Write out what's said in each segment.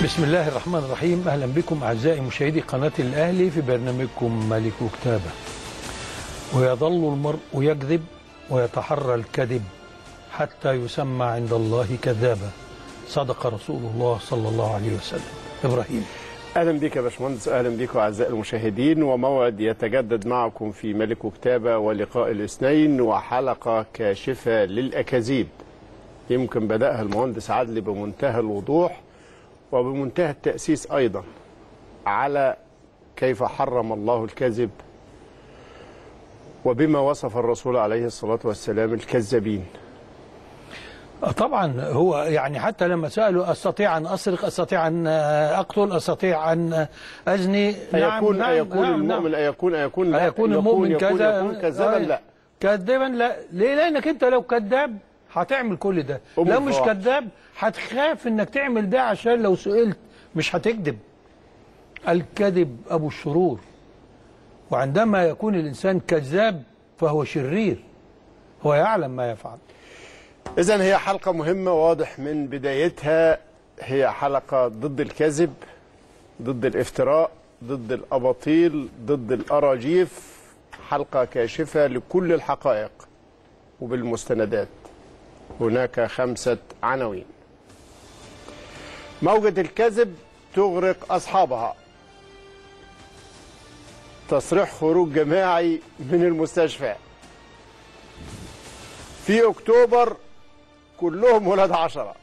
بسم الله الرحمن الرحيم اهلا بكم اعزائي مشاهدي قناه الاهلي في برنامجكم ملك كتابه ويظل المرء يكذب ويتحرى الكذب حتى يسمى عند الله كذابا صدق رسول الله صلى الله عليه وسلم ابراهيم اهلا بك يا باشمهندس اهلا بكم اعزائي المشاهدين وموعد يتجدد معكم في ملك كتابه ولقاء الاثنين وحلقه كاشفه للاكاذيب يمكن بداها المهندس عدلي بمنتهى الوضوح وبمنتهى التاسيس ايضا على كيف حرم الله الكذب وبما وصف الرسول عليه الصلاه والسلام الكذابين طبعا هو يعني حتى لما سالوا استطيع ان اسرق استطيع ان اقتل استطيع ان ازني أيكون أيكون المؤمن أيكون أيكون لا أيكون المؤمن كذا يكون كذابا لا كذابا لا ليه لانك انت لو كذاب هتعمل كل ده أم لو مش الفواحش. كذاب هتخاف انك تعمل ده عشان لو سئلت مش هتكذب الكذب ابو الشرور وعندما يكون الانسان كذاب فهو شرير هو يعلم ما يفعل إذا هي حلقة مهمة واضح من بدايتها هي حلقة ضد الكذب ضد الافتراء ضد الأباطيل ضد الأراجيف حلقة كاشفة لكل الحقائق وبالمستندات هناك خمسة عناوين موجة الكذب تغرق أصحابها تصريح خروج جماعي من المستشفى في أكتوبر كلهم ولاد عشرة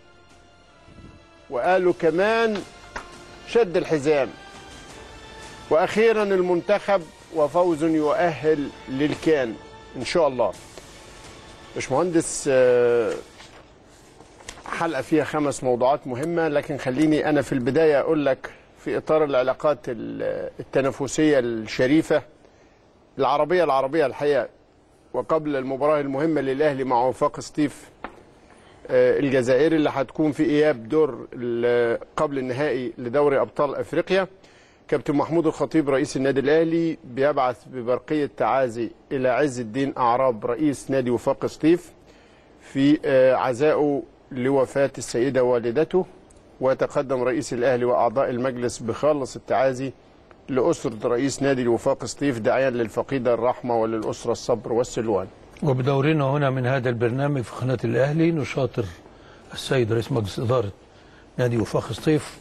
وقالوا كمان شد الحزام وأخيرا المنتخب وفوز يؤهل للكان إن شاء الله باشمهندس آه، حلقة فيها خمس موضوعات مهمة لكن خليني أنا في البداية أقول لك في إطار العلاقات ال- التنافسية الشريفة العربية العربية الحقيقة وقبل المباراة المهمة للأهلي مع وفاق سطيف آه، الجزائري اللي هتكون في إياب دور ال- قبل النهائي لدوري أبطال أفريقيا كابتن محمود الخطيب رئيس النادي الأهلي بيبعث ببرقية تعازي إلى عز الدين أعراب رئيس نادي وفاق سطيف في آه، عزائه لوفاة السيدة والدته ويتقدم رئيس الأهلي وأعضاء المجلس بخالص التعازي لأسرة رئيس نادي الوفاق سطيف داعيا للفقيدة الرحمة وللأسرة الصبر والسلوان وبدورنا هنا من هذا البرنامج في قناة الأهلي نشاطر السيد رئيس مجلس إدارة نادي وفاق سطيف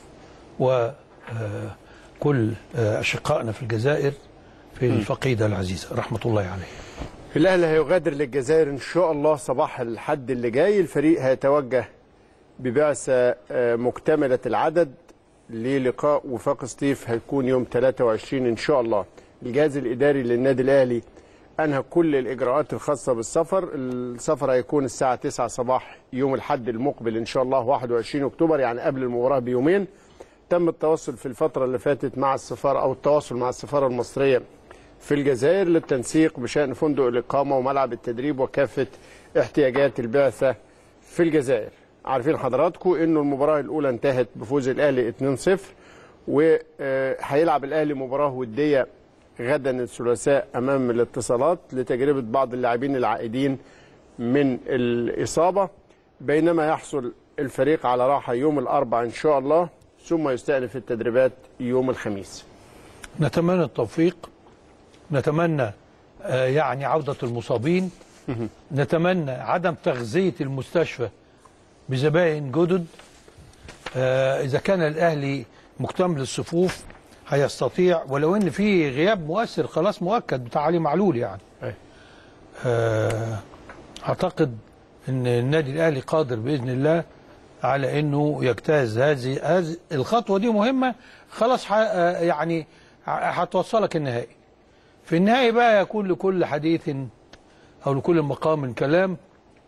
وكل أشقائنا في الجزائر في الفقيدة العزيزة رحمة الله عليه الأهلي هيغادر للجزائر إن شاء الله صباح الحد اللي جاي الفريق هيتوجه ببعثة آه، مكتملة العدد للقاء وفاق سطيف هيكون يوم 23 إن شاء الله الجهاز الإداري للنادي الأهلي أنهى كل الإجراءات الخاصة بالسفر السفر هيكون الساعة 9 صباح يوم الحد المقبل إن شاء الله 21 أكتوبر يعني قبل المباراة بيومين تم التواصل في الفترة اللي فاتت مع السفارة أو التواصل مع السفارة المصرية في الجزائر للتنسيق بشأن فندق الإقامة وملعب التدريب وكافة احتياجات البعثة في الجزائر عارفين حضراتكم انه المباراة الأولى انتهت بفوز الأهلي 2-0 وهيلعب الأهلي مباراة ودية غدا الثلاثاء أمام الاتصالات لتجربة بعض اللاعبين العائدين من الإصابة بينما يحصل الفريق على راحة يوم الأربعاء إن شاء الله ثم يستأنف التدريبات يوم الخميس نتمنى التوفيق نتمنى آه، يعني عودة المصابين نتمنى عدم تغذية المستشفى بزبائن جدد آه، إذا كان الأهلي مكتمل الصفوف هيستطيع ولو إن في غياب مؤثر خلاص مؤكد بتاع علي معلول يعني أي. آه، أعتقد إن النادي الأهلي قادر بإذن الله على إنه يجتاز هذه هذه الخطوة دي مهمة خلاص ح- آه، يعني ه- هتوصلك النهائي في النهائي بقى يكون لكل حديث أو لكل مقام كلام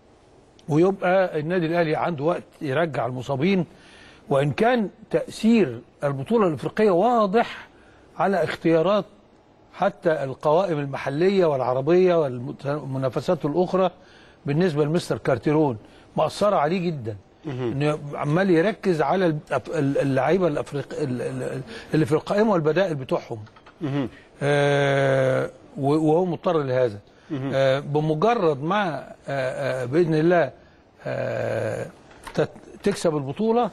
ويبقى النادي الأهلي عنده وقت يرجع المصابين وإن كان تأثير البطولة الأفريقية واضح على اختيارات حتى القوائم المحلية والعربية والمنافسات الأخرى بالنسبة لمستر كارتيرون مأثرة عليه جدا انه عمال يركز على الأف- اللعيبه الافريق ال- ال- اللي في القائمه والبدائل بتوعهم آه وهو مضطر لهذا آه بمجرد ما آه آه باذن الله آه تت- تكسب البطوله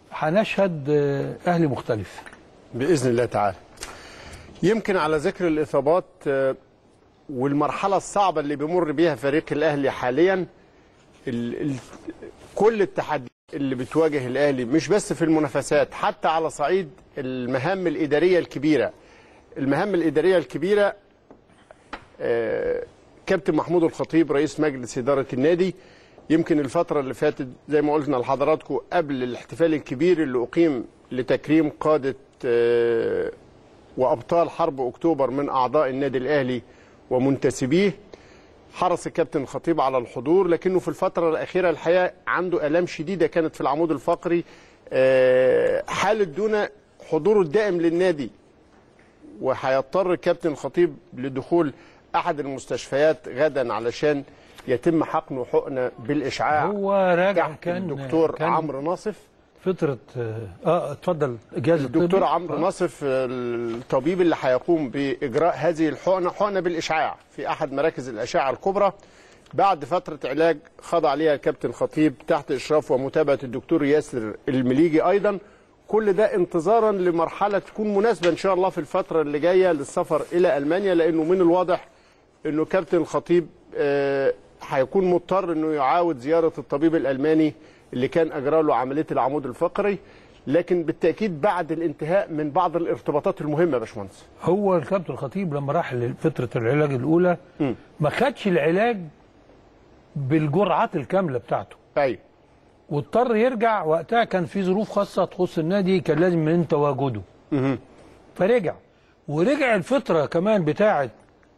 هنشهد آه، اهلي مختلف باذن الله تعالى يمكن على ذكر الاصابات آه، والمرحله الصعبه اللي بيمر بيها فريق الاهلي حاليا ال ال كل التحديات اللي بتواجه الاهلي مش بس في المنافسات حتى على صعيد المهام الاداريه الكبيره المهام الاداريه الكبيره آه، كابتن محمود الخطيب رئيس مجلس اداره النادي يمكن الفتره اللي فاتت زي ما قلنا لحضراتكم قبل الاحتفال الكبير اللي اقيم لتكريم قاده آه، وابطال حرب اكتوبر من اعضاء النادي الاهلي ومنتسبيه حرص الكابتن الخطيب على الحضور لكنه في الفتره الاخيره الحقيقه عنده الام شديده كانت في العمود الفقري آه، حالت دون حضوره الدائم للنادي وهيضطر الكابتن الخطيب لدخول احد المستشفيات غدا علشان يتم حقنه حقنه بالاشعاع هو راجع تحت كان الدكتور كان عمرو ناصف فتره اه آه، اتفضل اجازه الدكتور طبي. عمرو آه. ناصف الطبيب اللي هيقوم باجراء هذه الحقنه حقنه بالاشعاع في احد مراكز الاشعه الكبرى بعد فتره علاج خضع عليها الكابتن خطيب تحت اشراف ومتابعه الدكتور ياسر المليجي ايضا كل ده انتظارا لمرحله تكون مناسبه ان شاء الله في الفتره اللي جايه للسفر الى المانيا لانه من الواضح انه كابتن الخطيب آه، هيكون مضطر انه يعاود زياره الطبيب الالماني اللي كان اجرى له عمليه العمود الفقري لكن بالتاكيد بعد الانتهاء من بعض الارتباطات المهمه يا باشمهندس هو الكابتن الخطيب لما راح لفتره العلاج الاولى مم. ما خدش العلاج بالجرعات الكامله بتاعته ايوه واضطر يرجع وقتها كان في ظروف خاصه تخص النادي كان لازم من تواجده مهم. فرجع ورجع الفتره كمان بتاعه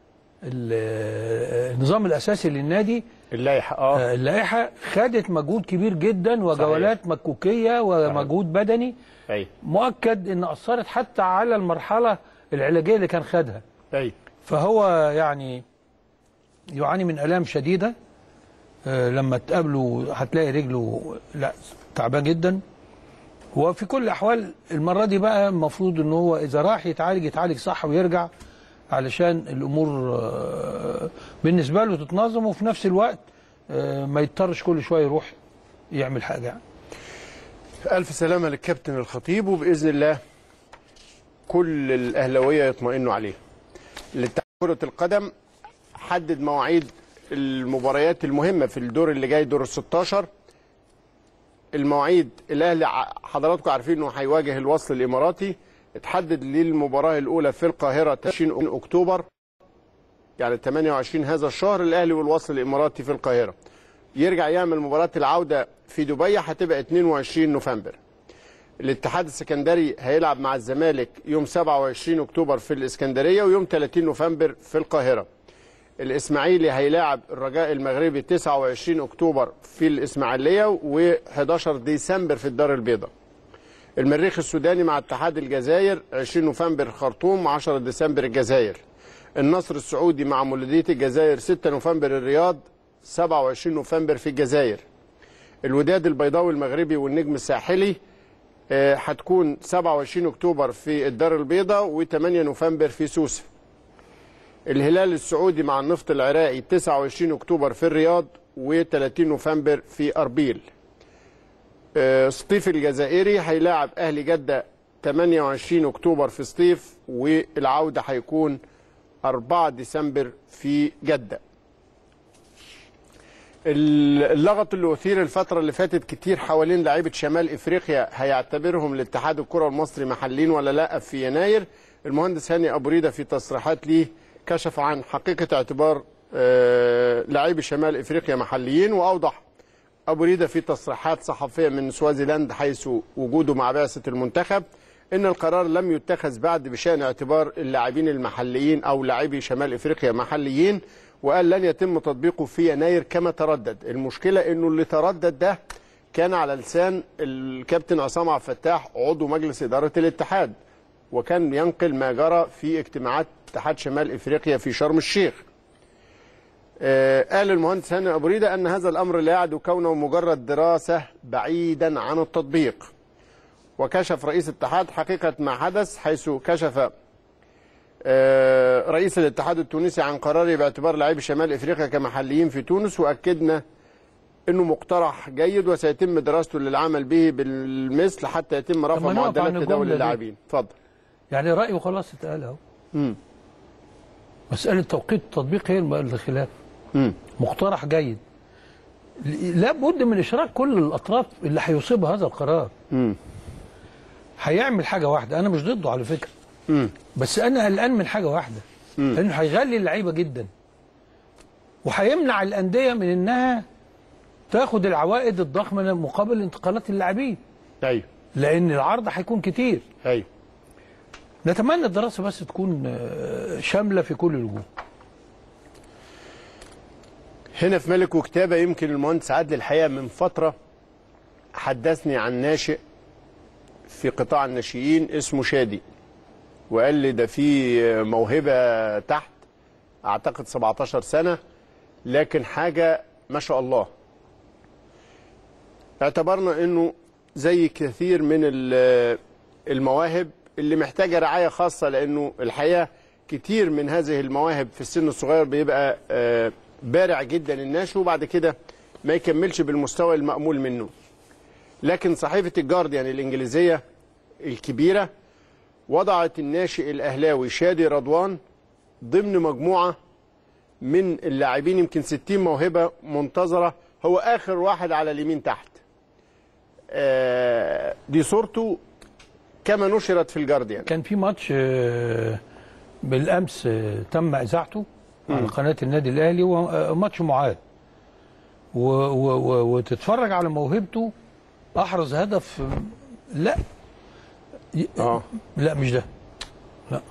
ال- النظام الاساسي للنادي اللائحه اه آه، اللائحه خدت مجهود كبير جدا وجولات مكوكيه ومجهود بدني ايوه مؤكد ان اثرت حتى على المرحله العلاجيه اللي كان خدها ايوه فهو يعني يعاني من الام شديده آه، لما تقابله هتلاقي رجله لا تعبان جدا وفي كل الاحوال المره دي بقى المفروض ان هو اذا راح يتعالج يتعالج صح ويرجع علشان الامور آه، بالنسبه له تتنظم وفي نفس الوقت آه، ما يضطرش كل شويه يروح يعمل حاجه يعني. الف سلامه للكابتن الخطيب وباذن الله كل الاهلاويه يطمئنوا عليه لاتحاد كره القدم حدد مواعيد المباريات المهمه في الدور اللي جاي دور ال 16 المواعيد الاهلي ع- حضراتكم عارفين انه هيواجه الوصل الاماراتي اتحدد للمباراه الاولى في القاهره 20 اكتوبر يعني 28 هذا الشهر الاهلي والوصل الاماراتي في القاهره يرجع يعمل مباراه العوده في دبي هتبقى 22 نوفمبر الاتحاد السكندري هيلعب مع الزمالك يوم 27 اكتوبر في الاسكندريه ويوم 30 نوفمبر في القاهره الاسماعيلي هيلاعب الرجاء المغربي 29 اكتوبر في الاسماعيليه و11 ديسمبر في الدار البيضاء المريخ السوداني مع اتحاد الجزائر 20 نوفمبر الخرطوم 10 ديسمبر الجزائر النصر السعودي مع مولودية الجزائر 6 نوفمبر الرياض 27 نوفمبر في الجزائر الوداد البيضاوي المغربي والنجم الساحلي آه، هتكون 27 اكتوبر في الدار البيضاء و8 نوفمبر في سوسه الهلال السعودي مع النفط العراقي 29 اكتوبر في الرياض و30 نوفمبر في اربيل آه، سطيف الجزائري هيلاعب اهلي جده 28 اكتوبر في سطيف والعوده هيكون 4 ديسمبر في جده اللغط اللي اثير الفتره اللي فاتت كتير حوالين لعيبه شمال افريقيا هيعتبرهم الاتحاد الكره المصري محليين ولا لا في يناير المهندس هاني ابو ريده في تصريحات ليه كشف عن حقيقه اعتبار آه، لاعبي شمال افريقيا محليين واوضح ابو ريده في تصريحات صحفيه من سوازيلاند حيث وجوده مع بعثه المنتخب ان القرار لم يتخذ بعد بشان اعتبار اللاعبين المحليين او لاعبي شمال افريقيا محليين وقال لن يتم تطبيقه في يناير كما تردد المشكله انه اللي تردد ده كان على لسان الكابتن عصام عبد الفتاح عضو مجلس اداره الاتحاد وكان ينقل ما جرى في اجتماعات اتحاد شمال افريقيا في شرم الشيخ آه، قال المهندس هاني ابو ريده ان هذا الامر لا يعد كونه مجرد دراسه بعيدا عن التطبيق وكشف رئيس الاتحاد حقيقه ما حدث حيث كشف آه، رئيس الاتحاد التونسي عن قراره باعتبار لاعبي شمال افريقيا كمحليين في تونس واكدنا انه مقترح جيد وسيتم دراسته للعمل به بالمثل حتى يتم رفع طب ما نقف معدلات عن تداول الجملة دي. اللاعبين اتفضل يعني رايه خلاص اتقال اهو مم. مساله توقيت التطبيق هي الم- الخلاف مم. مقترح جيد ل- لابد من اشراك كل الاطراف اللي هيصيب هذا القرار مم. هيعمل حاجه واحده انا مش ضده على فكره مم. بس انا قلقان من حاجه واحده لانه هيغلي اللعيبه جدا وهيمنع الانديه من انها تاخد العوائد الضخمه مقابل انتقالات اللاعبين ايوه لان العرض هيكون كتير ايوه نتمنى الدراسه بس تكون آه، شامله في كل الوجوه هنا في ملك وكتابة يمكن المهندس عادل الحقيقة من فترة حدثني عن ناشئ في قطاع الناشئين اسمه شادي وقال لي ده في موهبة تحت أعتقد 17 سنة لكن حاجة ما شاء الله اعتبرنا انه زي كثير من ال- المواهب اللي محتاجة رعاية خاصة لانه الحقيقة كتير من هذه المواهب في السن الصغير بيبقى آه، بارع جدا الناشئ وبعد كده ما يكملش بالمستوى المأمول منه لكن صحيفة الجارديان الإنجليزية الكبيرة وضعت الناشئ الأهلاوي شادي رضوان ضمن مجموعة من اللاعبين يمكن 60 موهبة منتظرة هو آخر واحد على اليمين تحت آه، دي صورته كما نشرت في الجارديان كان في ماتش آه، بالامس آه، تم اذاعته على قناه النادي الاهلي وماتش معاد و- و- و- وتتفرج على موهبته احرز هدف آه، لا ي- اه لا مش ده لا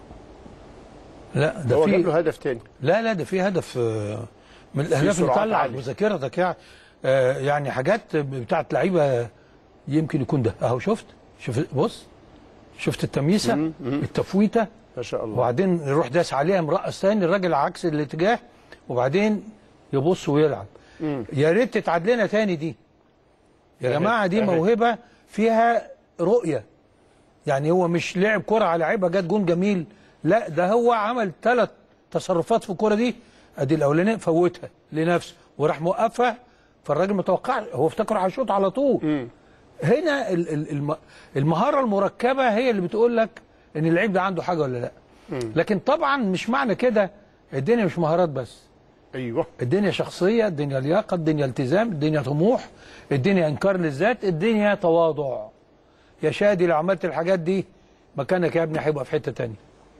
لا ده هو جاب في له هدف تاني لا لا ده في هدف آه، من الاهداف اللي سرعات طلع عالية. بذاكرتك يعني آه، يعني حاجات بتاعت لعيبه يمكن يكون ده اهو شفت شوف بص شفت التمييسه التفويته ما شاء الله وبعدين يروح داس عليها مرقص تاني الراجل عكس الاتجاه وبعدين يبص ويلعب يا ريت تتعاد لنا تاني دي يا أهي، جماعه دي أهي. موهبه فيها رؤيه يعني هو مش لعب كرة على لعيبه جت جون جميل لا ده هو عمل ثلاث تصرفات في الكرة دي ادي الاولانيه فوتها لنفسه وراح موقفها فالراجل ما توقعش هو افتكر هيشوط على طول هنا ال- ال- الم- المهاره المركبه هي اللي بتقول لك ان اللعيب ده عنده حاجه ولا لا لكن طبعا مش معنى كده الدنيا مش مهارات بس ايوه الدنيا شخصيه الدنيا لياقه الدنيا التزام الدنيا طموح الدنيا انكار للذات الدنيا تواضع يا شادي لو عملت الحاجات دي مكانك يا ابني هيبقى في حته تانية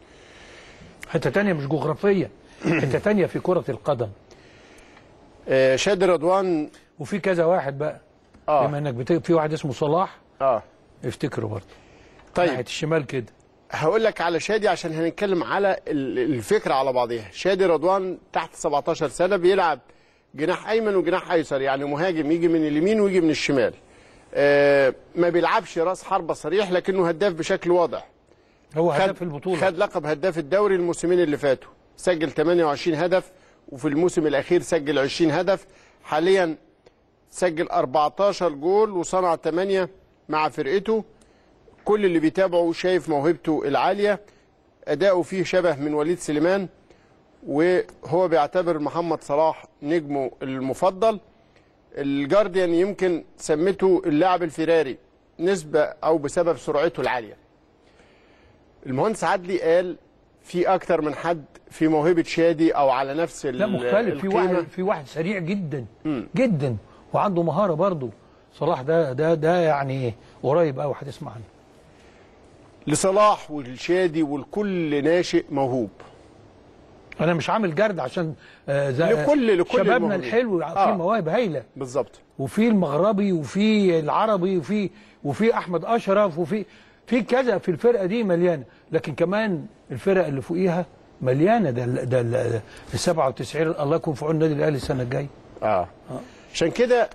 حته تانية مش جغرافيه حته تانية في كره القدم آه، شادي رضوان وفي كذا واحد بقى اه بما انك بت... في واحد اسمه صلاح اه افتكره برضه ناحيه طيب الشمال كده هقول لك على شادي عشان هنتكلم على ال- الفكره على بعضها شادي رضوان تحت 17 سنه بيلعب جناح ايمن وجناح ايسر يعني مهاجم يجي من اليمين ويجي من الشمال آه ما بيلعبش راس حربه صريح لكنه هداف بشكل واضح هو هدف البطوله خد لقب هداف الدوري الموسمين اللي فاتوا سجل 28 هدف وفي الموسم الاخير سجل 20 هدف حاليا سجل 14 جول وصنع 8 مع فرقته كل اللي بيتابعه شايف موهبته العاليه اداؤه فيه شبه من وليد سليمان وهو بيعتبر محمد صلاح نجمه المفضل الجارديان يمكن سمته اللاعب الفيراري نسبه او بسبب سرعته العاليه المهندس عدلي قال في اكتر من حد في موهبه شادي او على نفس ال- لا مختلف في القيمة. واحد في واحد سريع جدا جدا وعنده مهاره برضه صلاح ده ده ده يعني قريب قوي هتسمع عنه لصلاح والشادي والكل ناشئ موهوب انا مش عامل جرد عشان آه زي- لكل- لكل شبابنا الموهوبين. الحلو في آه. مواهب هايله بالظبط وفي المغربي وفي العربي وفي وفي احمد اشرف وفي في كذا في الفرقه دي مليانه لكن كمان الفرق اللي فوقيها مليانه ده ال- ده ال- ال 97 الله يكون في عون النادي الاهلي السنه الجايه اه عشان كده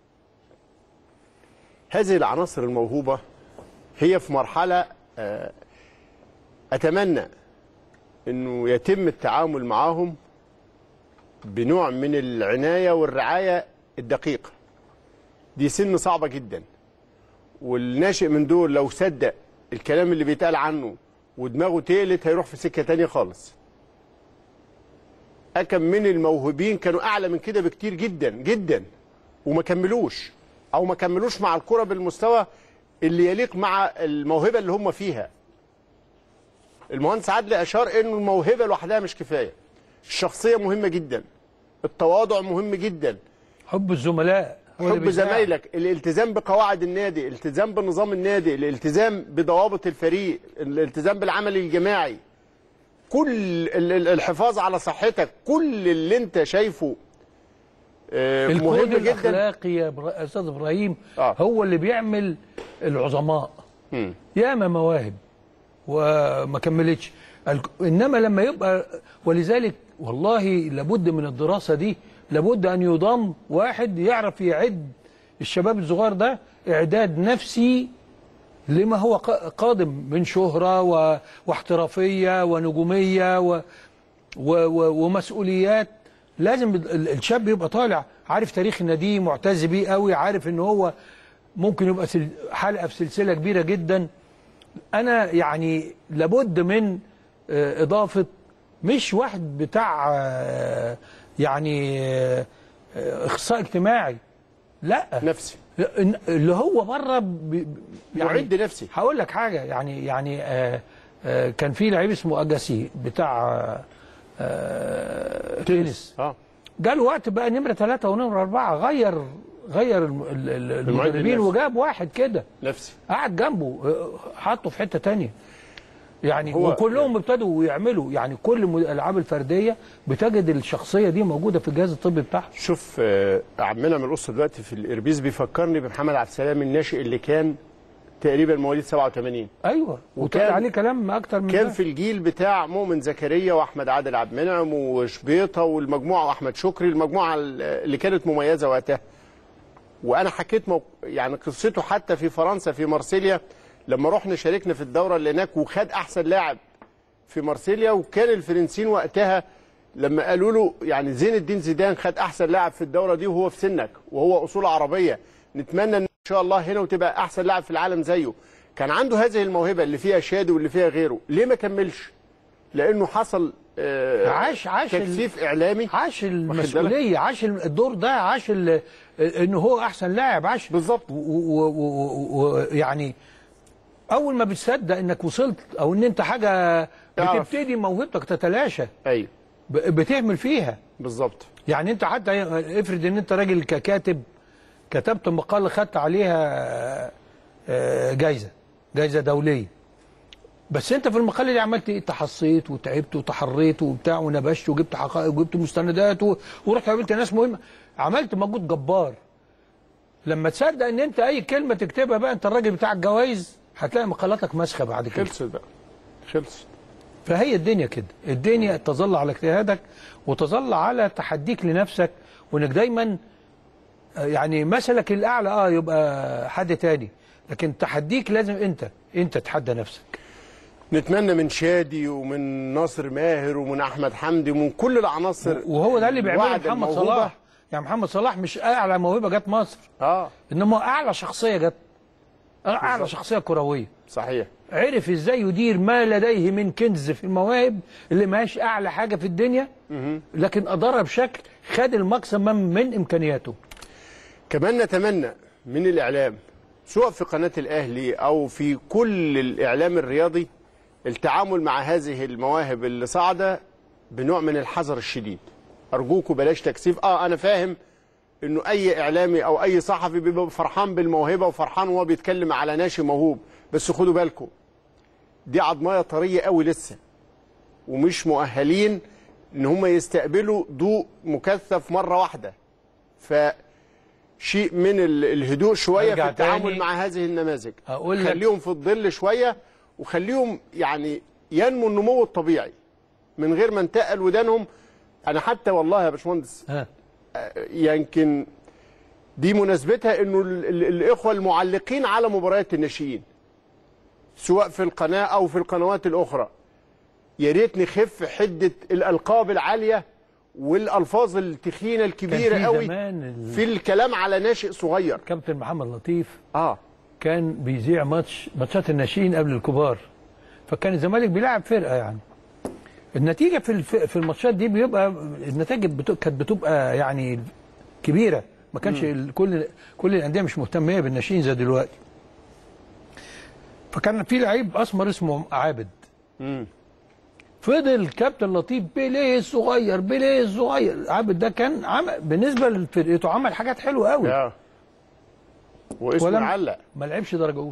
هذه العناصر الموهوبه هي في مرحله آه اتمنى انه يتم التعامل معاهم بنوع من العنايه والرعايه الدقيقه دي سن صعبه جدا والناشئ من دول لو صدق الكلام اللي بيتقال عنه ودماغه تقلت هيروح في سكه تانية خالص أكم من الموهوبين كانوا أعلى من كده بكتير جدا جدا وما كملوش او ما كملوش مع الكره بالمستوى اللي يليق مع الموهبه اللي هم فيها المهندس عدلي اشار انه الموهبه لوحدها مش كفايه الشخصيه مهمه جدا التواضع مهم جدا حب الزملاء هو اللي حب بيساعد. زمايلك الالتزام بقواعد النادي الالتزام بنظام النادي الالتزام بضوابط الفريق الالتزام بالعمل الجماعي كل ال- ال- الحفاظ على صحتك كل اللي انت شايفه آه، الكود مهم جدا الاخلاقي يا إبرا- استاذ ابراهيم آه. هو اللي بيعمل العظماء مم. ياما مواهب وما كملتش الك- انما لما يبقى ولذلك والله لابد من الدراسه دي لابد ان يضم واحد يعرف يعد الشباب الصغير ده اعداد نفسي لما هو ق- قادم من شهره و... واحترافيه ونجوميه و... و... و... ومسؤوليات لازم ال- الشاب يبقى طالع عارف تاريخ النادي معتز بيه قوي عارف ان هو ممكن يبقى سل... حلقه في سلسله كبيره جدا انا يعني لابد من آه، اضافه مش واحد بتاع آه، يعني آه، آه، اخصائي اجتماعي لا نفسي إن- اللي هو بره ب- ب- معد نفسي هقول لك حاجه يعني يعني آه آه كان في لعيب اسمه اجاسي بتاع آه آه تنس اه جاله وقت بقى نمره ثلاثه ونمره اربعه غير غير الم- ال- ال- المدربين النفسي. وجاب واحد كده نفسي قعد جنبه آه، حطه في حته تانية يعني هو- وكلهم ابتدوا يعملوا يعني كل م- الالعاب الفرديه بتجد الشخصيه دي موجوده في الجهاز الطبي بتاعهم شوف آه، عمنا من القصه دلوقتي في الاربيز بيفكرني بمحمد عبد السلام الناشئ اللي كان تقريبا مواليد 87 ايوه وكان- وكان عليه كلام اكتر من كان ده. في الجيل بتاع مؤمن زكريا واحمد عادل عبد المنعم وشبيطه والمجموعه واحمد شكري المجموعه اللي كانت مميزه وقتها وانا حكيت موق... يعني قصته حتى في فرنسا في مارسيليا لما رحنا شاركنا في الدوره اللي هناك وخد احسن لاعب في مارسيليا وكان الفرنسيين وقتها لما قالوا له يعني زين الدين زيدان خد احسن لاعب في الدوره دي وهو في سنك وهو اصول عربيه نتمنى ان شاء الله هنا وتبقى احسن لاعب في العالم زيه كان عنده هذه الموهبه اللي فيها شادي واللي فيها غيره ليه ما كملش لانه حصل آه، عاش- عاش ال- تكثيف اعلامي عاش المسؤوليه عاش الدور ده عاش ال- ان هو احسن لاعب عاش بالظبط. ويعني اول ما بتصدق انك وصلت او ان انت حاجه تعرف. بتبتدي موهبتك تتلاشى ايوه ب- بتعمل فيها بالظبط يعني انت حتى افرض ان انت راجل ككاتب كتبت مقاله خدت عليها آه، جايزه جايزه دوليه بس انت في المقاله دي عملت ايه تحصيت وتعبت وتحريت وبتاع ونبشت وجبت حقائق وجبت مستندات و... ورحت قابلت ناس مهمه عملت مجهود جبار لما تصدق ان انت اي كلمه تكتبها بقى انت الراجل بتاع الجوائز هتلاقي مقالاتك مسخه بعد كده خلصت بقى خلصت فهي الدنيا كده الدنيا تظل على اجتهادك وتظل على تحديك لنفسك وانك دايما آه، يعني مثلك الاعلى اه يبقى حد تاني لكن تحديك لازم انت انت تحدى نفسك نتمنى من شادي ومن ناصر ماهر ومن احمد حمدي ومن كل العناصر وهو ده اللي بيعمله الوعد محمد الموهوبة. صلاح يعني محمد صلاح مش اعلى موهبه جت مصر اه انما اعلى شخصيه جت اعلى بالظبط. شخصيه كرويه صحيح عرف ازاي يدير ما لديه من كنز في المواهب اللي ماهيش اعلى حاجه في الدنيا لكن ادارها بشكل خد الماكسيمم من امكانياته كمان نتمنى من الإعلام سواء في قناة الأهلي أو في كل الإعلام الرياضي التعامل مع هذه المواهب اللي صاعدة بنوع من الحذر الشديد أرجوكوا بلاش تكثيف آه أنا فاهم إنه أي إعلامي أو أي صحفي بيبقى فرحان بالموهبة وفرحان وهو بيتكلم على ناشئ موهوب بس خدوا بالكم دي عضمايه طريه قوي لسه ومش مؤهلين ان هم يستقبلوا ضوء مكثف مره واحده فشيء من ال- الهدوء شويه أرجع في التعامل تاني. مع هذه النماذج أقول لك- خليهم في الظل شويه وخليهم يعني ينمو النمو الطبيعي من غير ما انتقل ودانهم انا حتى والله يا باشمهندس ها يمكن دي مناسبتها انه ال- ال- الاخوه المعلقين على مباريات الناشئين سواء في القناه او في القنوات الاخرى يا ريت نخف حده الالقاب العاليه والالفاظ التخينه الكبيره كان في قوي زمان ال- في الكلام على ناشئ صغير كابتن محمد لطيف اه كان بيذيع ماتش ماتشات الناشئين قبل الكبار فكان الزمالك بيلعب فرقه يعني النتيجه في الف... في الماتشات دي بيبقى النتائج بت... كانت بتبقى يعني كبيره ما كانش ال- كل كل الانديه مش مهتميه بالناشئين زي دلوقتي فكان في لعيب اسمر اسمه عابد مم. فضل كابتن لطيف بيليه الصغير بيليه الصغير عابد ده كان عمل بالنسبه لفرقته عمل حاجات حلوه قوي اه واسمه ولم- علق ما لعبش درجه اولى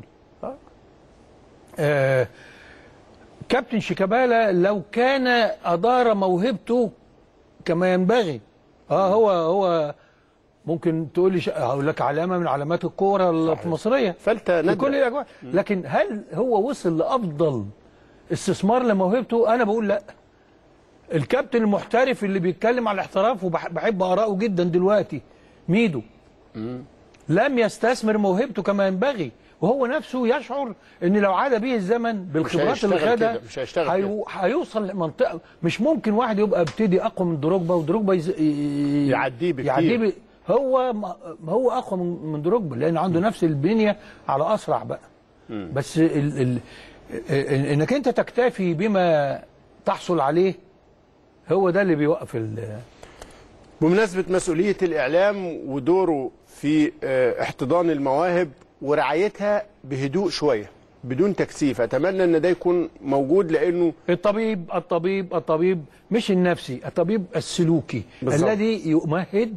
آه كابتن شيكابالا لو كان ادار موهبته كما ينبغي اه هو هو ممكن تقول لي ش- هقول لك علامه من علامات الكوره المصريه فلتة في كل نادرة الاجواء لكن هل هو وصل لافضل استثمار لموهبته انا بقول لا الكابتن المحترف اللي بيتكلم على الاحتراف وبحب اراءه جدا دلوقتي ميدو لم يستثمر موهبته كما ينبغي وهو نفسه يشعر ان لو عاد به الزمن بالخبرات اللي هيشتغل خدها كده، مش هيشتغل هيو- هيوصل لمنطقه مش ممكن واحد يبقى ابتدي اقوى من دروجبا ودروجبا يز... ي- يعديه بكتير. يعديه ب... هو ما هو اقوى من من دروجبا لان عنده نفس البنيه على اسرع بقى بس ال... ال... ال... انك انت تكتفي بما تحصل عليه هو ده اللي بيوقف ال... بمناسبة مسؤولية الإعلام ودوره في آه، احتضان المواهب ورعايتها بهدوء شوية بدون تكثيف أتمنى أن ده يكون موجود لأنه الطبيب الطبيب الطبيب مش النفسي الطبيب السلوكي بالظبط. الذي يمهد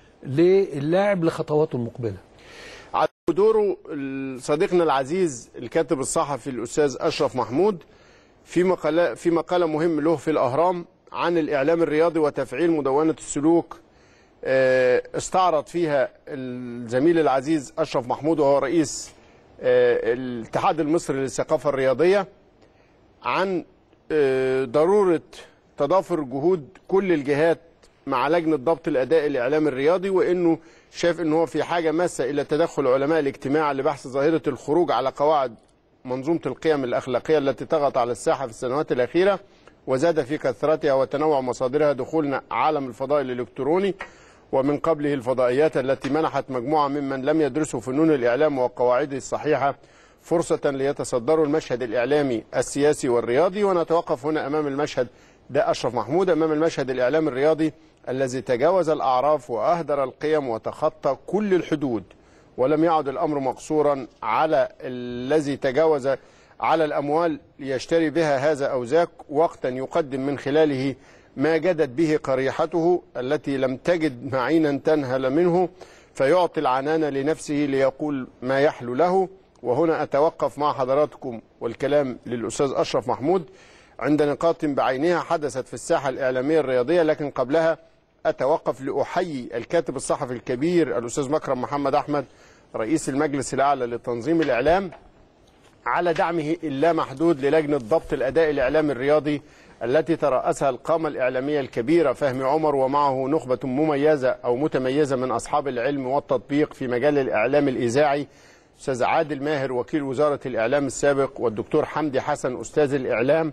للاعب لخطواته المقبله على دوره صديقنا العزيز الكاتب الصحفي الأستاذ أشرف محمود في مقالة في مقالة مهم له في الأهرام عن الإعلام الرياضي وتفعيل مدونة السلوك آه، استعرض فيها الزميل العزيز أشرف محمود وهو رئيس آه، الاتحاد المصري للثقافة الرياضية عن آه، ضرورة تضافر جهود كل الجهات مع لجنة ضبط الأداء الإعلامي الرياضي وإنه شايف إن هو في حاجة ماسة إلى تدخل علماء الاجتماع لبحث ظاهرة الخروج على قواعد منظومة القيم الأخلاقية التي طغت على الساحة في السنوات الأخيرة وزاد في كثرتها وتنوع مصادرها دخولنا عالم الفضاء الإلكتروني ومن قبله الفضائيات التي منحت مجموعة ممن لم يدرسوا فنون الإعلام وقواعده الصحيحة فرصة ليتصدروا المشهد الإعلامي السياسي والرياضي ونتوقف هنا أمام المشهد ده أشرف محمود أمام المشهد الإعلامي الرياضي الذي تجاوز الأعراف وأهدر القيم وتخطى كل الحدود ولم يعد الأمر مقصورا على الذي تجاوز على الأموال ليشتري بها هذا أو ذاك وقتا يقدم من خلاله ما جدت به قريحته التي لم تجد معينا تنهل منه فيعطي العنان لنفسه ليقول ما يحلو له وهنا أتوقف مع حضراتكم والكلام للأستاذ أشرف محمود عند نقاط بعينها حدثت في الساحة الإعلامية الرياضية لكن قبلها أتوقف لأحيي الكاتب الصحفي الكبير الأستاذ مكرم محمد أحمد رئيس المجلس الأعلى لتنظيم الإعلام على دعمه اللامحدود للجنة ضبط الأداء الإعلامي الرياضي التي ترأسها القامة الإعلامية الكبيرة فهمي عمر ومعه نخبة مميزة أو متميزة من أصحاب العلم والتطبيق في مجال الإعلام الإذاعي أستاذ عادل ماهر وكيل وزارة الإعلام السابق والدكتور حمدي حسن أستاذ الإعلام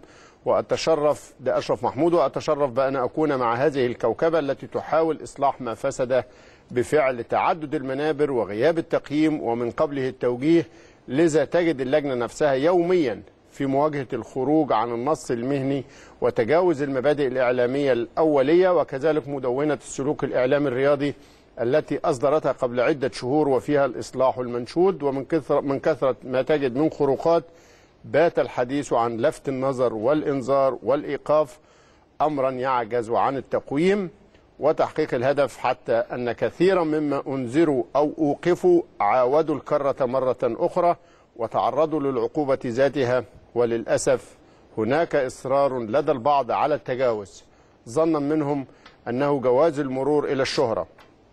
وأتشرف ده أشرف محمود وأتشرف بأن أكون مع هذه الكوكبة التي تحاول إصلاح ما فسد بفعل تعدد المنابر وغياب التقييم ومن قبله التوجيه لذا تجد اللجنة نفسها يوميا في مواجهة الخروج عن النص المهني وتجاوز المبادئ الإعلامية الأولية وكذلك مدونة السلوك الإعلامي الرياضي التي أصدرتها قبل عدة شهور وفيها الإصلاح المنشود ومن كثرة, من كثرة ما تجد من خروقات بات الحديث عن لفت النظر والإنذار والإيقاف أمرا يعجز عن التقويم وتحقيق الهدف حتى أن كثيرا مما أنذروا أو أوقفوا عاودوا الكرة مرة أخرى وتعرضوا للعقوبة ذاتها وللأسف هناك إصرار لدى البعض على التجاوز ظنا منهم أنه جواز المرور إلى الشهرة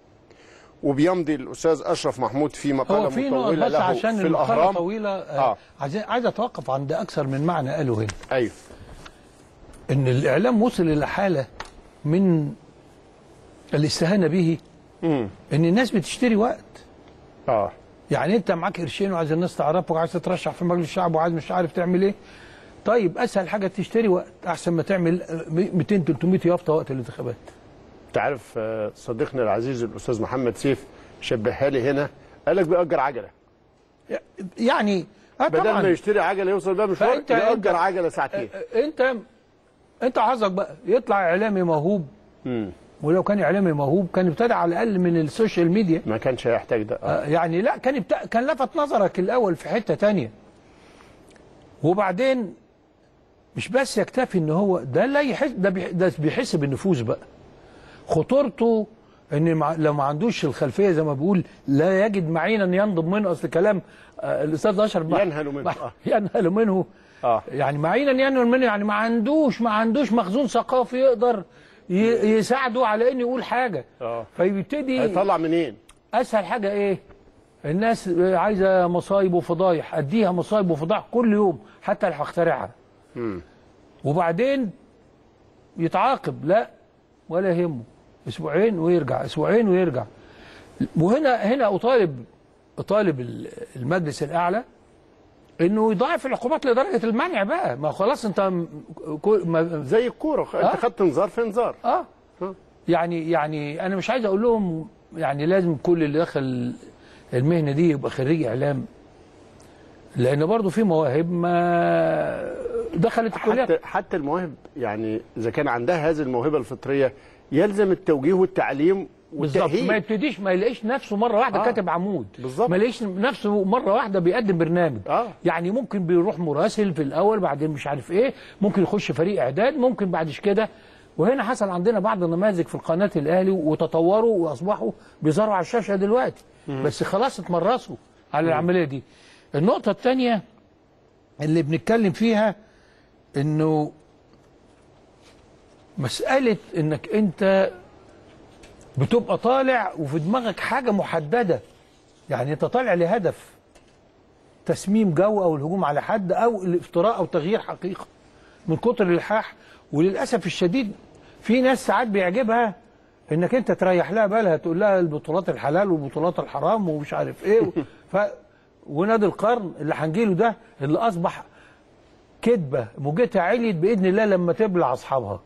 وبيمضي الأستاذ أشرف محمود في مقالة هو في نقط مطولة بس له عشان في المقاله الأهرام طويله آه. آه. عايز عايز اتوقف عند اكثر من معنى قاله هنا أيوه ان الاعلام وصل الى حاله من الاستهانه به مم. ان الناس بتشتري وقت آه يعني انت معاك قرشين وعايز الناس تعرفك وعايز تترشح في مجلس الشعب وعايز مش عارف تعمل ايه طيب اسهل حاجه تشتري وقت احسن ما تعمل 200 300 يافطه وقت الانتخابات انت عارف آه، صديقنا العزيز الاستاذ محمد سيف شبهها لي هنا قال لك بيأجر عجله يعني آه بدل ما طبعا يشتري عجله يوصل بقى مشوار فأنت- يأجر أنت- عجله ساعتين انت انت حظك بقى يطلع اعلامي موهوب مم. ولو كان اعلامي موهوب كان ابتدى على الاقل من السوشيال ميديا ما كانش هيحتاج ده آه. آه، يعني لا كان يبت... كان لفت نظرك الاول في حته تانية وبعدين مش بس يكتفي ان هو ده لا يحس ده, بيح... ده بيحس بالنفوذ بقى خطورته ان مع... لو ما عندوش الخلفيه زي ما بيقول لا يجد معينا ينضب منه اصل كلام آه الاستاذ اشرف بقى- ينهل منه، آه. ينهل منه آه. يعني معينا ينهل منه يعني ما عندوش ما عندوش مخزون ثقافي يقدر ي... يساعده على انه يقول حاجه آه. فيبتدي هيطلع منين؟ اسهل حاجه ايه الناس عايزه مصايب وفضايح اديها مصايب وفضايح كل يوم حتى لو هخترعها وبعدين يتعاقب لا ولا يهمه اسبوعين ويرجع اسبوعين ويرجع وهنا هنا اطالب اطالب المجلس الاعلى انه يضاعف العقوبات لدرجه المنع بقى ما خلاص انت م- كل- ما زي الكوره آه. انت خدت انذار في انذار اه آه. يعني يعني انا مش عايز اقول لهم يعني لازم كل اللي دخل المهنه دي يبقى خريج اعلام لان برضه في مواهب ما دخلت الكليات حتى حتى المواهب يعني اذا كان عندها هذه الموهبه الفطريه يلزم التوجيه والتعليم بالظبط ما والتاهيل يبتديش ما يلاقيش نفسه مره واحده آه. كاتب عمود بالظبط. ما يلاقيش نفسه مره واحده بيقدم برنامج آه. يعني ممكن بيروح مراسل في الاول بعدين مش عارف ايه ممكن يخش فريق اعداد ممكن بعد كده وهنا حصل عندنا بعض النماذج في القناه الاهلي وتطوروا واصبحوا بيظهروا على الشاشه دلوقتي بس خلاص اتمرسوا على العمليه دي النقطه الثانيه اللي بنتكلم فيها انه مساله انك انت بتبقى طالع وفي دماغك حاجة محددة يعني انت طالع لهدف تسميم جو او الهجوم على حد او الافتراء او تغيير حقيقة من كتر الالحاح وللاسف الشديد في ناس ساعات بيعجبها انك انت تريح لها بالها تقول لها البطولات الحلال والبطولات الحرام ومش عارف ايه ف ونادي القرن اللي هنجيله ده اللي اصبح كذبه موجتها عليت باذن الله لما تبلع اصحابها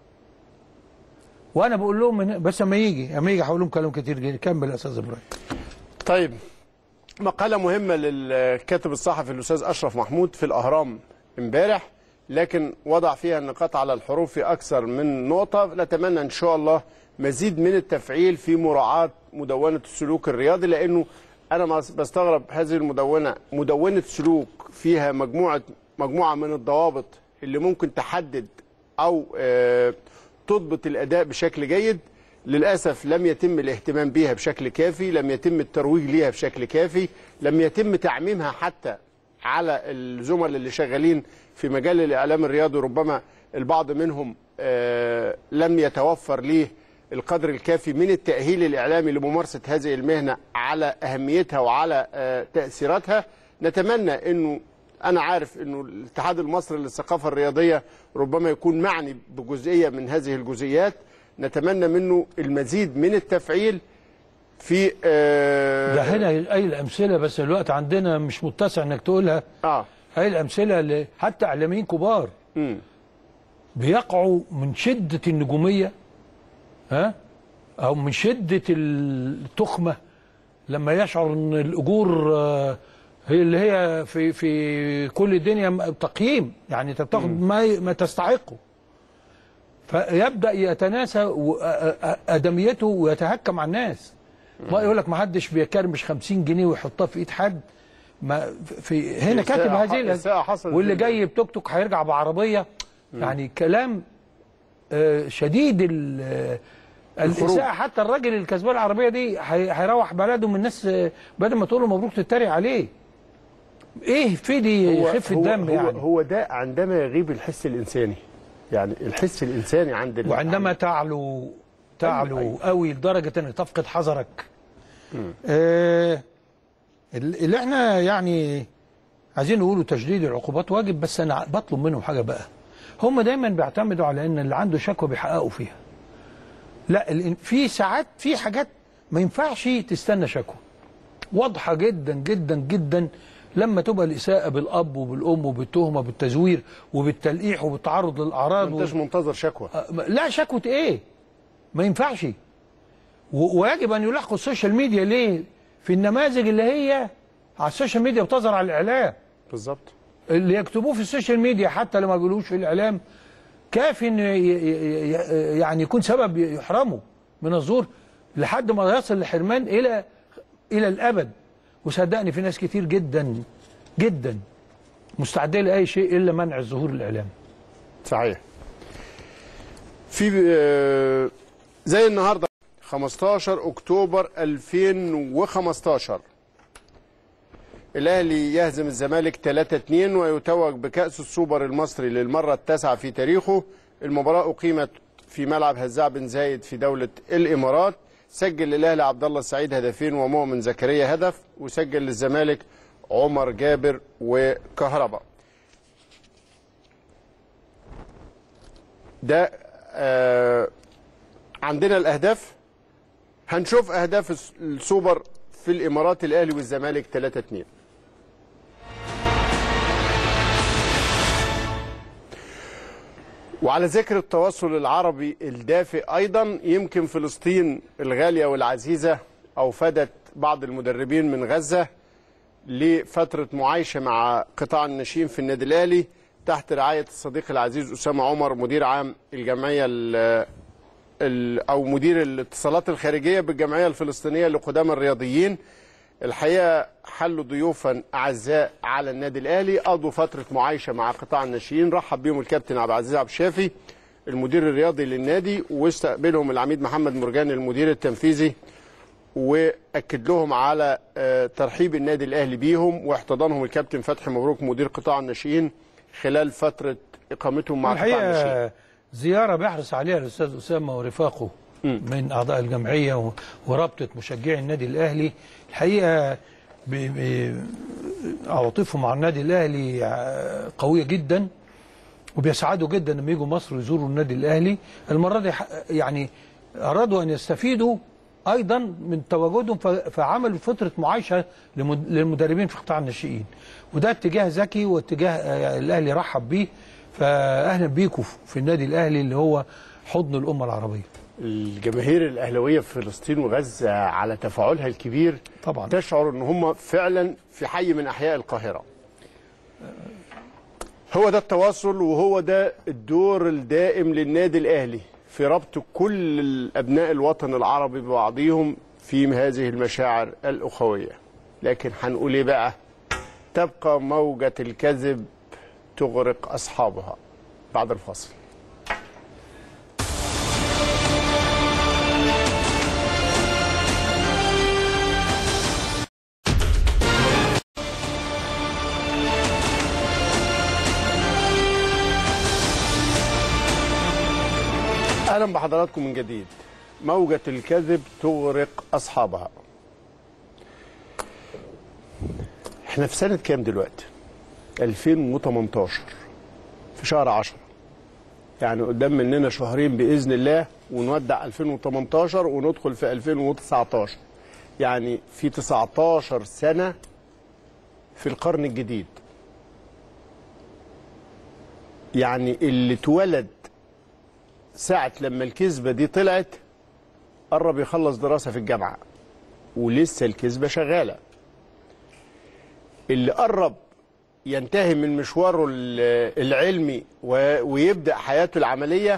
وانا بقول لهم من بس اما يجي اما يجي هقول لهم كلام كتير جدا كمل يا استاذ ابراهيم طيب مقالة مهمة للكاتب الصحفي الأستاذ أشرف محمود في الأهرام امبارح لكن وضع فيها النقاط على الحروف في أكثر من نقطة نتمنى إن شاء الله مزيد من التفعيل في مراعاة مدونة السلوك الرياضي لأنه أنا ما بستغرب هذه المدونة مدونة سلوك فيها مجموعة مجموعة من الضوابط اللي ممكن تحدد أو آه، تضبط الأداء بشكل جيد للأسف لم يتم الاهتمام بيها بشكل كافي لم يتم الترويج ليها بشكل كافي لم يتم تعميمها حتى على الزملاء اللي شغالين في مجال الإعلام الرياضي ربما البعض منهم آه، لم يتوفر ليه القدر الكافي من التأهيل الإعلامي لممارسة هذه المهنة على أهميتها وعلى آه، تأثيراتها نتمنى أنه أنا عارف أنه الاتحاد المصري للثقافة الرياضية ربما يكون معني بجزئية من هذه الجزئيات نتمنى منه المزيد من التفعيل في آه ده هنا اي الامثله بس الوقت عندنا مش متسع انك تقولها اه اي الامثله اللي حتى اعلاميين كبار مم. بيقعوا من شده النجوميه ها او من شده التخمه لما يشعر ان الاجور آه، هي اللي هي في في كل الدنيا م- تقييم يعني انت بتاخد ما ما تستحقه فيبدا يتناسى و- آ- آ- ادميته ويتهكم على الناس ما يقول لك ما حدش بيكرمش 50 جنيه ويحطها في ايد حد ما في هنا الإساءة كاتب ح- هذه الإساءة حصلت واللي في- جاي بتوك توك هيرجع بعربيه يعني كلام آه، شديد ال- آه، الخروج. الاساءه حتى الراجل الكسبان العربيه دي هي- هيروح بلده من الناس آه، بدل ما تقول له مبروك تتريق عليه ايه في دي هو خف هو الدم هو, يعني هو ده عندما يغيب الحس الإنساني يعني الحس الإنساني عند ال- وعندما تعلو تعلو أيوة. قوي لدرجه انك تفقد حذرك آه اللي احنا يعني عايزين نقوله تشديد العقوبات واجب بس انا بطلب منهم حاجه بقى هم دايما بيعتمدوا على ان اللي عنده شكوى بيحققوا فيها لا ال- في ساعات في حاجات ما ينفعش تستنى شكوى واضحه جدا جدا جدا لما تبقى الاساءه بالاب وبالام وبالتهمه بالتزوير وبالتلقيح وبالتعرض للاعراض ما انتش منتظر شكوى أه، لا شكوى ايه ما ينفعش و- ويجب ان يلحقوا السوشيال ميديا ليه في النماذج اللي هي على السوشيال ميديا بتظهر على الاعلام بالظبط اللي يكتبوه في السوشيال ميديا حتى لما بيقولوش في الاعلام كافي انه ي- ي- ي- يعني يكون سبب يحرمه من الظهور لحد ما يصل الحرمان الى الى الابد وصدقني في ناس كتير جدا جدا مستعده لاي شيء الا منع الظهور الاعلامي صحيح في آه، زي النهارده 15 اكتوبر 2015 الاهلي يهزم الزمالك 3-2 ويتوج بكاس السوبر المصري للمره التاسعه في تاريخه المباراه اقيمت في ملعب هزاع بن زايد في دوله الامارات سجل الاهلي عبد الله السعيد هدفين ومؤمن زكريا هدف وسجل للزمالك عمر جابر وكهربا ده آه عندنا الاهداف هنشوف اهداف الس- السوبر في الامارات الاهلي والزمالك 3 2 وعلى ذكر التواصل العربي الدافئ ايضا يمكن فلسطين الغاليه والعزيزه اوفدت بعض المدربين من غزه لفتره معايشه مع قطاع الناشئين في النادي الاهلي تحت رعايه الصديق العزيز اسامه عمر مدير عام الجمعيه ال- ال- او مدير الاتصالات الخارجيه بالجمعيه الفلسطينيه لقدامى الرياضيين الحقيقه حلوا ضيوفا اعزاء على النادي الاهلي قضوا فتره معايشه مع قطاع الناشئين رحب بيهم الكابتن عبد العزيز عبد الشافي المدير الرياضي للنادي واستقبلهم العميد محمد مرجان المدير التنفيذي واكد لهم على آه، ترحيب النادي الاهلي بيهم واحتضانهم الكابتن فتحي مبروك مدير قطاع الناشئين خلال فتره اقامتهم مع قطاع الناشئين الحقيقه زياره بيحرص عليها الاستاذ اسامه ورفاقه من اعضاء الجمعيه و- ورابطه مشجعي النادي الاهلي الحقيقه ب- ب- عواطفهم مع النادي الاهلي ع- قويه جدا وبيسعدوا جدا لما يجوا مصر ويزوروا النادي الاهلي المره دي ح- يعني ارادوا ان يستفيدوا ايضا من تواجدهم ف- فعملوا فتره معايشه لمد- للمدربين في قطاع الناشئين وده اتجاه ذكي واتجاه آه، الاهلي رحب بيه فاهلا بيكم في النادي الاهلي اللي هو حضن الامه العربيه الجماهير الاهلاويه في فلسطين وغزه على تفاعلها الكبير طبعا تشعر ان هم فعلا في حي من احياء القاهره هو ده التواصل وهو ده الدور الدائم للنادي الاهلي في ربط كل ابناء الوطن العربي ببعضهم في هذه المشاعر الاخويه لكن هنقول ايه بقى تبقى موجه الكذب تغرق اصحابها بعد الفاصل اهلا بحضراتكم من جديد موجة الكذب تغرق اصحابها احنا في سنة كام دلوقتي 2018 في شهر 10 يعني قدام مننا شهرين باذن الله ونودع 2018 وندخل في 2019 يعني في 19 سنة في القرن الجديد يعني اللي اتولد ساعة لما الكذبة دي طلعت قرب يخلص دراسة في الجامعة ولسه الكذبة شغالة اللي قرب ينتهي من مشواره ال- العلمي و- ويبدأ حياته العملية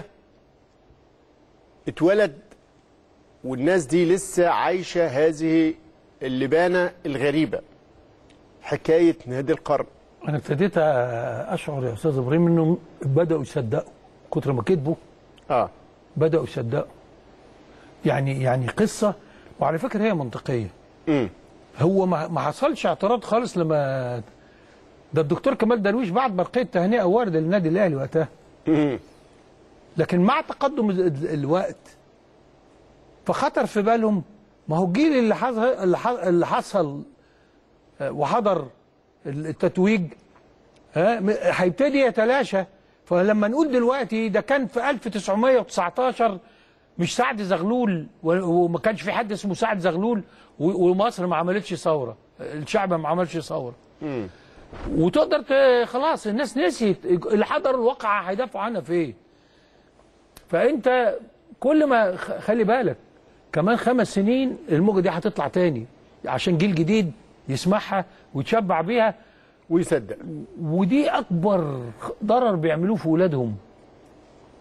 اتولد والناس دي لسه عايشة هذه اللبانة الغريبة حكاية نادي القرن انا ابتديت اشعر يا استاذ ابراهيم انهم بداوا يصدقوا كتر ما كذبوا اه بداوا يصدقوا يعني يعني قصه وعلى فكره هي منطقيه امم هو ما ما حصلش اعتراض خالص لما ده الدكتور كمال درويش بعد برقيه تهنئه وارده للنادي الاهلي وقتها امم لكن مع تقدم ال- ال- الوقت فخطر في بالهم ما هو الجيل اللي حصل اللي ح- اللي حصل آه، وحضر التتويج ها م- هيبتدي يتلاشى فلما نقول دلوقتي ده كان في 1919 مش سعد زغلول و- وما كانش في حد اسمه سعد زغلول و- ومصر ما عملتش ثوره الشعب ما عملش ثوره وتقدر ت- خلاص الناس نسيت اللي حضر الواقعه هيدافعوا عنها فين فانت كل ما خ- خلي بالك كمان خمس سنين الموجه دي هتطلع تاني عشان جيل جديد يسمعها ويتشبع بيها ويصدق ودي اكبر ضرر بيعملوه في ولادهم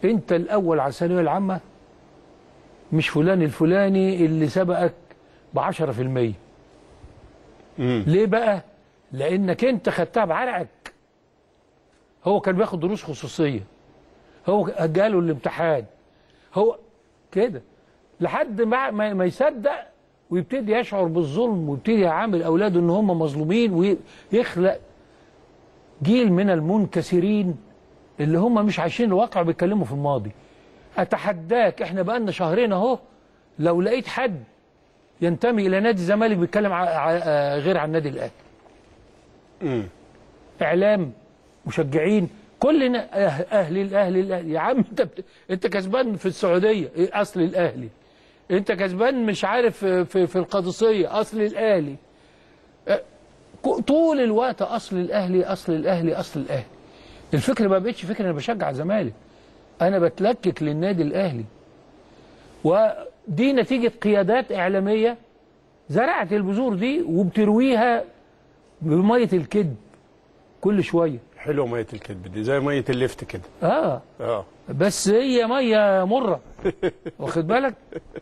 انت الاول على الثانويه العامه مش فلان الفلاني اللي سبقك ب 10% ليه بقى؟ لانك انت خدتها بعرقك هو كان بياخد دروس خصوصيه هو جاله الامتحان هو كده لحد ما ما ما يصدق ويبتدي يشعر بالظلم ويبتدي يعامل اولاده ان هم مظلومين ويخلق جيل من المنكسرين اللي هم مش عايشين الواقع بيتكلموا في الماضي اتحداك احنا بقالنا شهرين اهو لو لقيت حد ينتمي الى نادي الزمالك بيتكلم ع- ع- غير عن النادي الاهلي اعلام مشجعين كلنا أه- اهلي الاهلي الاهلي يا عم انت بت... انت كسبان في السعوديه إيه اصل الاهلي انت كسبان مش عارف في في القادسيه اصل الاهلي أه، ك- طول الوقت اصل الاهلي اصل الاهلي اصل الاهلي الفكره ما بقتش فكره انا بشجع الزمالك انا بتلكك للنادي الاهلي ودي نتيجه قيادات اعلاميه زرعت البذور دي وبترويها بميه الكذب كل شويه حلوه ميه الكذب دي زي ميه اللفت كده اه اه بس هي ميه مره واخد بالك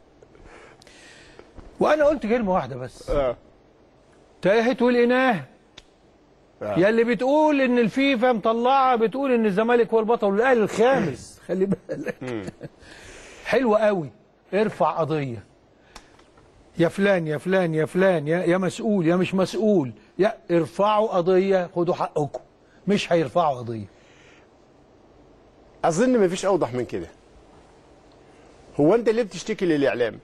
وانا قلت كلمه واحده بس اه تاهت والاناه آه. يا اللي بتقول ان الفيفا مطلعه بتقول ان الزمالك هو البطل والاهلي الخامس خلي بالك حلوه قوي ارفع قضيه يا فلان يا فلان يا فلان يا, يا مسؤول يا مش مسؤول يا ارفعوا قضيه خدوا حقكم مش هيرفعوا قضيه اظن مفيش اوضح من كده هو انت ليه بتشتكي للاعلام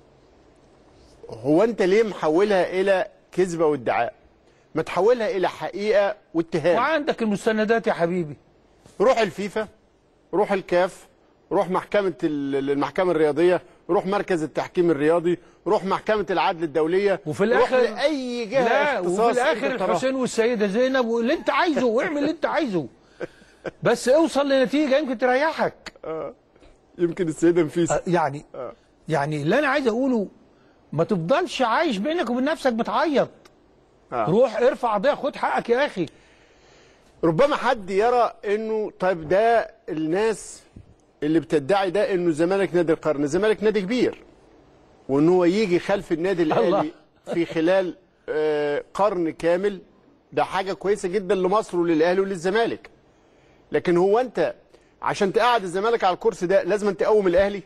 هو انت ليه محولها الى كذبه وادعاء ما تحولها الى حقيقه واتهام وعندك المستندات يا حبيبي روح الفيفا روح الكاف روح محكمة ال- المحكمة الرياضية روح مركز التحكيم الرياضي روح محكمة العدل الدولية وفي روح الآخر- لأي جهة لا اختصاص وفي الاخر أنت تراها. الحسين والسيده زينب واللي انت عايزه واعمل اللي انت عايزه بس اوصل لنتيجه يمكن تريحك يمكن السيدة نفيسة أه، يعني يعني اللي انا عايز اقوله ما تفضلش عايش بينك وبين نفسك بتعيط آه. روح ارفع قضيه خد حقك يا اخي ربما حد يرى انه طيب ده الناس اللي بتدعي ده انه الزمالك نادي القرن الزمالك نادي كبير وان هو يجي خلف النادي الله. الاهلي في خلال آه، قرن كامل ده حاجه كويسه جدا لمصر وللاهلي وللزمالك لكن هو انت عشان تقعد الزمالك على الكرسي ده لازم أن تقوم الاهلي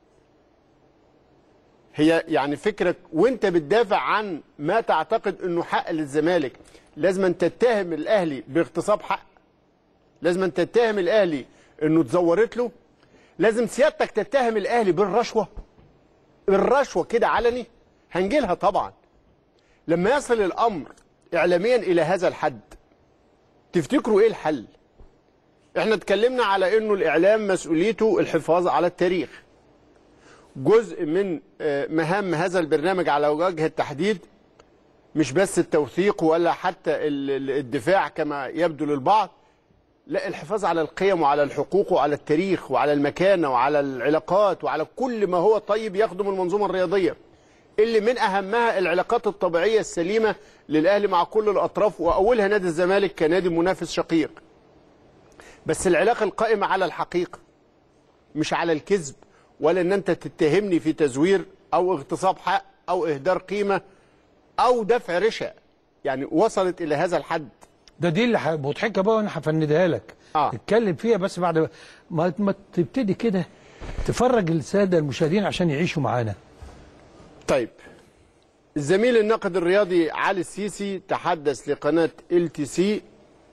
هي يعني فكرك وانت بتدافع عن ما تعتقد انه حق للزمالك لازم أن تتهم الاهلي باغتصاب حق لازم أن تتهم الاهلي انه اتزورت له لازم سيادتك تتهم الاهلي بالرشوه الرشوه كده علني هنجيلها طبعا لما يصل الامر اعلاميا الى هذا الحد تفتكروا ايه الحل احنا اتكلمنا على انه الاعلام مسؤوليته الحفاظ على التاريخ جزء من آه، مهام هذا البرنامج على وجه التحديد مش بس التوثيق ولا حتى ال- ال- الدفاع كما يبدو للبعض لا الحفاظ على القيم وعلى الحقوق وعلى التاريخ وعلى المكانة وعلى العلاقات وعلى كل ما هو طيب يخدم المنظومة الرياضية اللي من أهمها العلاقات الطبيعية السليمة للأهلي مع كل الأطراف وأولها نادي الزمالك كنادي منافس شقيق بس العلاقة القائمة على الحقيقة مش على الكذب ولا ان انت تتهمني في تزوير او اغتصاب حق او اهدار قيمة او دفع رشا يعني وصلت الى هذا الحد ده دي اللي ح- مضحكه بقى وانا هفندها لك آه. اتكلم فيها بس بعد ما, ما تبتدي كده تفرج الساده المشاهدين عشان يعيشوا معانا طيب الزميل الناقد الرياضي علي السيسي تحدث لقناة ال تي سي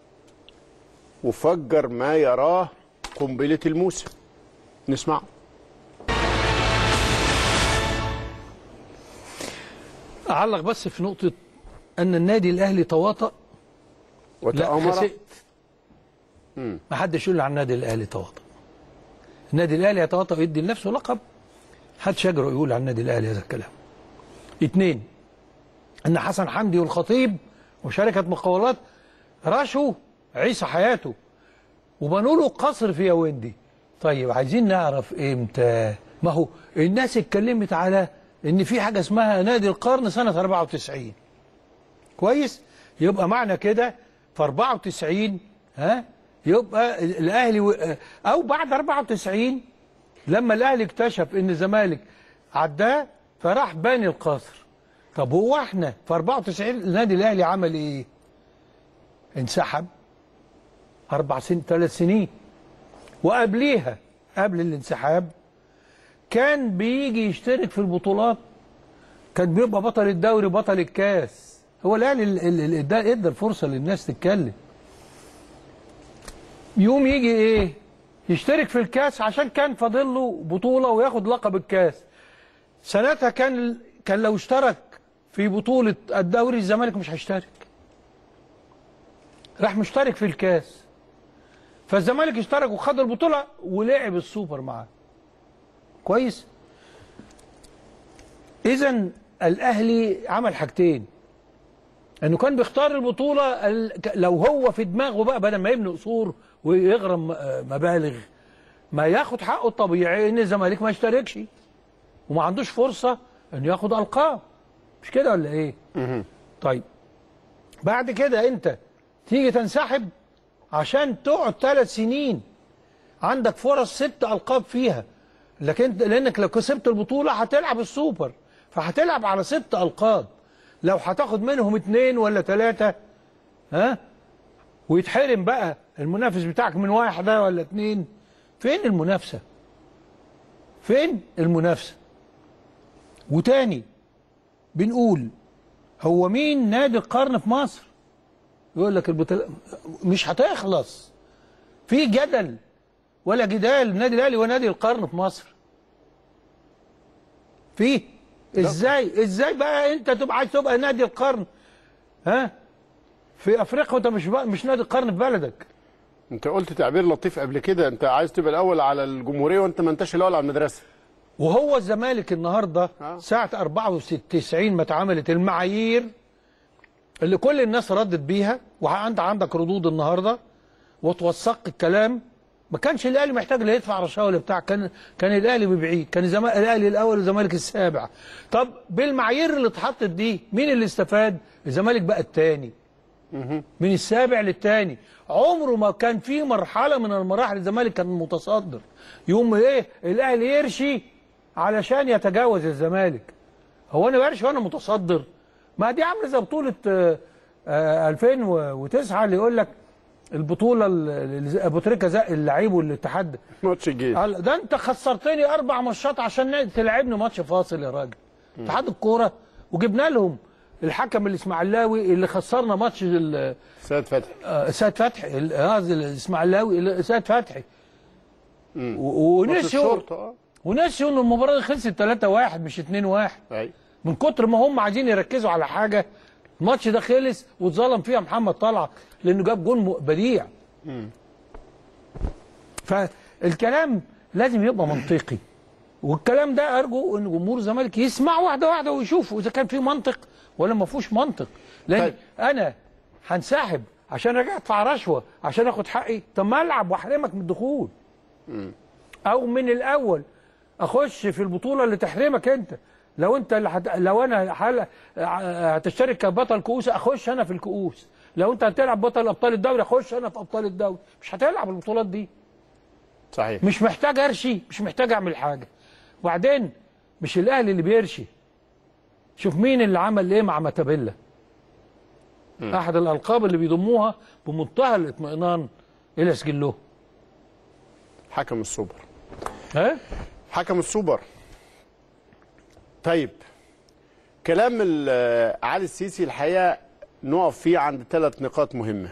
وفجر ما يراه قنبلة الموسم نسمعه اعلق بس في نقطه ان النادي الاهلي تواطأ لا وتأمر خسئت ما حدش يقول عن النادي الاهلي تواطأ النادي الاهلي يتواطأ ويدي لنفسه لقب حدش يجرؤ يقول عن النادي الاهلي هذا الكلام اثنين ان حسن حمدي والخطيب وشركه مقاولات رشوا عيسى حياته وبنوا له قصر في ياوندي طيب عايزين نعرف امتى ما هو الناس اتكلمت على ان في حاجه اسمها نادي القرن سنه 94 كويس يبقى معنى كده في 94 ها يبقى الاهلي و... او بعد 94 لما الاهلي اكتشف ان الزمالك عداه فراح باني القصر طب هو احنا في 94 النادي الاهلي عمل ايه؟ انسحب اربع سنين ثلاث سنين وقبليها قبل الانسحاب كان بيجي يشترك في البطولات كان بيبقى بطل الدوري بطل الكاس هو الاهلي ال- ال- ال- ادى ادى الفرصه للناس تتكلم يوم يجي ايه يشترك في الكاس عشان كان فاضل له بطوله وياخد لقب الكاس سنتها كان كان لو اشترك في بطوله الدوري الزمالك مش هيشترك راح مشترك في الكاس فالزمالك اشترك وخد البطوله ولعب السوبر معاه كويس اذا الاهلي عمل حاجتين انه كان بيختار البطوله ال- ك- لو هو في دماغه بقى بدل ما يبني قصور ويغرم آه، مبالغ ما ياخد حقه الطبيعي ان الزمالك ما يشتركش وما عندوش فرصه انه ياخد القاب مش كده ولا ايه؟ طيب بعد كده انت تيجي تنسحب عشان تقعد ثلاث سنين عندك فرص ست القاب فيها لكن لانك لو كسبت البطوله هتلعب السوبر فهتلعب على ست القاب لو هتاخد منهم اتنين ولا ثلاثه ها ويتحرم بقى المنافس بتاعك من واحده ولا اتنين فين المنافسه؟ فين المنافسه؟ وتاني بنقول هو مين نادي القرن في مصر؟ يقول لك البطولة مش هتخلص في جدل ولا جدال النادي الاهلي ونادي القرن في مصر في ازاي ازاي بقى انت تبقى عايز تبقى نادي القرن ها في افريقيا وانت مش بقى مش نادي القرن في بلدك انت قلت تعبير لطيف قبل كده انت عايز تبقى الاول على الجمهوريه وانت ما انتش الاول على المدرسه وهو الزمالك النهارده آه. ساعه 94 ما اتعملت المعايير اللي كل الناس ردت بيها وانت عندك ردود النهارده وتوثق الكلام ما كانش الاهلي محتاج لا يدفع رشاوي بتاع كان كان الاهلي ببعيد كان الزمالك الاهلي الاول والزمالك السابع طب بالمعايير اللي اتحطت دي مين اللي استفاد الزمالك بقى الثاني من السابع للثاني عمره ما كان في مرحله من المراحل الزمالك كان متصدر يوم ايه الاهلي يرشي علشان يتجاوز الزمالك هو انا برشي وانا متصدر ما دي عامله زي بطوله آه، آه، 2009 اللي يقول لك البطوله اللي ابو تريكه زق اللعيب والاتحاد ماتش الجيش قال ده انت خسرتني اربع ماتشات عشان تلعبني ماتش فاصل يا راجل اتحاد الكوره وجبنا لهم الحكم الاسماعيلاوي اللي خسرنا ماتش ال- سيد فتحي آه، سيد فتحي ال- قصدي الاسماعيلاوي ال- سيد فتحي و- ماتش ونسيوا الشرطه اه ونسيوا ان المباراه دي خلصت 3-1 مش 2-1 ايوه من كتر ما هم عايزين يركزوا على حاجه الماتش ده خلص واتظلم فيها محمد طلعت لانه جاب جون م- بديع فالكلام لازم يبقى منطقي والكلام ده ارجو ان جمهور الزمالك يسمع واحده واحده ويشوفوا اذا كان في منطق ولا ما فيهوش منطق لان طيب. انا هنسحب عشان ارجع ادفع رشوه عشان اخد حقي طب ما العب واحرمك من الدخول او من الاول اخش في البطوله اللي تحرمك انت لو انت اللي هت... لو انا حل... هتشترك كبطل كؤوس اخش انا في الكؤوس لو انت هتلعب بطل ابطال الدوري اخش انا في ابطال الدوري مش هتلعب البطولات دي صحيح مش محتاج ارشي مش محتاج اعمل حاجه وبعدين مش الاهلي اللي بيرشي شوف مين اللي عمل ايه مع ماتابيلا احد الالقاب اللي بيضموها بمنتهى الاطمئنان الى سجله حكم السوبر ها حكم السوبر طيب كلام ال- علي السيسي الحقيقه نقف فيه عند ثلاث نقاط مهمه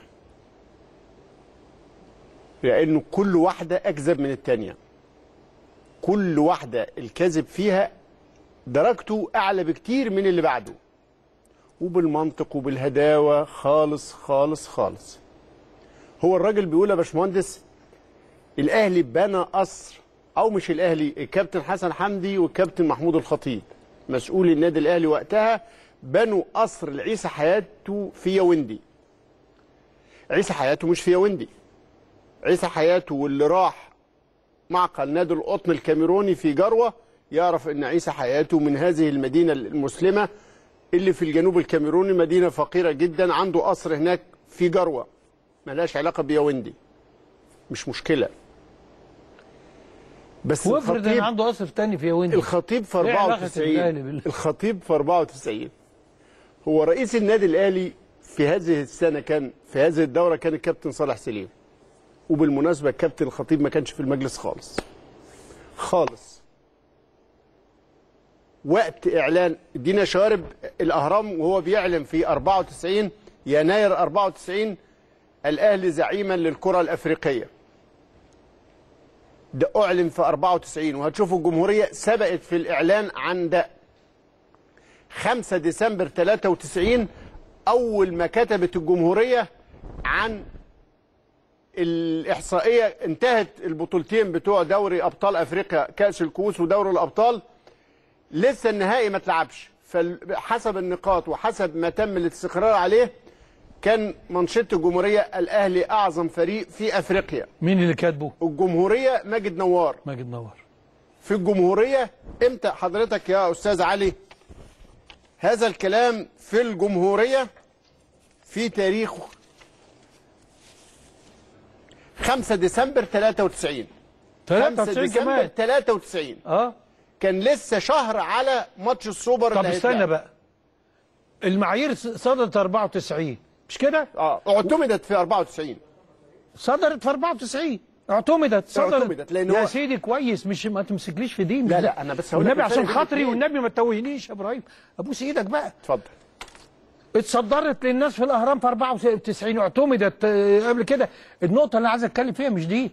لانه كل واحده اكذب من الثانيه كل واحده الكذب فيها درجته اعلى بكتير من اللي بعده وبالمنطق وبالهداوه خالص خالص خالص هو الراجل بيقول يا باشمهندس الاهلي بنى قصر او مش الاهلي الكابتن حسن حمدي والكابتن محمود الخطيب مسؤول النادي الاهلي وقتها بنوا قصر لعيسى حياته في ياوندي عيسى حياته مش في ياوندي عيسى حياته واللي راح معقل نادي القطن الكاميروني في جروه يعرف ان عيسى حياته من هذه المدينه المسلمه اللي في الجنوب الكاميروني مدينه فقيره جدا عنده قصر هناك في جروه ملهاش علاقه بياوندي مش مشكله بس وافرض ان الخطيب عنده قصر تاني في ويندي الخطيب في إيه علاقة 94 الأهلي بال- الخطيب في 94 هو رئيس النادي الاهلي في هذه السنه كان في هذه الدوره كان الكابتن صالح سليم وبالمناسبه الكابتن الخطيب ما كانش في المجلس خالص خالص وقت اعلان دينا شوارب الاهرام وهو بيعلن في 94 يناير 94 الاهلي زعيما للكره الافريقيه ده اعلن في 94 وهتشوفوا الجمهوريه سبقت في الاعلان عن ده 5 ديسمبر 93 اول ما كتبت الجمهوريه عن الاحصائيه انتهت البطولتين بتوع دوري ابطال افريقيا كاس الكؤوس ودوري الابطال لسه النهائي ما اتلعبش فحسب النقاط وحسب ما تم الاستقرار عليه كان منشط الجمهوريه الاهلي اعظم فريق في افريقيا مين اللي كاتبه؟ الجمهوريه ماجد نوار ماجد نور في الجمهوريه امتى حضرتك يا استاذ علي هذا الكلام في الجمهوريه في تاريخ 5 ديسمبر 93 5 93 ديسمبر كمان 93 اه كان لسه شهر على ماتش السوبر طب اللي استنى هيتلعب. بقى المعايير صدرت 94 مش كده؟ اه اعتمدت في 94 صدرت في 94 اعتمدت صدرت اعتمدت، لأن يا هو- سيدي كويس مش ما تمسكليش في دين لا، لا، أنا بس هقول لك والنبي الفرق عشان بين خاطري الاتنين. والنبي ما تتوهنيش يا ابراهيم ابوس ايدك بقى اتفضل اتصدرت للناس في الاهرام في 94 اعتمدت آه، قبل كده النقطه اللي عايز اتكلم فيها مش دي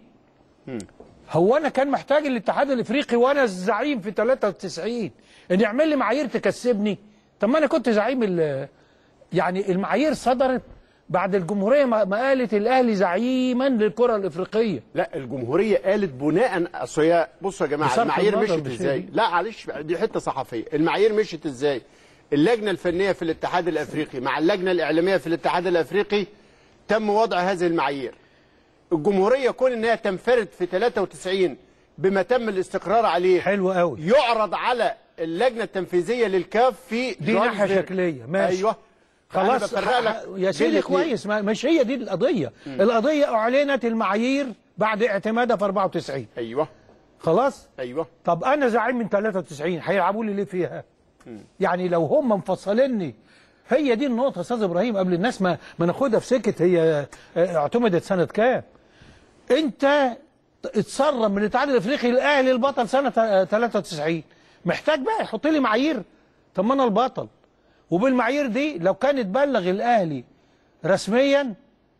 هو انا كان محتاج الاتحاد الافريقي وانا الزعيم في 93 ان يعمل لي معايير تكسبني طب ما انا كنت زعيم ال- يعني المعايير صدرت بعد الجمهوريه ما ما قالت الاهلي زعيما للكره الافريقيه لا الجمهوريه قالت بناء اصل هي بصوا يا جماعه بصرف المعايير النظر مشيت مش ازاي دي. لا معلش دي حته صحفيه المعايير مشيت ازاي اللجنه الفنيه في الاتحاد الافريقي مع اللجنه الاعلاميه في الاتحاد الافريقي تم وضع هذه المعايير الجمهوريه كون انها تنفرد في 93 بما تم الاستقرار عليه حلو قوي يعرض على اللجنه التنفيذيه للكاف في دي ناحيه جوهانسبرج. شكليه ماشي ايوه خلاص أنا بفرق لك ح- يا بين سيدي الاتنين. كويس ما مش هي دي القضيه القضيه اعلنت المعايير بعد اعتمادها في 94 ايوه خلاص ايوه طب انا زعيم من 93 هيلعبوا لي ليه فيها يعني لو هم مفصليني هي دي النقطه يا استاذ ابراهيم قبل الناس ما ما ناخدها في سكه هي آه، اعتمدت سنه كام انت اتسرب من الاتحاد الافريقي الاهلي البطل سنه آه، 93 محتاج بقى يحط لي معايير طب ما انا البطل وبالمعايير دي لو كان اتبلغ الاهلي رسميا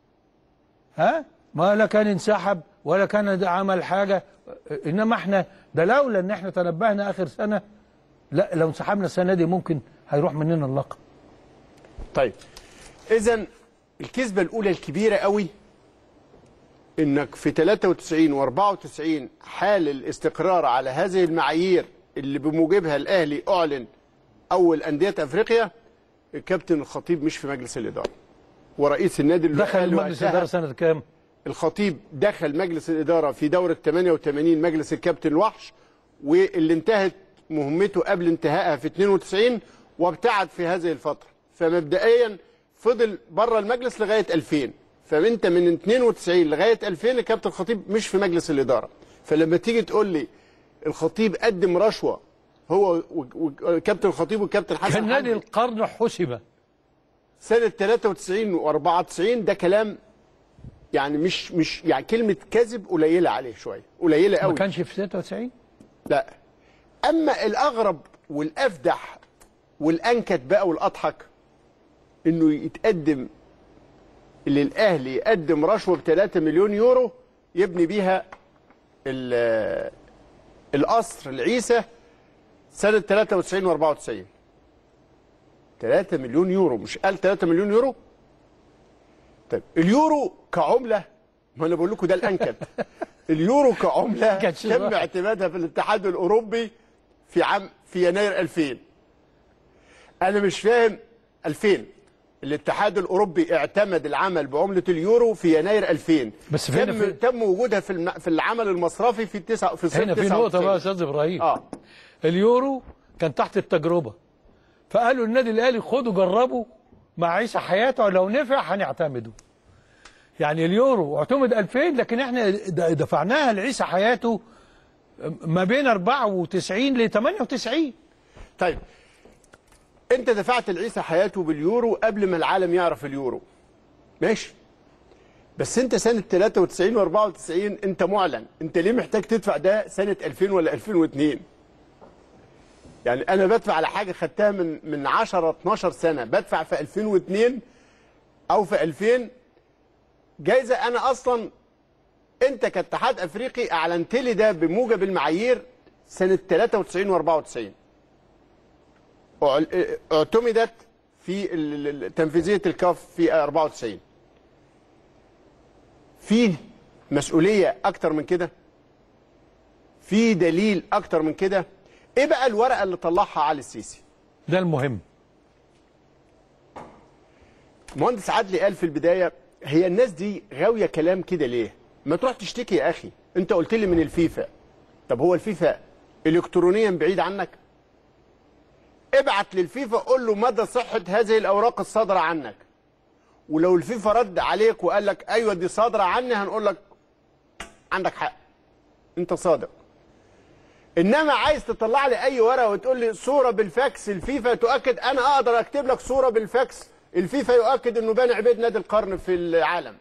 ها ما لا كان انسحب ولا كان ده عمل حاجه انما احنا ده لولا ان احنا تنبهنا اخر سنه لا لو انسحبنا السنه دي ممكن هيروح مننا اللقب طيب اذا الكذبه الاولى الكبيره قوي انك في 93 و94 حال الاستقرار على هذه المعايير اللي بموجبها الاهلي اعلن اول انديه افريقيا الكابتن الخطيب مش في مجلس الاداره ورئيس النادي اللي دخل قال مجلس وقتها الاداره سنه كام؟ الخطيب دخل مجلس الإدارة في دورة 88 مجلس الكابتن الوحش واللي انتهت مهمته قبل انتهائها في 92 وابتعد في هذه الفترة فمبدئيا فضل بره المجلس لغاية 2000 فانت من 92 لغاية 2000 الكابتن الخطيب مش في مجلس الإدارة فلما تيجي تقول لي الخطيب قدم رشوة هو وكابتن الخطيب والكابتن حسن كان نادي حمدي القرن حسب سنة 93 و94 ده كلام يعني مش مش يعني كلمة كذب قليلة عليه شوية قليلة ما قوي كانش في 96 لا أما الأغرب والأفدح والأنكت بقى والأضحك إنه يتقدم للأهلي يقدم رشوة ب 3 مليون يورو يبني بيها ال- القصر العيسى سنة 93 و 94 3 مليون يورو مش قال 3 مليون يورو طيب اليورو كعملة ما انا بقول لكم ده الانكت اليورو كعملة كانش تم صح. اعتمادها في الاتحاد الاوروبي في عام في يناير 2000 انا مش فاهم 2000 الاتحاد الاوروبي اعتمد العمل بعمله اليورو في يناير 2000 بس فين- تم, فين- تم وجودها في الم... في العمل المصرفي في التسع في صيف هنا في نقطه بقى يا 99. استاذ ابراهيم اه اليورو كان تحت التجربه فقالوا النادي الاهلي خدوا جربوا مع عيسى حياته لو نفع هنعتمده يعني اليورو اعتمد 2000 لكن احنا د- دفعناها لعيسى حياته ما بين 94 ل 98 طيب انت دفعت لعيسى حياته باليورو قبل ما العالم يعرف اليورو ماشي بس انت سنه 93 و94 انت معلن انت ليه محتاج تدفع ده سنه 2000 ولا 2002 يعني انا بدفع على حاجه خدتها من من 10 12 سنه بدفع في 2002 او في 2000 جايزه انا اصلا انت كاتحاد افريقي اعلنت لي ده بموجب المعايير سنه 93 و94 اعل- اعتمدت في ال- ال- تنفيذيه الكاف في 94 في مسؤوليه اكتر من كده في دليل اكتر من كده ايه بقى الورقه اللي طلعها علي السيسي ده المهم مهندس عدلي قال في البدايه هي الناس دي غاويه كلام كده ليه ما تروح تشتكي يا اخي انت قلت لي من الفيفا طب هو الفيفا الكترونيا بعيد عنك ابعت للفيفا قول له مدى صحه هذه الاوراق الصادره عنك ولو الفيفا رد عليك وقال لك ايوه دي صادره عني هنقول لك عندك حق انت صادق انما عايز تطلع لي اي ورقه وتقول لي صوره بالفاكس الفيفا تؤكد انا اقدر اكتب لك صوره بالفاكس الفيفا يؤكد انه بني عبيد نادي القرن في العالم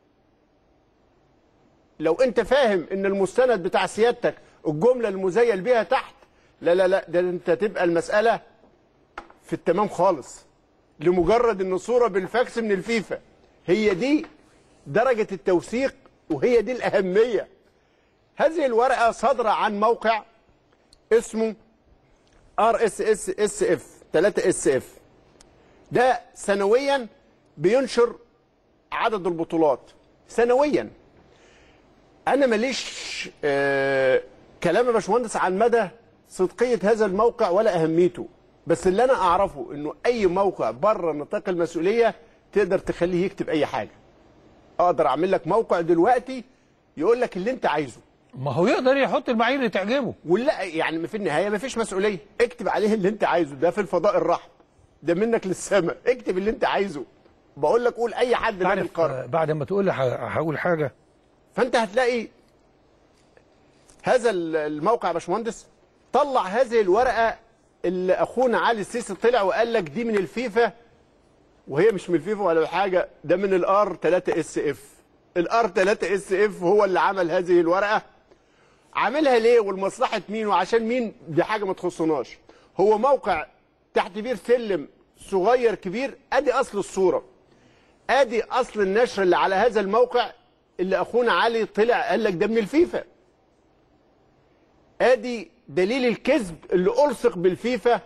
لو انت فاهم ان المستند بتاع سيادتك الجمله المزيل بيها تحت لا لا لا ده انت تبقى المساله في التمام خالص لمجرد ان صوره بالفاكس من الفيفا هي دي درجه التوثيق وهي دي الاهميه هذه الورقه صادره عن موقع اسمه ار اس اس اس اف 3 اس اف ده سنويا بينشر عدد البطولات سنويا انا ماليش آه كلام يا باشمهندس عن مدى صدقيه هذا الموقع ولا اهميته بس اللي انا اعرفه انه اي موقع بره نطاق المسؤوليه تقدر تخليه يكتب اي حاجه اقدر اعمل لك موقع دلوقتي يقول لك اللي انت عايزه ما هو يقدر يحط المعايير اللي تعجبه ولا يعني في النهايه ما فيش مسؤوليه اكتب عليه اللي انت عايزه ده في الفضاء الرحب ده منك للسماء اكتب اللي انت عايزه بقول لك قول اي حد من تعرف القرن آه، بعد ما تقول لي ه- هقول حاجه فانت هتلاقي هذا ال- الموقع يا باشمهندس طلع هذه الورقه اللي اخونا علي السيسي طلع وقال لك دي من الفيفا وهي مش من الفيفا ولا حاجه ده من الار 3 اس اف الار 3 اس اف هو اللي عمل هذه الورقه عاملها ليه ولمصلحه مين وعشان مين دي حاجه ما تخصناش هو موقع تحت بير سلم صغير كبير ادي اصل الصوره ادي اصل النشر اللي على هذا الموقع اللي اخونا علي طلع قال لك ده من الفيفا ادي دليل الكذب اللي الصق بالفيفا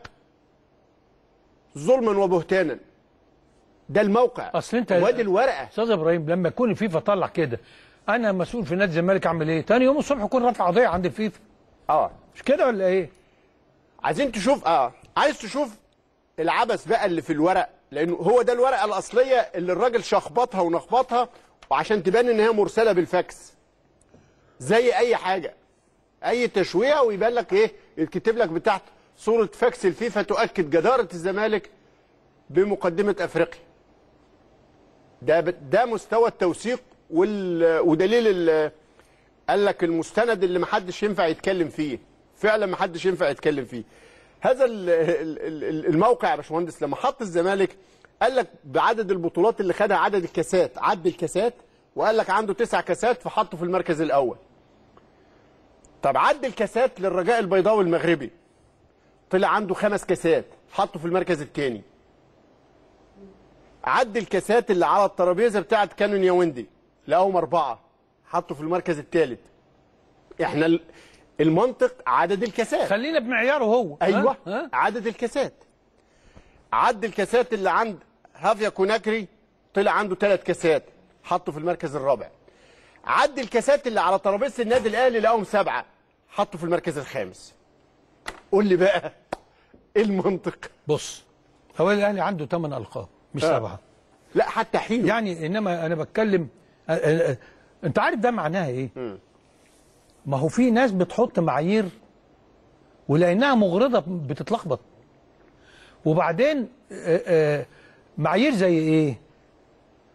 ظلما وبهتانا ده الموقع اصل انت وادي الورقه استاذ ابراهيم لما يكون الفيفا طلع كده انا مسؤول في نادي الزمالك اعمل ايه؟ تاني يوم الصبح اكون رافع قضيه عند الفيفا اه مش كده ولا ايه؟ عايزين تشوف اه عايز تشوف العبث بقى اللي في الورق لانه هو ده الورقه الاصليه اللي الراجل شخبطها ونخبطها وعشان تبان ان هي مرسله بالفاكس زي اي حاجه اي تشويه ويبان لك ايه يتكتب لك بتاعت صوره فاكس الفيفا تؤكد جداره الزمالك بمقدمه افريقيا ده ب- ده مستوى التوثيق وال... ودليل ال... قال لك المستند اللي محدش ينفع يتكلم فيه فعلا محدش ينفع يتكلم فيه هذا ال- ال- ال- الموقع يا باشمهندس لما حط الزمالك قال لك بعدد البطولات اللي خدها عدد الكاسات عد الكاسات وقال لك عنده تسع كاسات فحطه في المركز الاول طب عد الكاسات للرجاء البيضاوي المغربي طلع عنده خمس كاسات حطه في المركز الثاني عد الكاسات اللي على الترابيزه بتاعت كانون ياوندي لقاهم اربعه حطه في المركز الثالث احنا ال- المنطق عدد الكاسات خلينا بمعياره هو ها؟ ايوه ها؟ عدد الكاسات عد الكاسات اللي عند هافيا كوناكري طلع عنده ثلاث كاسات حطه في المركز الرابع عد الكاسات اللي على ترابيزه النادي الاهلي لقاهم سبعه حطه في المركز الخامس قول لي بقى ايه المنطق بص هو الاهلي عنده ثمان القاب مش آه. سبعه لا حتى حين يعني انما انا بتكلم أ- أ- أ- انت عارف ده معناها ايه؟ ما هو في ناس بتحط معايير ولانها مغرضه بتتلخبط وبعدين آه، آه، معايير زي ايه؟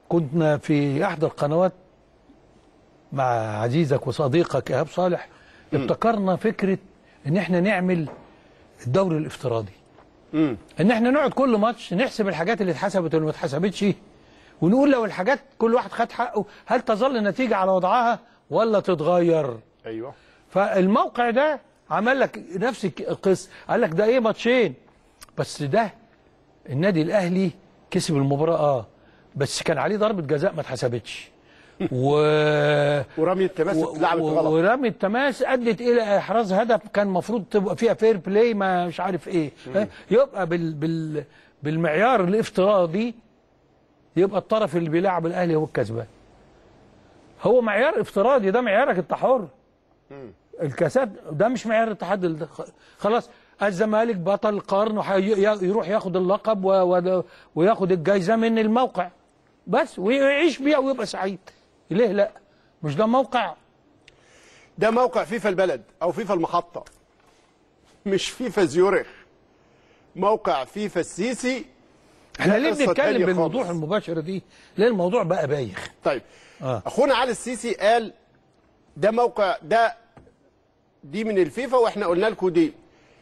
كنا في احدى القنوات مع عزيزك وصديقك ايهاب صالح ابتكرنا فكره ان احنا نعمل الدوري الافتراضي امم ان احنا نقعد كل ماتش نحسب الحاجات اللي اتحسبت واللي ما اتحسبتش ونقول لو الحاجات كل واحد خد حقه هل تظل النتيجه على وضعها ولا تتغير ايوه فالموقع ده عمل لك نفس الك- القصه قال لك ده ايه ماتشين بس ده النادي الاهلي كسب المباراه اه بس كان عليه ضربه جزاء ما اتحسبتش و ورمي التماس و- اتلعبت و- غلط ورمي التماس ادت الى احراز هدف كان المفروض تبقى فيها فير بلاي ما مش عارف ايه يبقى بال بال بالمعيار الافتراضي يبقى الطرف اللي بيلعب الاهلي هو الكسبان هو معيار افتراضي ده معيارك انت حر الكاسات ده مش معيار الاتحاد ال- خلاص الزمالك بطل القرن وحي- يروح ياخد اللقب و- و- وياخد الجايزه من الموقع بس ويعيش بيها ويبقى سعيد ليه لا مش ده موقع ده موقع فيفا البلد او فيفا المحطه مش فيفا زيورخ موقع فيفا السيسي احنا ده ليه قصة بنتكلم تانية بالوضوح خالص. المباشر دي ليه الموضوع بقى بايخ طيب آه. اخونا علي السيسي قال ده موقع ده دي من الفيفا واحنا قلنا لكم دي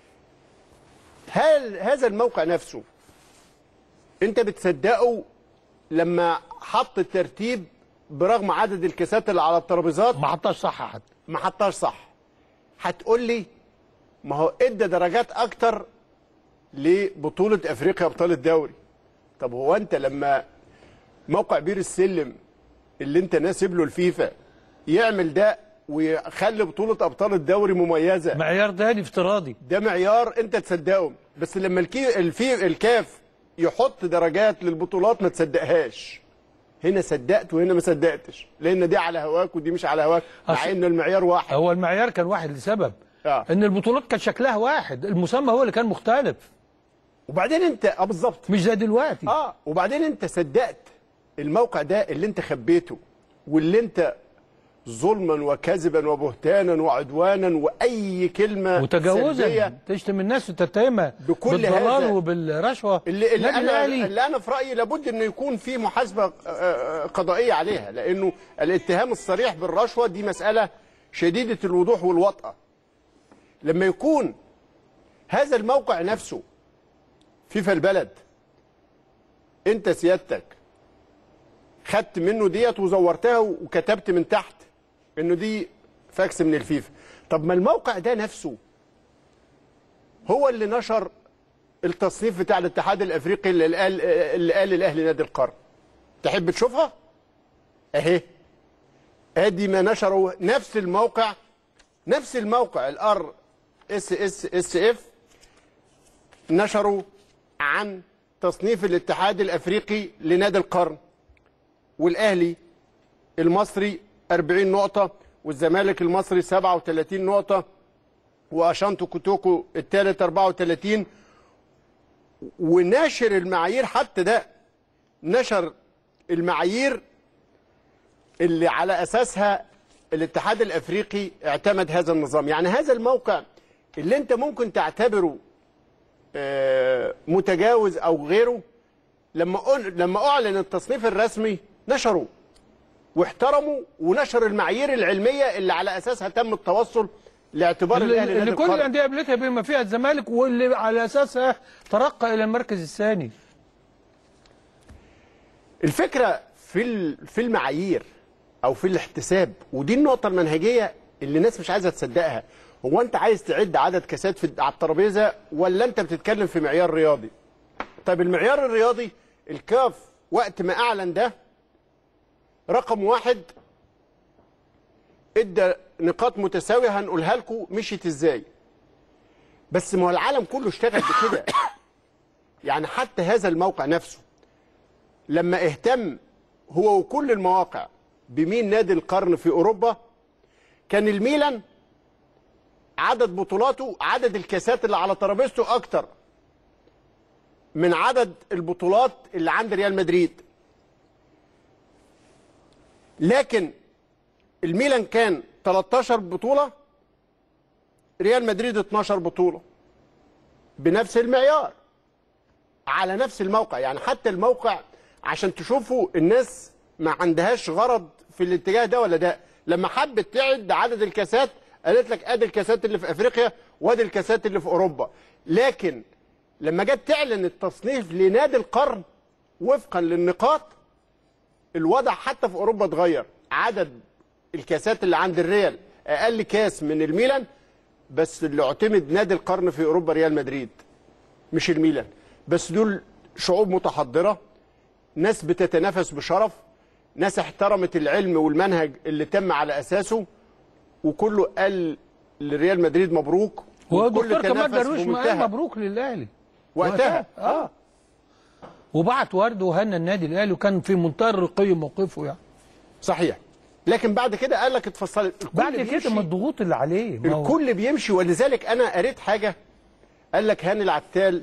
هل هذا الموقع نفسه انت بتصدقه لما حط الترتيب برغم عدد الكاسات اللي على الترابيزات ما حطاش صح حد ما حطاش صح هتقول لي ما هو ادى درجات اكتر لبطوله افريقيا ابطال الدوري طب هو انت لما موقع بير السلم اللي انت ناسب له الفيفا يعمل ده ويخلي بطوله ابطال الدوري مميزه معيار تاني افتراضي ده معيار انت تصدقه بس لما الكي الفي الكاف يحط درجات للبطولات ما تصدقهاش هنا صدقت وهنا ما صدقتش لان دي على هواك ودي مش على هواك مع أصل- ان المعيار واحد هو المعيار كان واحد لسبب آه. ان البطولات كان شكلها واحد المسمى هو اللي كان مختلف وبعدين انت اه بالظبط مش زي دلوقتي اه وبعدين انت صدقت الموقع ده اللي انت خبيته واللي انت ظلما وكذبا وبهتانا وعدوانا واي كلمه سلبية وتجاوزا تشتم الناس وتتهمها بكل بالضلال هذا. وبالرشوه اللي, اللي النادي انا الأهلي اللي انا في رايي لابد انه يكون في محاسبه آه، آه، قضائيه عليها لانه الاتهام الصريح بالرشوه دي مساله شديده الوضوح والوطأه لما يكون هذا الموقع نفسه فيفا البلد انت سيادتك خدت منه ديت وزورتها وكتبت من تحت انه دي فاكس من الفيفا طب ما الموقع ده نفسه هو اللي نشر التصنيف بتاع الاتحاد الافريقي اللي قال اللي قال الاهلي نادي القرن تحب تشوفها اهي ادي ما نشره نفس الموقع نفس الموقع الار اس اس اس اف نشروا عن تصنيف الاتحاد الافريقي لنادي القرن والاهلي المصري 40 نقطه والزمالك المصري 37 نقطه واشانتو كوتوكو الثالث 34 وناشر المعايير حتى ده نشر المعايير اللي على اساسها الاتحاد الافريقي اعتمد هذا النظام يعني هذا الموقع اللي انت ممكن تعتبره آه، متجاوز او غيره لما أن- لما اعلن التصنيف الرسمي نشروا واحترموا ونشر المعايير العلميه اللي على اساسها تم التوصل لاعتبار اللي, الاهلي نادي اللي كل القرن. الانديه قابلتها بما فيها الزمالك واللي على اساسها ترقى الى المركز الثاني الفكره في ال- في المعايير او في الاحتساب ودي النقطه المنهجيه اللي الناس مش عايزه تصدقها هو انت عايز تعد عدد كاسات في على الترابيزه ولا انت بتتكلم في معيار رياضي طيب المعيار الرياضي الكاف وقت ما اعلن ده رقم واحد ادى نقاط متساويه هنقولها لكم مشيت ازاي بس ما هو العالم كله اشتغل بكده يعني حتى هذا الموقع نفسه لما اهتم هو وكل المواقع بمين نادي القرن في اوروبا كان الميلان عدد بطولاته عدد الكاسات اللي على ترابيزته اكتر من عدد البطولات اللي عند ريال مدريد لكن الميلان كان 13 بطوله ريال مدريد 12 بطوله بنفس المعيار على نفس الموقع يعني حتى الموقع عشان تشوفوا الناس ما عندهاش غرض في الاتجاه ده ولا ده لما حبت تعد عدد الكاسات قالت لك ادي الكاسات اللي في افريقيا وادي الكاسات اللي في اوروبا لكن لما جت تعلن التصنيف لنادي القرن وفقا للنقاط الوضع حتى في اوروبا اتغير عدد الكاسات اللي عند الريال اقل كاس من الميلان بس اللي اعتمد نادي القرن في اوروبا ريال مدريد مش الميلان بس دول شعوب متحضره ناس بتتنافس بشرف ناس احترمت العلم والمنهج اللي تم على اساسه وكله قال لريال مدريد مبروك هو والكل الدكتور كمال تنافس درويش ما قال بمنتهى مبروك للاهلي وقتها اه وبعت ورد وهنى النادي الاهلي وكان في منتهى الرقي موقفه يعني صحيح لكن بعد كده قال لك اتفصلت الكل بعد كده بيمشي- ما الضغوط اللي عليه ما هو- الكل بيمشي ولذلك انا قريت حاجه قال لك هاني العتال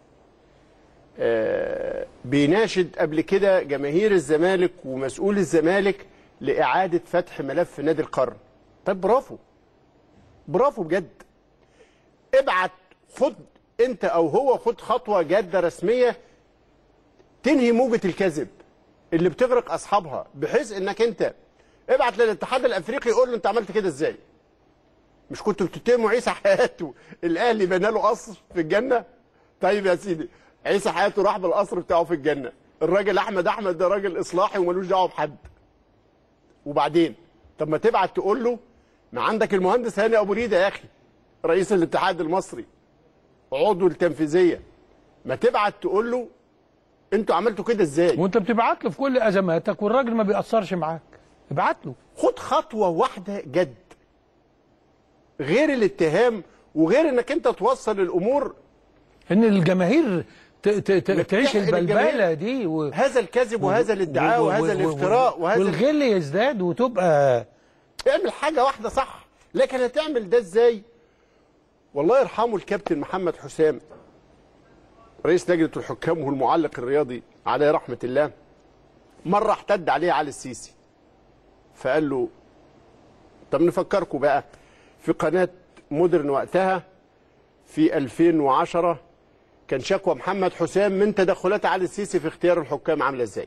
آه، بيناشد قبل كده جماهير الزمالك ومسؤول الزمالك لاعاده فتح ملف نادي القرن طب برافو برافو بجد ابعت خد انت او هو خد خطوه جاده رسميه تنهي موجه الكذب اللي بتغرق اصحابها بحيث انك انت ابعت للاتحاد الافريقي يقول له انت عملت كده ازاي مش كنتوا بتتهموا عيسى حياته الاهلي بنى له قصر في الجنه طيب يا سيدي عيسى حياته راح بالقصر بتاعه في الجنه الراجل احمد احمد ده راجل اصلاحي وملوش دعوه بحد وبعدين طب ما تبعت تقول له ما عندك المهندس هاني ابو ريده يا اخي رئيس الاتحاد المصري عضو التنفيذيه ما تبعت تقول له انتوا عملتوا كده ازاي وانت بتبعت له في كل ازماتك والراجل ما بيأثرش معاك ابعت له خد خطوه واحده جد غير الاتهام وغير انك انت توصل الامور ان الجماهير ت- ت- ت- تعيش بتحقن البلبله الجماهير. دي و... هذا الكذب وهذا الادعاء و- و- وهذا و- و- الافتراء وهذا والغل يزداد وتبقى اعمل حاجه واحده صح لكن هتعمل ده ازاي والله يرحمه الكابتن محمد حسام رئيس لجنه الحكام والمعلق الرياضي عليه رحمه الله مره احتد عليه علي السيسي فقال له طب نفكركم بقى في قناه مودرن وقتها في 2010 كان شكوى محمد حسام من تدخلات علي السيسي في اختيار الحكام عامله ازاي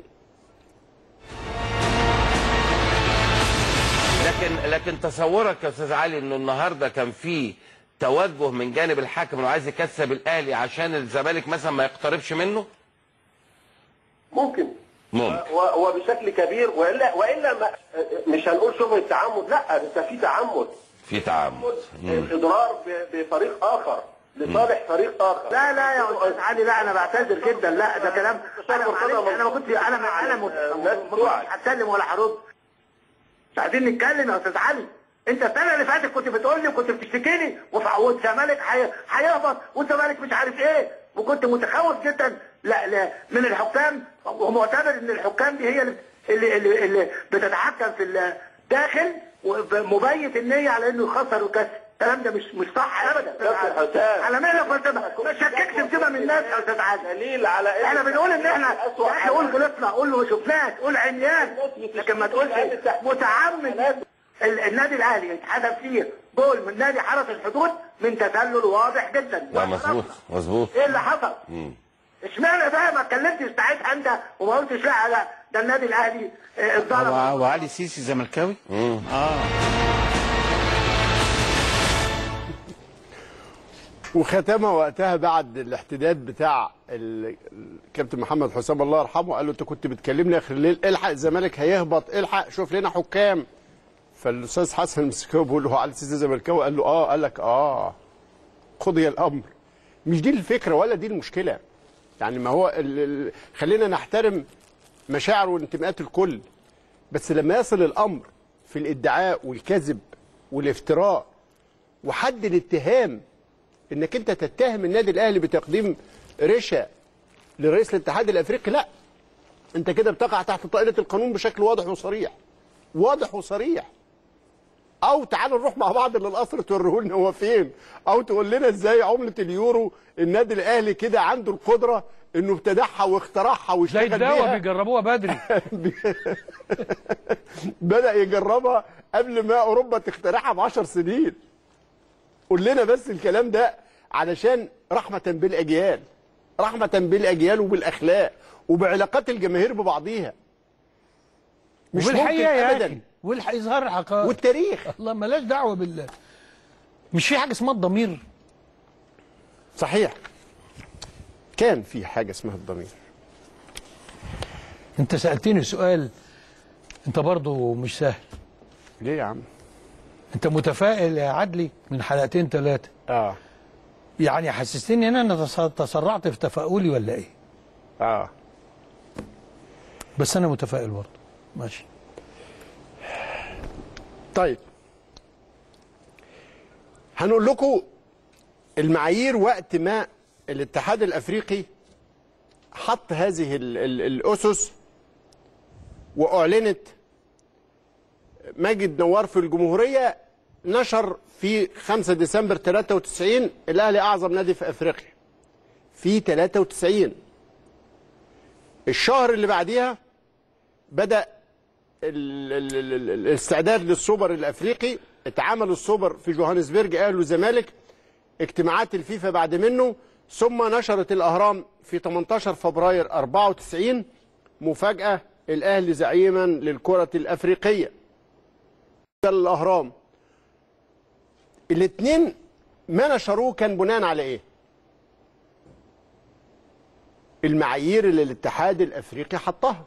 لكن لكن تصورك يا استاذ علي انه النهارده كان في توجه من جانب الحاكم انه عايز يكسب الاهلي عشان الزمالك مثلا ما يقتربش منه ممكن ممكن و- وبشكل كبير والا والا ما مش هنقول شبه التعمد لا ده في تعمد في تعمد مم. اضرار ب- بفريق اخر لصالح فريق اخر لا لا يا استاذ علي لا انا بعتذر جدا لا ده كلام انا معلش انا ما كنت انا ما انا م- ما كنتش هتكلم ولا هرد مش عايزين نتكلم يا استاذ علي انت السنه اللي فاتت كنت بتقول لي وكنت بتشتكيني وف- والزمالك هي- هيهبط والزمالك مش عارف ايه وكنت متخوف جدا لا لا من الحكام ومعتبر ان الحكام دي هي اللي اللي, اللي, اللي بتتحكم في الداخل ومبيت النيه على انه يخسر وكسر الكلام ده مش مش صح ابدا كابتن حسام. على مهلك فلسفه ما تشككش في كده من الناس يا استاذ علي دليل على إن احنا بنقول ان احنا أسوأ يا اخي قول حاجة. غلطنا قول له ما شفناش قول عميان لكن ما تقولش متعمد ال- النادي الاهلي اتحدث فيه جول من نادي حرس الحدود من تسلل واضح جدا لا مظبوط مظبوط ايه اللي حصل؟ اشمعنى بقى ما اتكلمتش ساعتها انت وما قلتش لا لا ده النادي الاهلي اه، اتظلم هو هو علي سيسي زملكاوي؟ اه وختمها وقتها بعد الاحتداد بتاع ال- الكابتن محمد حسام الله يرحمه قال له انت كنت بتكلمني اخر الليل الحق الزمالك هيهبط الحق شوف لنا حكام فالاستاذ حسن المسكاوي بيقول له هو علي سيسي زملكاوي قال له اه قال لك اه قضي الامر مش دي الفكره ولا دي المشكله يعني ما هو ال... ال... خلينا نحترم مشاعر وانتماءات الكل بس لما يصل الامر في الادعاء والكذب والافتراء وحد الاتهام انك انت تتهم النادي الاهلي بتقديم رشا لرئيس الاتحاد الافريقي لا انت كده بتقع تحت طائله القانون بشكل واضح وصريح واضح وصريح او تعالوا نروح مع بعض للقصر توريه لنا هو فين او تقول لنا ازاي عمله اليورو النادي الاهلي كده عنده القدره انه ابتدعها واخترعها زي واشتغل الدواء بيها بيجربوها بدري بدا يجربها قبل ما اوروبا تخترعها ب 10 سنين قول لنا بس الكلام ده علشان رحمه بالاجيال رحمه بالاجيال وبالاخلاق وبعلاقات الجماهير ببعضيها مش والحقيقه ممكن يا ابدا أخي، والح- اظهار الحقائق والتاريخ الله ملاش دعوه بال مش في حاجه اسمها الضمير صحيح كان في حاجه اسمها الضمير انت سالتني سؤال انت برضه مش سهل ليه يا عم انت متفائل يا عدلي من حلقتين ثلاثه اه يعني حسستني ان انا تس- تسرعت في تفاؤلي ولا ايه اه بس انا متفائل برضه ماشي طيب هنقول لكم المعايير وقت ما الاتحاد الافريقي حط هذه ال ال الاسس واعلنت ماجد نوار في الجمهوريه نشر في 5 ديسمبر 93 الاهلي اعظم نادي في افريقيا في 93 الشهر اللي بعديها بدا ال- ال- ال- ال- الاستعداد للسوبر الافريقي اتعمل السوبر في جوهانسبرج اهلي وزمالك اجتماعات الفيفا بعد منه ثم نشرت الاهرام في 18 فبراير 94 مفاجاه الاهلي زعيما للكره الافريقيه ده الاهرام الاثنين ما نشروه كان بناء على ايه المعايير اللي الاتحاد الافريقي حطها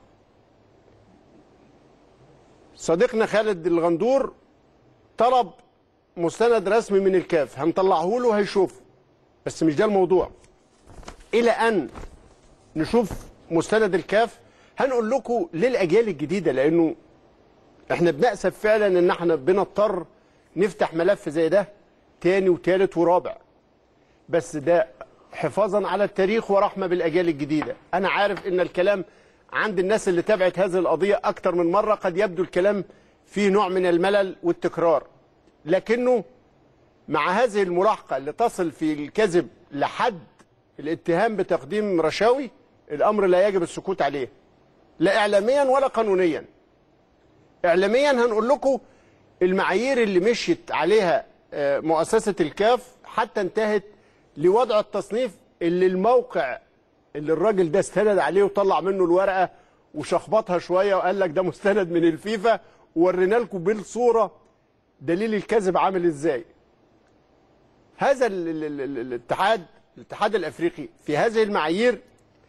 صديقنا خالد الغندور طلب مستند رسمي من الكاف هنطلعه له هيشوفه بس مش ده الموضوع الى ان نشوف مستند الكاف هنقول لكم للاجيال الجديده لانه احنا بنأسف فعلا ان احنا بنضطر نفتح ملف زي ده تاني وتالت ورابع بس ده حفاظا على التاريخ ورحمه بالاجيال الجديده انا عارف ان الكلام عند الناس اللي تابعت هذه القضيه اكتر من مره قد يبدو الكلام فيه نوع من الملل والتكرار لكنه مع هذه الملاحقه اللي تصل في الكذب لحد الاتهام بتقديم رشاوي الامر لا يجب السكوت عليه لا اعلاميا ولا قانونيا اعلاميا هنقول لكم المعايير اللي مشيت عليها آه، مؤسسه الكاف حتى انتهت لوضع التصنيف اللي الموقع اللي الراجل ده استند عليه وطلع منه الورقه وشخبطها شويه وقال لك ده مستند من الفيفا وورينا لكم بالصوره دليل الكذب عامل ازاي هذا ال- ال- ال- ال- الاتحاد الاتحاد الافريقي في هذه المعايير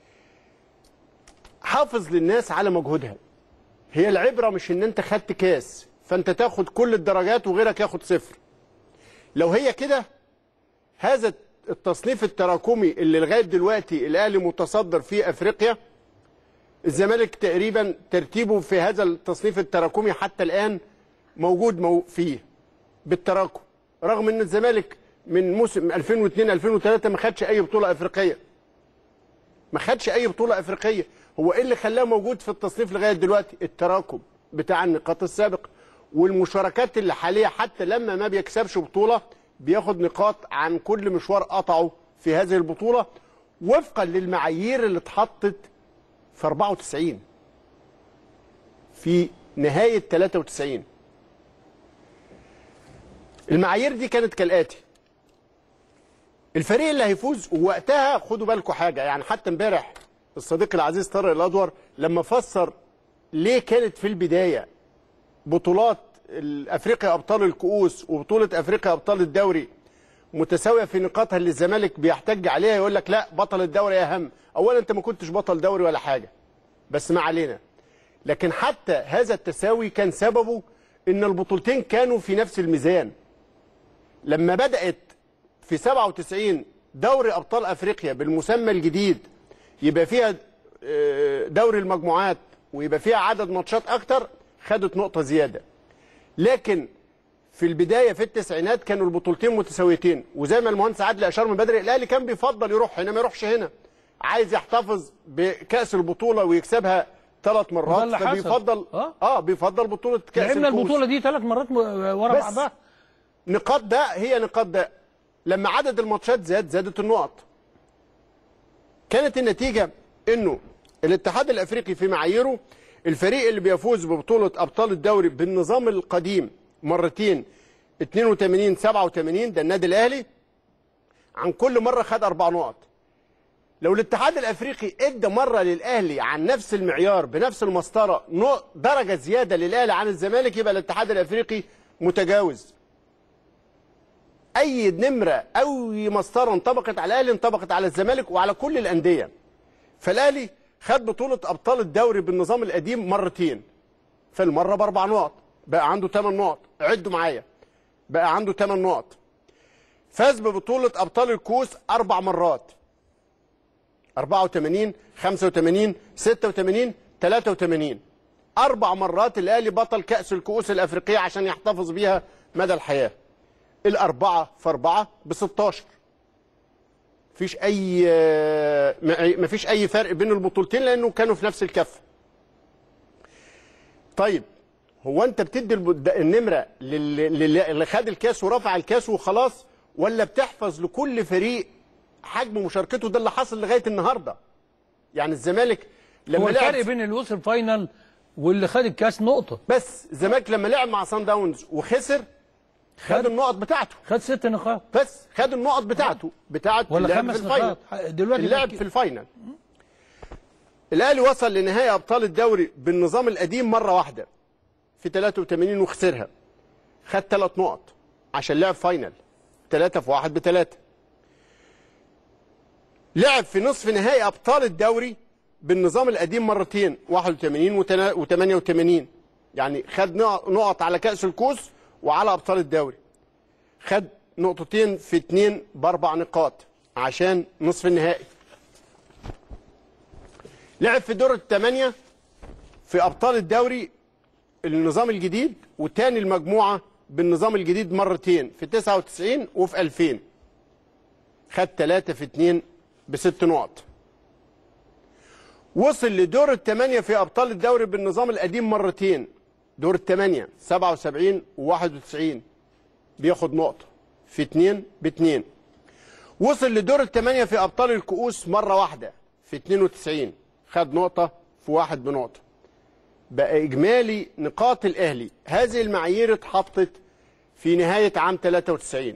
حافظ للناس على مجهودها هي العبره مش ان انت خدت كاس فانت تاخد كل الدرجات وغيرك ياخد صفر لو هي كده هذا التصنيف التراكمي اللي لغايه دلوقتي الاهلي متصدر في افريقيا الزمالك تقريبا ترتيبه في هذا التصنيف التراكمي حتى الان موجود مو فيه بالتراكم رغم ان الزمالك من موسم 2002 2003 ما خدش اي بطوله افريقيه ما خدش اي بطوله افريقيه هو ايه اللي خلاه موجود في التصنيف لغايه دلوقتي التراكم بتاع النقاط السابق والمشاركات اللي حاليه حتى لما ما بيكسبش بطوله بياخد نقاط عن كل مشوار قطعه في هذه البطوله وفقا للمعايير اللي اتحطت في 94 في نهايه 93 المعايير دي كانت كالاتي الفريق اللي هيفوز وقتها خدوا بالكم حاجه يعني حتى امبارح الصديق العزيز طارق الادور لما فسر ليه كانت في البدايه بطولات افريقيا ابطال الكؤوس وبطوله افريقيا ابطال الدوري متساويه في نقاطها اللي الزمالك بيحتج عليها يقول لك لا بطل الدوري اهم اولا انت ما كنتش بطل دوري ولا حاجه بس ما علينا لكن حتى هذا التساوي كان سببه ان البطولتين كانوا في نفس الميزان لما بدات في 97 دوري ابطال افريقيا بالمسمى الجديد يبقى فيها آه، دوري المجموعات ويبقى فيها عدد ماتشات اكتر خدت نقطه زياده لكن في البدايه في التسعينات كانوا البطولتين متساويتين وزي ما المهندس عادل اشار من بدري الاهلي كان بيفضل يروح هنا ما يروحش هنا عايز يحتفظ بكاس البطوله ويكسبها ثلاث وده مرات اللي حصل. فبيفضل آه. اه بيفضل بطوله كاس لعبنا الكؤوس. البطوله دي ثلاث مرات م- ورا بس بعضها نقاط ده هي نقاط ده لما عدد الماتشات زاد زادت النقط كانت النتيجة انه الاتحاد الافريقي في معاييره الفريق اللي بيفوز ببطولة ابطال الدوري بالنظام القديم مرتين 82 87 ده النادي الاهلي عن كل مرة خد اربع نقط لو الاتحاد الافريقي ادى مره للاهلي عن نفس المعيار بنفس المسطره نوع- درجه زياده للاهلي عن الزمالك يبقى الاتحاد الافريقي متجاوز اي نمره او مسطره انطبقت على الاهلي انطبقت على الزمالك وعلى كل الانديه فالاهلي خد بطوله ابطال الدوري بالنظام القديم مرتين فالمره باربع نقط بقى عنده ثمان نقط عدوا معايا بقى عنده ثمان نقط فاز ببطوله ابطال الكؤوس اربع مرات 84 85 86 83 اربع مرات الاهلي بطل كاس الكؤوس الافريقيه عشان يحتفظ بيها مدى الحياه الاربعه في اربعه ب 16 مفيش اي مفيش اي فرق بين البطولتين لانه كانوا في نفس الكفه طيب هو انت بتدي الب- النمره للي للي- اللي خد الكاس ورفع الكاس وخلاص ولا بتحفظ لكل فريق حجم مشاركته ده اللي حصل لغايه النهارده يعني الزمالك هو لما الفرق لعب بين اللي وصل فاينل واللي خد الكاس نقطه بس الزمالك لما لعب مع سان داونز وخسر خد النقط بتاعته خد ست نقاط بس خد النقط بتاعته بتاعت ولا اللعب خمس في الفاينل نقاط دلوقتي اللعب بقى- في الفاينل الاهلي وصل لنهائي ابطال الدوري بالنظام القديم مره واحده في 83 وخسرها خد ثلاث نقط عشان لعب فاينل ثلاثة في واحد بثلاثة لعب في نصف نهائي ابطال الدوري بالنظام القديم مرتين 81 و88 يعني خد نق- نقط على كأس الكوس وعلى ابطال الدوري خد نقطتين في اتنين باربع نقاط عشان نصف النهائي لعب في دور الثمانية في ابطال الدوري النظام الجديد وتاني المجموعة بالنظام الجديد مرتين في 99 وفي 2000 خد ثلاثة في اتنين بست نقط وصل لدور الثمانية في أبطال الدوري بالنظام القديم مرتين دور الثمانية 77 و91 بياخد نقطة في اتنين باتنين وصل لدور الثمانية في أبطال الكؤوس مرة واحدة في 92 خد نقطة في واحد بنقطة بقى إجمالي نقاط الأهلي هذه المعايير اتحطت في نهاية عام 93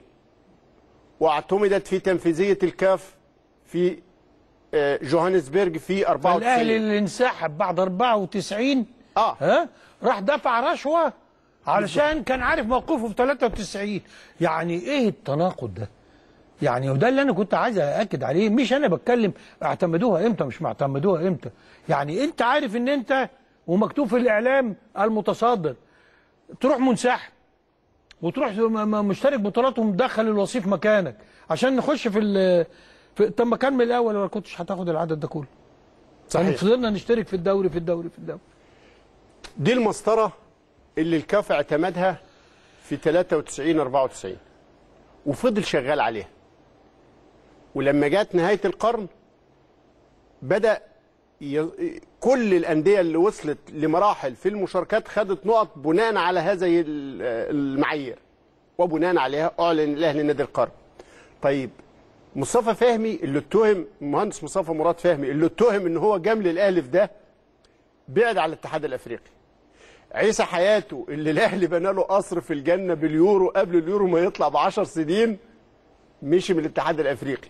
واعتمدت في تنفيذية الكاف في آه، جوهانسبرج في 94 الاهلي اللي انسحب بعد 94 اه ها راح دفع رشوه علشان كان عارف موقفه في 93 يعني ايه التناقض ده يعني وده اللي انا كنت عايز ااكد عليه مش انا بتكلم اعتمدوها امتى مش معتمدوها امتى يعني انت عارف ان انت ومكتوب في الاعلام المتصدر تروح منسحب وتروح م- م- مشترك بطولات ومدخل الوصيف مكانك عشان نخش في ال في طب ما كان من الاول ولا كنتش هتاخد العدد ده كله صحيح. يعني فضلنا نشترك في الدوري في الدوري في الدوري دي المسطرة اللي الكاف اعتمدها في 93 94 وفضل شغال عليها ولما جت نهاية القرن بدأ ي... كل الأندية اللي وصلت لمراحل في المشاركات خدت نقط بناء على هذه ال- المعايير وبناء عليها أعلن الأهلي نادي القرن طيب مصطفى فهمي اللي اتهم المهندس مصطفى مراد فهمي اللي اتهم ان هو جمل الاهلي في ده بعد على الاتحاد الافريقي عيسى حياته اللي الاهلي بنى له قصر في الجنه باليورو قبل اليورو ما يطلع ب 10 سنين مشي من الاتحاد الافريقي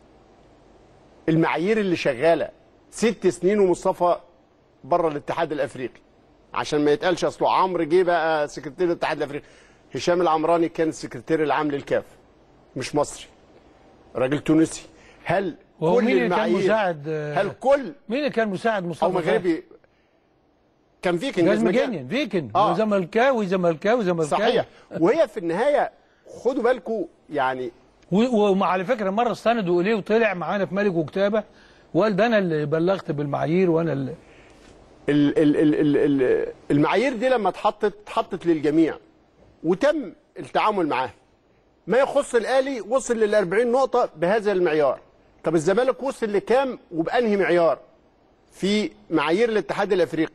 المعايير اللي شغاله ست سنين ومصطفى بره الاتحاد الافريقي عشان ما يتقالش اصله عمرو جه بقى سكرتير الاتحاد الافريقي هشام العمراني كان السكرتير العام للكاف مش مصري راجل تونسي هل وهو كل مين اللي كان المعايير مساعد آه، هل كل مين اللي كان مساعد مصطفى او مغربي كان فيكنج جاز اسمه مجانين فيكن آه. زملكاوي زملكاوي زملكاوي صحيح وهي في النهايه خدوا بالكم يعني و- وعلى فكره مره استندوا اليه وطلع معانا في ملك وكتابه وقال ده انا اللي بلغت بالمعايير وانا اللي ال ال ال ال ال المعايير دي لما اتحطت اتحطت للجميع وتم التعامل معاها ما يخص الاهلي وصل لل 40 نقطه بهذا المعيار طب الزمالك وصل لكام وبانهي معيار في معايير الاتحاد الافريقي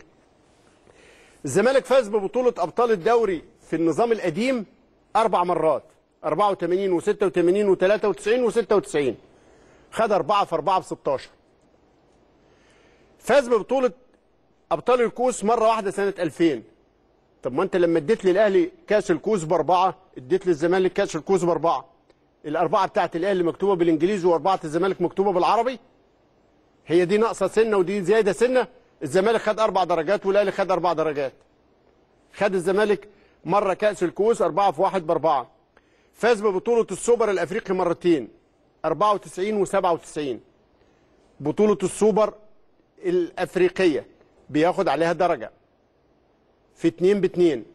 الزمالك فاز ببطوله ابطال الدوري في النظام القديم اربع مرات 84 و86 و93 و96 خد أربعة في أربعة ب 16 فاز ببطولة أبطال الكوس مرة واحدة سنة 2000 طب ما أنت لما اديت للأهلي كأس الكوس بأربعة اديت للزمالك كأس الكوس بأربعة الأربعة بتاعت الأهلي مكتوبة بالإنجليزي وأربعة الزمالك مكتوبة بالعربي هي دي ناقصه سنه ودي زياده سنه الزمالك خد اربع درجات والاهلي خد اربع درجات خد الزمالك مره كاس الكؤوس أربعة في واحد باربعه فاز ببطوله السوبر الافريقي مرتين 94 و97 بطوله السوبر الافريقيه بياخد عليها درجه في اتنين باتنين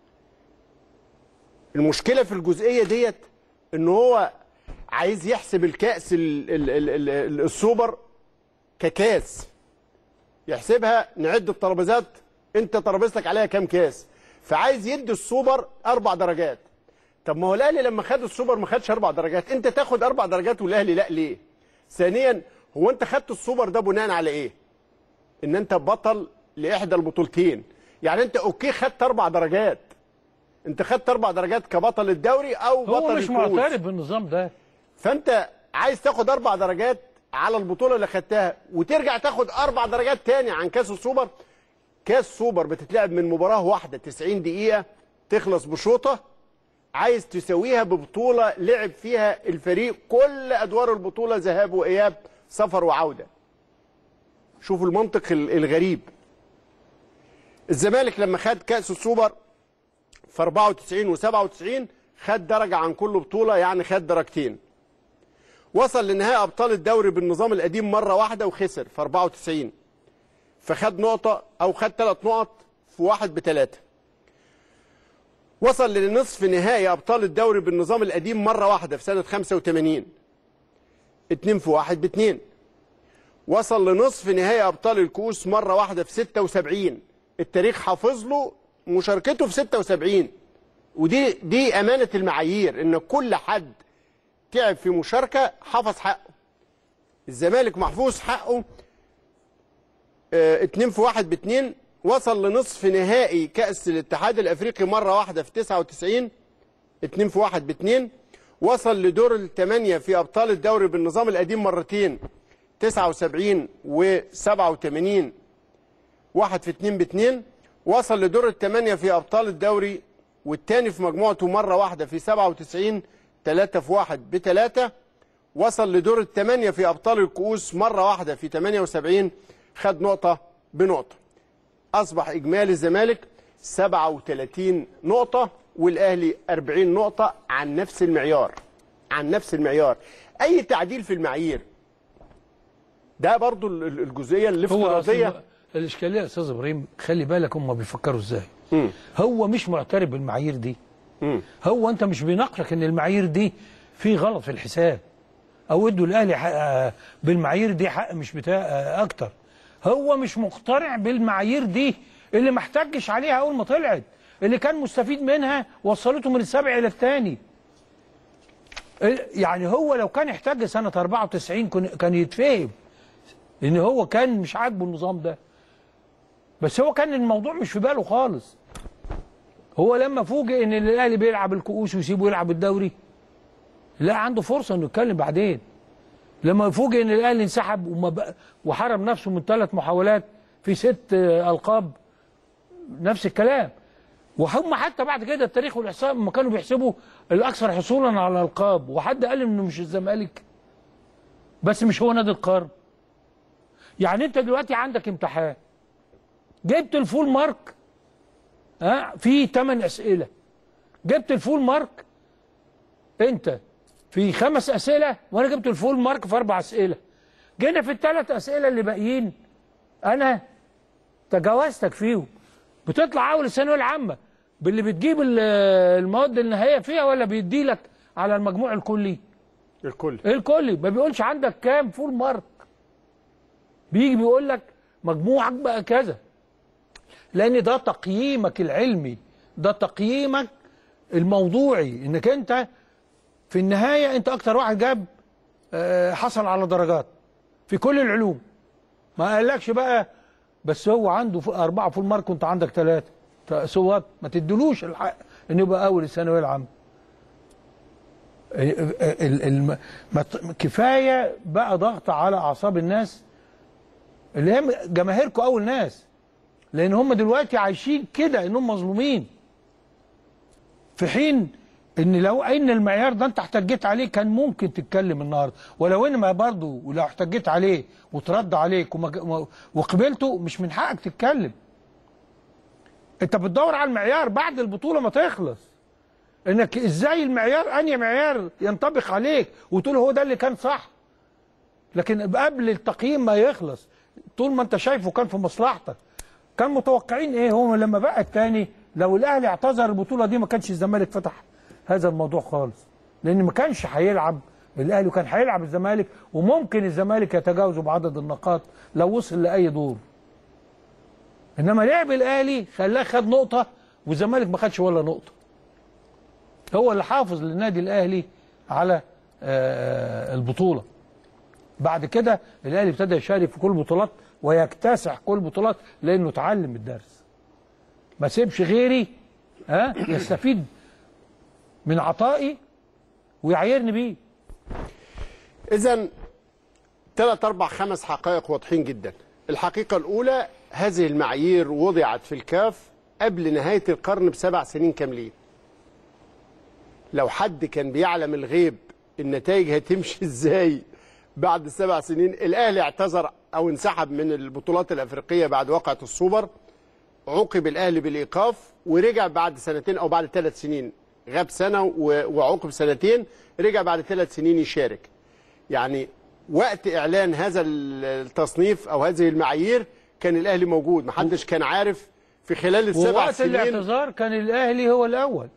المشكله في الجزئيه ديت ان هو عايز يحسب الكاس ال ال ال ال ال السوبر ككاس يحسبها نعد الترابيزات انت ترابيزتك عليها كام كاس فعايز يدي السوبر اربع درجات طب ما هو الاهلي لما خد السوبر ما خدش اربع درجات انت تاخد اربع درجات والاهلي لا ليه ثانيا هو انت خدت السوبر ده بناء على ايه ان انت بطل لاحدى البطولتين يعني انت اوكي خدت اربع درجات انت خدت اربع درجات كبطل الدوري او هو بطل مش الكؤوس. معترف بالنظام ده فانت عايز تاخد اربع درجات على البطوله اللي خدتها وترجع تاخد اربع درجات تاني عن كاس السوبر كاس سوبر بتتلعب من مباراه واحده 90 دقيقه تخلص بشوطه عايز تسويها ببطوله لعب فيها الفريق كل ادوار البطوله ذهاب واياب سفر وعوده شوفوا المنطق ال- الغريب الزمالك لما خد كاس السوبر في 94 و97 خد درجه عن كل بطوله يعني خد درجتين وصل لنهائي ابطال الدوري بالنظام القديم مره واحده وخسر في 94 فخد نقطه او خد ثلاث نقط في واحد بثلاثه وصل لنصف نهائي ابطال الدوري بالنظام القديم مره واحده في سنه 85 اتنين في واحد باتنين وصل لنصف نهائي ابطال الكؤوس مره واحده في 76 التاريخ حافظ له مشاركته في 76 ودي دي امانه المعايير ان كل حد تعب في مشاركه حفظ حقه الزمالك محفوظ حقه اه اتنين في واحد باتنين وصل لنصف نهائي كأس الاتحاد الافريقي مرة واحدة في 99 اتنين في واحد باتنين وصل لدور الثمانية في ابطال الدوري بالنظام القديم مرتين 79 و 87 واحد في اتنين باتنين وصل لدور الثمانية في ابطال الدوري والتاني في مجموعته مرة واحدة في 97 3 في واحد بتلاتة وصل لدور الثمانية في أبطال الكؤوس مرة واحدة في 78 خد نقطة بنقطة أصبح إجمالي الزمالك 37 نقطة والأهلي 40 نقطة عن نفس المعيار عن نفس المعيار أي تعديل في المعايير ده برضو ال- ال- الجزئية هو الافتراضية أصل الاشكاليه يا استاذ ابراهيم خلي بالك هم بيفكروا ازاي هو مش معترف بالمعايير دي هو انت مش بيناقشك ان المعايير دي في غلط في الحساب او ادوا الاهلي حق آه، بالمعايير دي حق مش بتاع آه، اكتر هو مش مقتنع بالمعايير دي اللي ما احتجش عليها اول ما طلعت اللي كان مستفيد منها وصلته من السابع الى الثاني يعني هو لو كان احتاج سنه 94 كن- كان يتفهم ان هو كان مش عاجبه النظام ده بس هو كان الموضوع مش في باله خالص هو لما فوجئ ان الاهلي بيلعب الكؤوس ويسيبه يلعب الدوري لا عنده فرصه انه يتكلم بعدين لما فوجئ ان الاهلي انسحب وما بق... وحرم نفسه من ثلاث محاولات في ست آه، القاب نفس الكلام وهم حتى بعد كده التاريخ والاحصاء لما كانوا بيحسبوا الاكثر حصولا على الالقاب وحد قال انه مش الزمالك بس مش هو نادي القرن يعني انت دلوقتي عندك امتحان جبت الفول مارك ها في 8 اسئله جبت الفول مارك انت في خمس اسئله وانا جبت الفول مارك في اربع اسئله جينا في الثلاث اسئله اللي باقيين انا تجاوزتك فيهم بتطلع اول الثانويه العامه باللي بتجيب ال- المواد النهائيه فيها ولا بيدي لك على المجموع الكلي الكل الكلي ما بيقولش عندك كام فول مارك بيجي بيقول لك مجموعك بقى كذا لان ده تقييمك العلمي ده تقييمك الموضوعي انك انت في النهايه انت اكتر واحد جاب آه، حصل على درجات في كل العلوم ما قالكش بقى بس هو عنده ف- أربعة فول مارك وأنت عندك ثلاثة سوات ما تدلوش الحق إنه يبقى أول الثانوية العامة ال- ال- الم- ما ت- كفاية بقى ضغط على أعصاب الناس اللي هم جماهيركم أول ناس لأن هم دلوقتي عايشين كده إنهم مظلومين في حين ان لو ان المعيار ده انت احتجيت عليه كان ممكن تتكلم النهارده ولو ان ما برضه ولو احتجيت عليه وترد عليك وما وقبلته مش من حقك تتكلم انت بتدور على المعيار بعد البطوله ما تخلص انك ازاي المعيار انهي معيار ينطبق عليك وتقول هو ده اللي كان صح لكن قبل التقييم ما يخلص طول ما انت شايفه كان في مصلحتك كان متوقعين ايه هم لما بقى الثاني لو الاهلي اعتذر البطوله دي ما كانش الزمالك فتح هذا الموضوع خالص لان ما كانش هيلعب الاهلي وكان هيلعب الزمالك وممكن الزمالك يتجاوزه بعدد النقاط لو وصل لاي دور انما لعب الاهلي خلاه خد نقطه والزمالك ما خدش ولا نقطه هو اللي حافظ للنادي الاهلي على آه، البطوله بعد كده الاهلي ابتدى يشارك في كل البطولات ويكتسح كل البطولات لانه اتعلم الدرس ما سيبش غيري ها يستفيد من عطائي ويعايرني بيه إذا ثلاث أربع خمس حقائق واضحين جدا. الحقيقة الأولى هذه المعايير وضعت في الكاف قبل نهاية القرن بسبع سنين كاملين. لو حد كان بيعلم الغيب النتائج هتمشي ازاي بعد سبع سنين الأهلي اعتذر أو انسحب من البطولات الأفريقية بعد وقعة السوبر عوقب الأهلي بالإيقاف ورجع بعد سنتين أو بعد ثلاث سنين غاب سنة و- وعوقب سنتين رجع بعد ثلاث سنين يشارك يعني وقت اعلان هذا التصنيف او هذه المعايير كان الاهلي موجود محدش كان عارف في خلال السبع ووقت سنين الاعتذار كان الاهلي هو الاول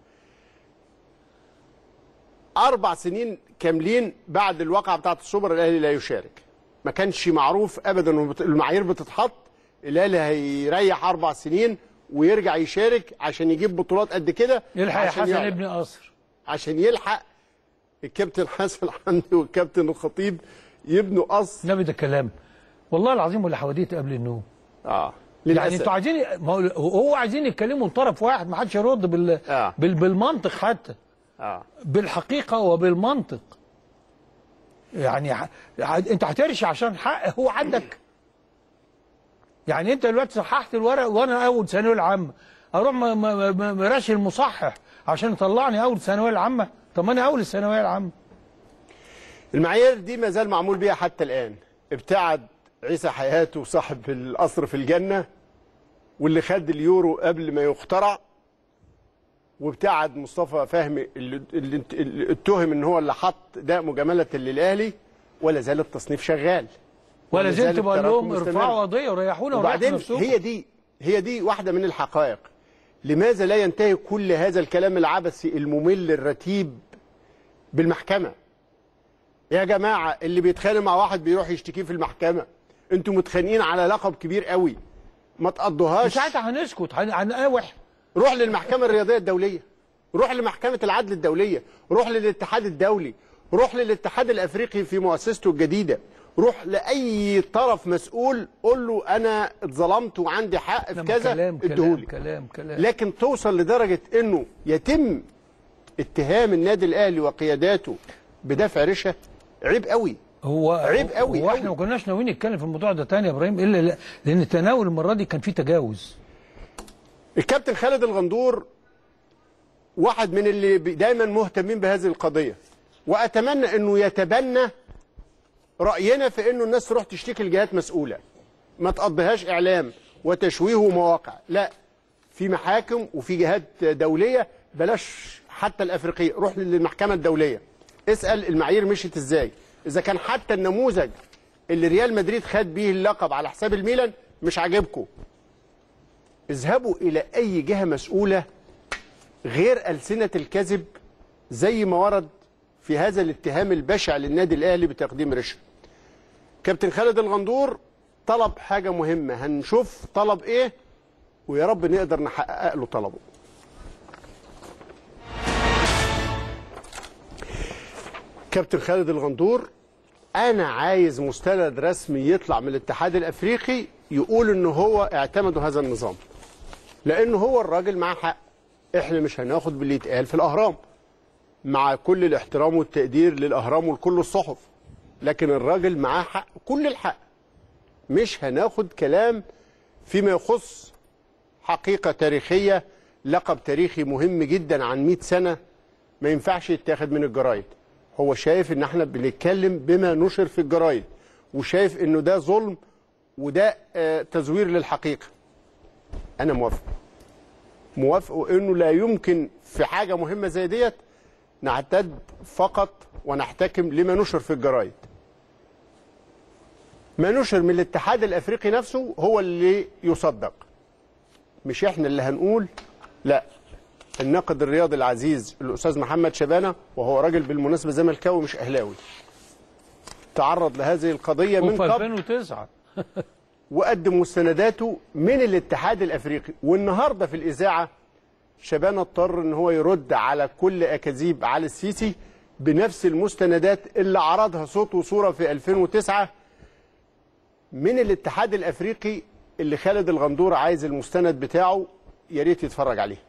اربع سنين كاملين بعد الواقعه بتاعه السوبر الاهلي لا يشارك ما كانش معروف ابدا إنه بت- المعايير بتتحط الاهلي هيريح اربع سنين ويرجع يشارك عشان يجيب بطولات قد كده يلحق يا عشان حسن يعلى. ابن قصر عشان يلحق الكابتن حسن حمدي والكابتن الخطيب يبنوا قصر النبي ده كلام والله العظيم ولا حواديت قبل النوم اه يعني للأسف. انتوا عايزين ما هو هو عايزين يتكلموا من طرف واحد ما حدش يرد بال... آه. بال... بالمنطق حتى اه بالحقيقه وبالمنطق يعني ح... ع- انت هترشي عشان حق هو عندك يعني انت دلوقتي صححت الورق وانا اول ثانويه العامه اروح م... م... م... مراشي المصحح عشان يطلعني اول ثانويه العامه طب ما انا اول الثانويه العامه المعايير دي ما زال معمول بيها حتى الآن ابتعد عيسى حياته صاحب القصر في الجنة واللي خد اليورو قبل ما يخترع وابتعد مصطفى فهمي اللي, اللي, اللي اتهم ان هو اللي حط ده مجاملة للأهلي ولا زال التصنيف شغال ولا زال زلت بقول التراكم لهم مستمر. ارفعوا قضيه وريحونا وريحوا وبعدين نفسكم هي دي هي دي واحدة من الحقائق لماذا لا ينتهي كل هذا الكلام العبثي الممل الرتيب بالمحكمة يا جماعة اللي بيتخانق مع واحد بيروح يشتكيه في المحكمة انتوا متخانقين على لقب كبير قوي ما تقضوهاش ساعتها هنسكت هن- هنقاوح روح للمحكمة الرياضية الدولية روح لمحكمة العدل الدولية روح للاتحاد الدولي روح للاتحاد الأفريقي في مؤسسته الجديدة روح لأي طرف مسؤول قول له أنا اتظلمت وعندي حق في لما كذا كلام كلام اديهولي كلام كلام لكن توصل لدرجة أنه يتم اتهام النادي الأهلي وقياداته بدفع رشا عيب قوي هو عيب قوي هو قوي. احنا ما كناش ناويين نتكلم في الموضوع ده تاني يا ابراهيم الا لا- لان التناول المره دي كان فيه تجاوز الكابتن خالد الغندور واحد من اللي بي- دايما مهتمين بهذه القضيه واتمنى انه يتبنى راينا في انه الناس تروح تشتكي لجهات مسؤوله ما تقضيهاش اعلام وتشويه ومواقع لا في محاكم وفي جهات دوليه بلاش حتى الافريقيه روح للمحكمه الدوليه اسال المعايير مشيت ازاي اذا كان حتى النموذج اللي ريال مدريد خد بيه اللقب على حساب الميلان مش عاجبكم اذهبوا إلى أي جهة مسؤولة غير ألسنة الكذب زي ما ورد في هذا الاتهام البشع للنادي الأهلي بتقديم رشوة كابتن خالد الغندور طلب حاجة مهمة هنشوف طلب إيه ويا رب نقدر نحقق له طلبه كابتن خالد الغندور انا عايز مستند رسمي يطلع من الاتحاد الافريقي يقول ان هو اعتمدوا هذا النظام لانه هو الراجل معاه حق احنا مش هناخد باللي يتقال في الاهرام مع كل الاحترام والتقدير للاهرام ولكل الصحف لكن الراجل معاه حق كل الحق مش هناخد كلام فيما يخص حقيقة تاريخية لقب تاريخي مهم جدا عن 100 سنة ما ينفعش يتاخد من الجرايد هو شايف ان احنا بنتكلم بما نشر في الجرايد وشايف انه ده ظلم وده آه، تزوير للحقيقه انا موافق موافق انه لا يمكن في حاجه مهمه زي ديت نعتد فقط ونحتكم لما نشر في الجرايد ما نشر من الاتحاد الافريقي نفسه هو اللي يصدق مش احنا اللي هنقول لا الناقد الرياضي العزيز الاستاذ محمد شبانه وهو راجل بالمناسبه زملكاوي مش اهلاوي تعرض لهذه القضيه من وفي قبل 2009 وقدم مستنداته من الاتحاد الافريقي والنهارده في الاذاعه شبانه اضطر ان هو يرد على كل اكاذيب على السيسي بنفس المستندات اللي عرضها صوت وصوره في 2009 من الاتحاد الافريقي اللي خالد الغندور عايز المستند بتاعه يا ريت يتفرج عليه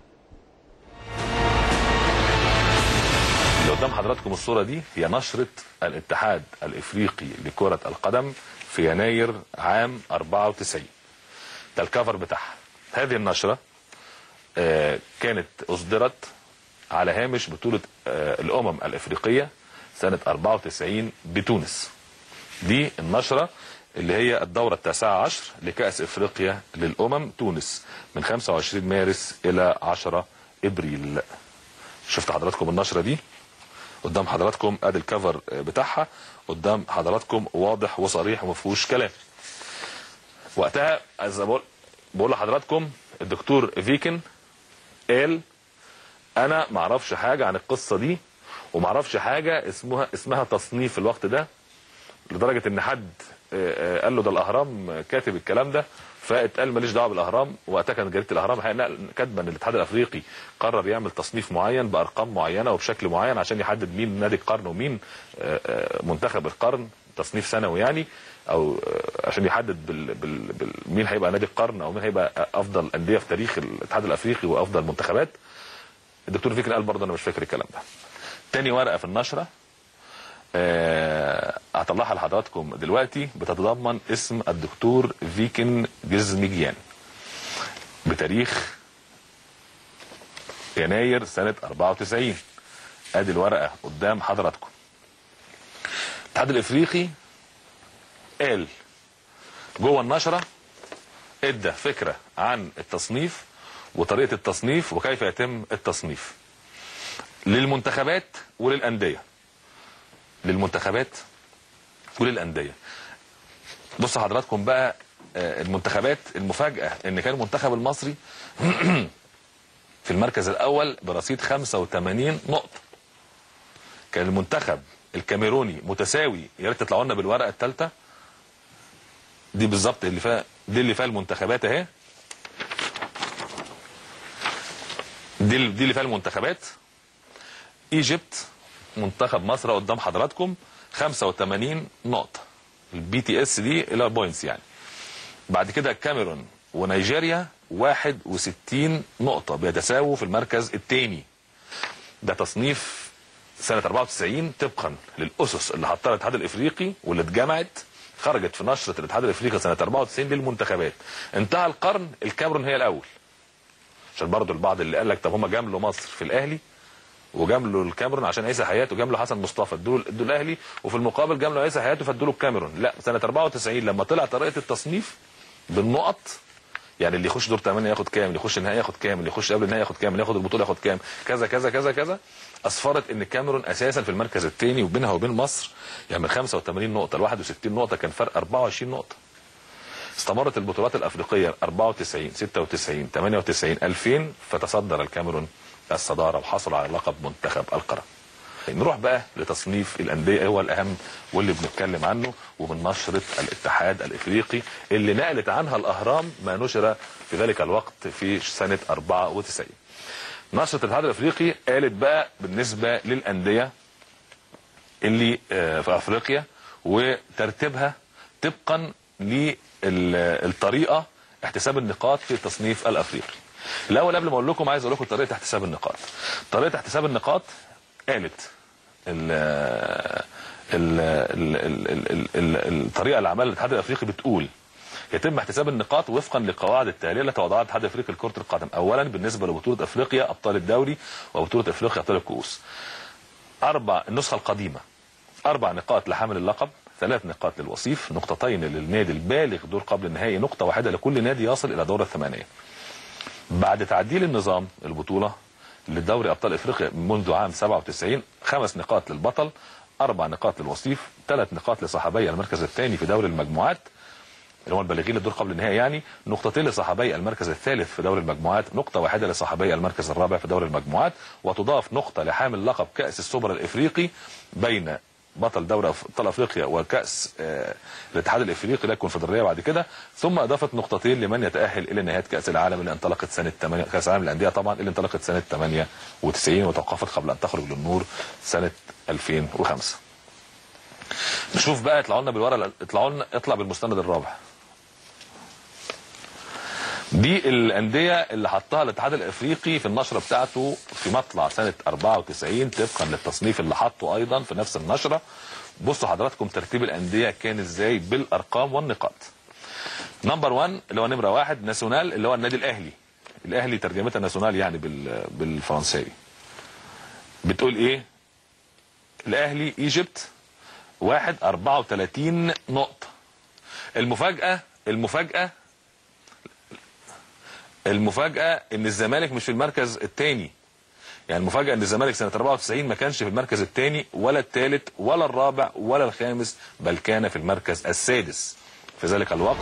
اللي قدام حضراتكم الصورة دي هي نشرة الاتحاد الافريقي لكرة القدم في يناير عام 94 ده الكفر بتاعها هذه النشرة آه، كانت اصدرت على هامش بطولة آه، الامم الافريقية سنة 94 بتونس دي النشرة اللي هي الدورة التاسعة عشر لكأس افريقيا للامم تونس من 25 مارس الى 10 ابريل شفت حضراتكم النشرة دي قدام حضراتكم ادي الكفر بتاعها قدام حضراتكم واضح وصريح وما فيهوش كلام وقتها عايز بقول بقول لحضراتكم الدكتور فيكن قال انا ما اعرفش حاجه عن القصه دي وما اعرفش حاجه اسمها اسمها تصنيف في الوقت ده لدرجه ان حد آه، آه، قال له ده الاهرام كاتب الكلام ده فاتقال ماليش دعوه بالاهرام وقتها كانت جريده الاهرام الحقيقة كاتبه ان الاتحاد الافريقي قرر يعمل تصنيف معين بارقام معينه وبشكل معين عشان يحدد مين نادي القرن ومين آه، آه، منتخب القرن تصنيف سنوي يعني او آه، عشان يحدد بال بال بال مين هيبقى نادي القرن او مين هيبقى افضل انديه في تاريخ الاتحاد الافريقي وافضل منتخبات الدكتور فكري قال برضه انا مش فاكر الكلام ده تاني ورقه في النشره آه، هطلعها لحضراتكم دلوقتي بتتضمن اسم الدكتور فيكن جزمجيان بتاريخ يناير سنة 94 ادي الورقة قدام حضراتكم الاتحاد الافريقي قال جوه النشرة ادى فكرة عن التصنيف وطريقة التصنيف وكيف يتم التصنيف للمنتخبات وللأندية للمنتخبات وللأندية بص حضراتكم بقى آه، المنتخبات المفاجأة ان كان المنتخب المصري في المركز الاول برصيد 85 نقطة كان المنتخب الكاميروني متساوي يا ريت تطلعوا لنا بالورقة الثالثة دي بالظبط اللي فيها دي اللي فيها المنتخبات اهي دي ال- دي اللي فيها المنتخبات ايجيبت منتخب مصر قدام حضراتكم 85 نقطة البي تي اس دي الى بوينتس يعني بعد كده الكاميرون ونيجيريا 61 نقطة بيتساووا في المركز الثاني ده تصنيف سنة 94 طبقا للأسس اللي حطها الاتحاد الإفريقي واللي اتجمعت خرجت في نشرة الاتحاد الإفريقي سنة 94 للمنتخبات انتهى القرن الكاميرون هي الأول عشان برضو البعض اللي قال لك طب هم جاملوا مصر في الأهلي وجاملوا الكاميرون عشان عيسى حياته وجاملوا حسن مصطفى ادوا ادوا الاهلي وفي المقابل جاملوا عيسى حياته فادوا له الكاميرون لا سنه 94 لما طلع طريقه التصنيف بالنقط يعني اللي يخش دور 8 ياخد كام اللي يخش النهائي ياخد كام اللي يخش قبل النهائي ياخد كام اللي ياخد البطوله ياخد كام كذا كذا كذا كذا اسفرت ان الكاميرون اساسا في المركز الثاني وبينها وبين مصر يعني من 85 نقطه ل 61 نقطه كان فرق 24 نقطه استمرت البطولات الافريقيه 94 96 98 2000 فتصدر الكاميرون الصداره وحصل على لقب منتخب القرن نروح بقى لتصنيف الانديه هو الاهم واللي بنتكلم عنه ومن نشره الاتحاد الافريقي اللي نقلت عنها الاهرام ما نشر في ذلك الوقت في سنه 94 نشره الاتحاد الافريقي قالت بقى بالنسبه للانديه اللي آه، في افريقيا وترتيبها طبقا للطريقه احتساب النقاط في التصنيف الافريقي. الاول قبل ما اقول لكم عايز اقول لكم طريقه احتساب النقاط. طريقه احتساب النقاط قالت ال ال ال ال ال ال ال الطريقه اللي عملها الاتحاد الافريقي بتقول يتم احتساب النقاط وفقا للقواعد التاليه التي وضعها الاتحاد الافريقي لكره القدم اولا بالنسبه لبطوله افريقيا ابطال الدوري وبطوله افريقيا ابطال الكؤوس اربع النسخه القديمه اربع نقاط لحامل اللقب ثلاث نقاط للوصيف نقطتين للنادي البالغ دور قبل النهائي نقطه واحده لكل نادي يصل الى دور الثمانيه بعد تعديل النظام البطوله لدوري ابطال افريقيا منذ عام 97 خمس نقاط للبطل اربع نقاط للوصيف ثلاث نقاط لصحابي المركز الثاني في دوري المجموعات اللي هم البالغين للدور قبل النهائي يعني نقطتين لصحابي المركز الثالث في دوري المجموعات نقطة واحدة لصحابي المركز الرابع في دوري المجموعات وتضاف نقطة لحامل لقب كأس السوبر الإفريقي بين بطل دوري ابطال افريقيا وكاس آه الاتحاد الافريقي لا الكونفدراليه بعد كده ثم اضافت نقطتين لمن يتاهل الى نهايه كاس العالم اللي انطلقت سنه 8 كاس العالم للانديه طبعا اللي انطلقت سنه 98 وتوقفت قبل ان تخرج للنور سنه 2005 نشوف بقى اطلعوا لنا بالورقه اطلعوا لنا اطلع بالمستند الرابع دي الانديه اللي حطها الاتحاد الافريقي في النشره بتاعته في مطلع سنه 94 طبقا للتصنيف اللي حطه ايضا في نفس النشره بصوا حضراتكم ترتيب الانديه كان ازاي بالارقام والنقاط نمبر 1 اللي هو نمره واحد ناسيونال اللي هو النادي الاهلي الاهلي ترجمتها ناسيونال يعني بال بالفرنساوي بتقول ايه الاهلي ايجيبت واحد 34 نقطه المفاجاه المفاجاه المفاجاه ان الزمالك مش في المركز الثاني يعني المفاجاه ان الزمالك سنه 94 ما كانش في المركز الثاني ولا الثالث ولا الرابع ولا الخامس بل كان في المركز السادس في ذلك الوقت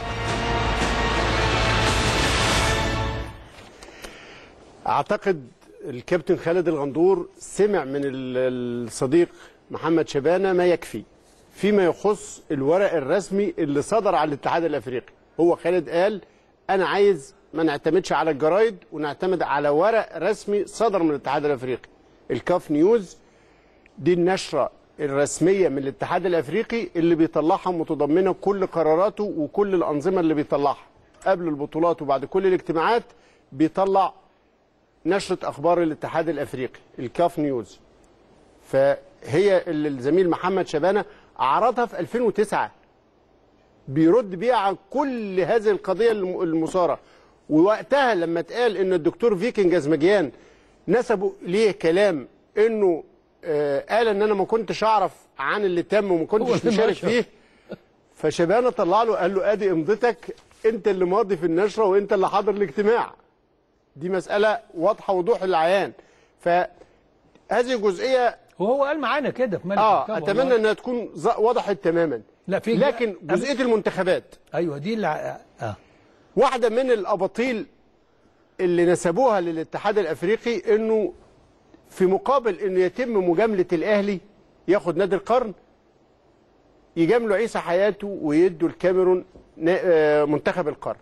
اعتقد الكابتن خالد الغندور سمع من ال- الصديق محمد شبانه ما يكفي فيما يخص الورق الرسمي اللي صدر على الاتحاد الافريقي هو خالد قال انا عايز ما نعتمدش على الجرايد ونعتمد على ورق رسمي صدر من الاتحاد الافريقي الكاف نيوز دي النشره الرسميه من الاتحاد الافريقي اللي بيطلعها متضمنه كل قراراته وكل الانظمه اللي بيطلعها قبل البطولات وبعد كل الاجتماعات بيطلع نشره اخبار الاتحاد الافريقي الكاف نيوز فهي اللي الزميل محمد شبانه عرضها في 2009 بيرد بيها عن كل هذه القضيه الم- المثاره ووقتها لما اتقال ان الدكتور فيكينج ازمجيان نسبوا ليه كلام انه آه قال ان انا ما كنتش اعرف عن اللي تم وما هو كنتش اللي مشارك نشر. فيه فشبانه طلع له قال له ادي امضتك انت اللي ماضي في النشره وانت اللي حاضر الاجتماع دي مساله واضحه وضوح العيان فهذه جزئيه وهو قال معانا كده في ملك اه الكتاب اتمنى والله. انها تكون ز- وضحت تماما لا في لكن جزئيه المنتخبات ايوه دي اللي ع- اه واحده من الاباطيل اللي نسبوها للاتحاد الافريقي انه في مقابل انه يتم مجامله الاهلي ياخد نادي القرن يجاملوا عيسى حياته ويدوا الكاميرون نا- آه، منتخب القرن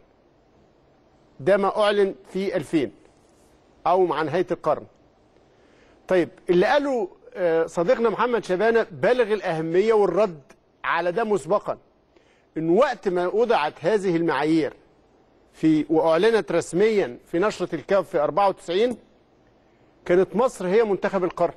ده ما اعلن في 2000 او مع نهايه القرن طيب اللي قاله آه، صديقنا محمد شبانه بالغ الاهميه والرد على ده مسبقا ان وقت ما وضعت هذه المعايير في واعلنت رسميا في نشره الكاف في 94 كانت مصر هي منتخب القرن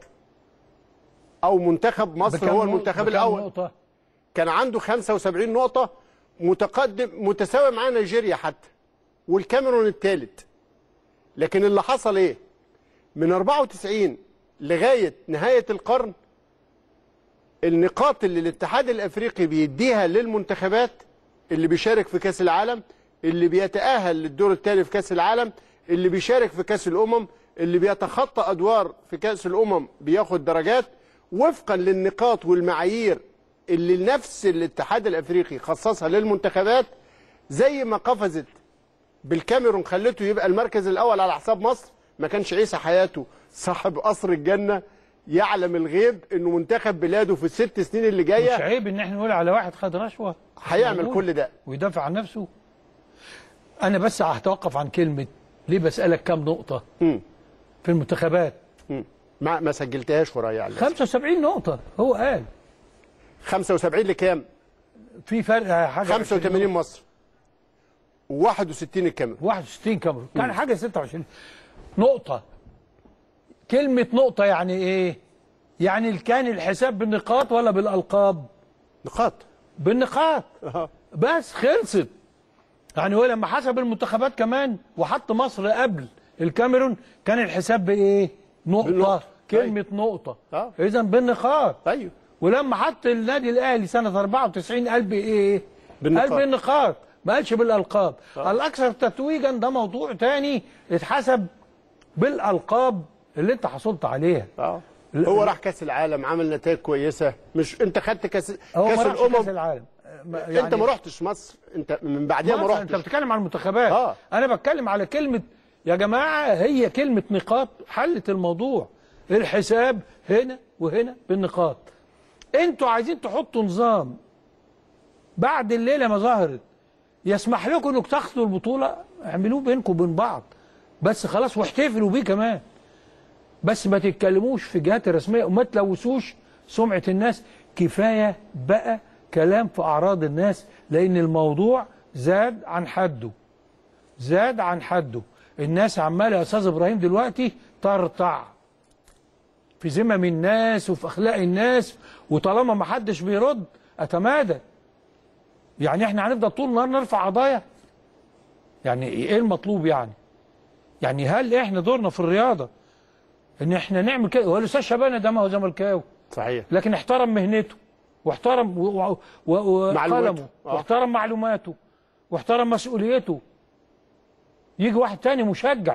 او منتخب مصر بكام هو نقطة- المنتخب بكام الاول نقطة؟ كان عنده 75 نقطة متقدم متساوي مع نيجيريا حتى والكاميرون الثالث لكن اللي حصل ايه؟ من 94 لغاية نهاية القرن النقاط اللي الاتحاد الافريقي بيديها للمنتخبات اللي بيشارك في كاس العالم اللي بيتأهل للدور الثاني في كاس العالم اللي بيشارك في كاس الامم اللي بيتخطى ادوار في كاس الامم بياخد درجات وفقا للنقاط والمعايير اللي نفس الاتحاد الافريقي خصصها للمنتخبات زي ما قفزت بالكاميرون خلته يبقى المركز الاول على حساب مصر ما كانش عيسى حياته صاحب قصر الجنه يعلم الغيب انه منتخب بلاده في الست سنين اللي مش جايه عيب ان احنا نقول على واحد خد رشوه هيعمل موجود. كل ده ويدافع عن نفسه انا بس هتوقف عن كلمه ليه بسالك كام نقطه مم. في المنتخبات مم. ما ما سجلتهاش ورايا على 75 نقطه هو قال 75 لكام؟ في فرق حاجه 85 مصر و61 الكاميرون 61 كاميرون كان حاجه 26 نقطه كلمه نقطه يعني ايه يعني كان الحساب بالنقاط ولا بالالقاب نقاط بالنقاط أها. بس خلصت يعني هو لما حسب المنتخبات كمان وحط مصر قبل الكاميرون كان الحساب بايه؟ نقطه بالنقطة. كلمه نقطه آه. اذا بالنقاط ايوه ولما حط النادي الاهلي سنه 94 قال بايه؟ بالنقاط. قال بالنقاط ما قالش بالالقاب الاكثر تتويجا ده موضوع تاني اتحسب بالالقاب اللي انت حصلت عليها اه لا- هو راح كاس العالم عمل نتائج كويسه مش انت خدت كاس هو كاس ما راحش الامم كاس العالم ما- انت ما رحتش مصر انت من بعدها ما مصر، انت رحتش بتتكلم عن المنتخبات آه. انا بتكلم على كلمه يا جماعه هي كلمه نقاط حلت الموضوع الحساب هنا وهنا بالنقاط انتوا عايزين تحطوا نظام بعد الليله ما ظهرت يسمح لكم انكم تاخدوا البطوله اعملوه بينكم وبين بعض بس خلاص واحتفلوا بيه كمان بس ما تتكلموش في جهات الرسميه وما تلوثوش سمعه الناس كفايه بقى كلام في اعراض الناس لان الموضوع زاد عن حده زاد عن حده الناس عماله يا استاذ ابراهيم دلوقتي ترتع في ذمم الناس وفي اخلاق الناس وطالما ما حدش بيرد اتمادى يعني احنا هنفضل طول النهار نرفع قضايا يعني ايه المطلوب يعني يعني هل احنا دورنا في الرياضه ان احنا نعمل كده هو الاستاذ شبانه ده ما هو زملكاوي صحيح لكن احترم مهنته واحترم و- و- و- معلوماته. وقلمه آه. واحترم معلوماته واحترم مسؤوليته يجي واحد تاني مشجع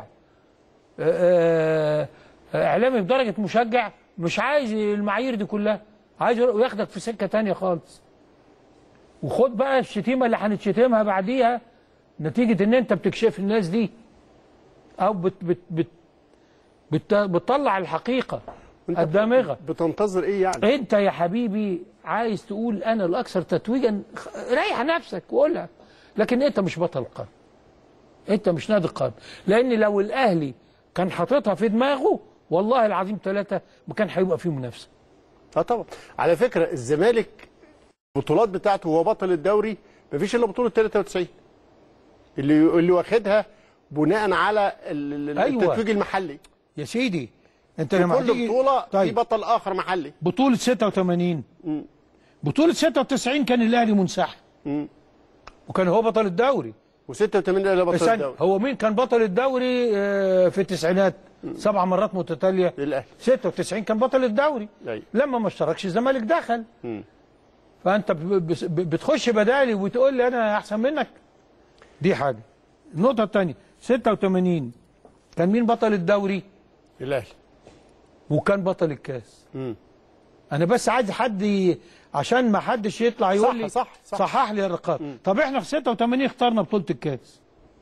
آه، آه، اعلامي بدرجه مشجع مش عايز المعايير دي كلها عايز يروح- ياخدك في سكه تانية خالص وخد بقى الشتيمه اللي هنتشتمها بعديها نتيجه ان انت بتكشف الناس دي او بت بت بت بت بتطلع الحقيقه وانت الدامغه بتنتظر ايه يعني انت يا حبيبي عايز تقول انا الاكثر تتويجا خ- ريح نفسك وقولها لكن انت مش بطل القرن انت مش نادي القرن لان لو الاهلي كان حاططها في دماغه والله العظيم ثلاثه ما كان هيبقى فيه منافسه اه طبعا على فكره الزمالك البطولات بتاعته هو بطل الدوري مفيش الا بطوله 93 اللي اللي واخدها بناء على ال- ال- أيوة. التتويج المحلي يا سيدي انت في لما كل هتيجي- بطوله في طيب بطل اخر محلي بطوله 86 بطوله 96 كان الاهلي منسحب وكان هو بطل الدوري و86 اللي بطل استنى، الدوري هو مين كان بطل الدوري آه، في التسعينات سبع مرات متتاليه للاهلي 96 كان بطل الدوري أيوة. لما ما اشتركش الزمالك دخل مم. فانت ب- ب- بتخش بدالي وتقول لي انا احسن منك دي حاجه النقطه الثانيه 86 كان مين بطل الدوري الاهلي وكان بطل الكاس مم. انا بس عايز حد ي... عشان ما حدش يطلع يقول صح، لي صح، صح. صحح لي الرقم طب احنا في 86 اخترنا بطوله الكاس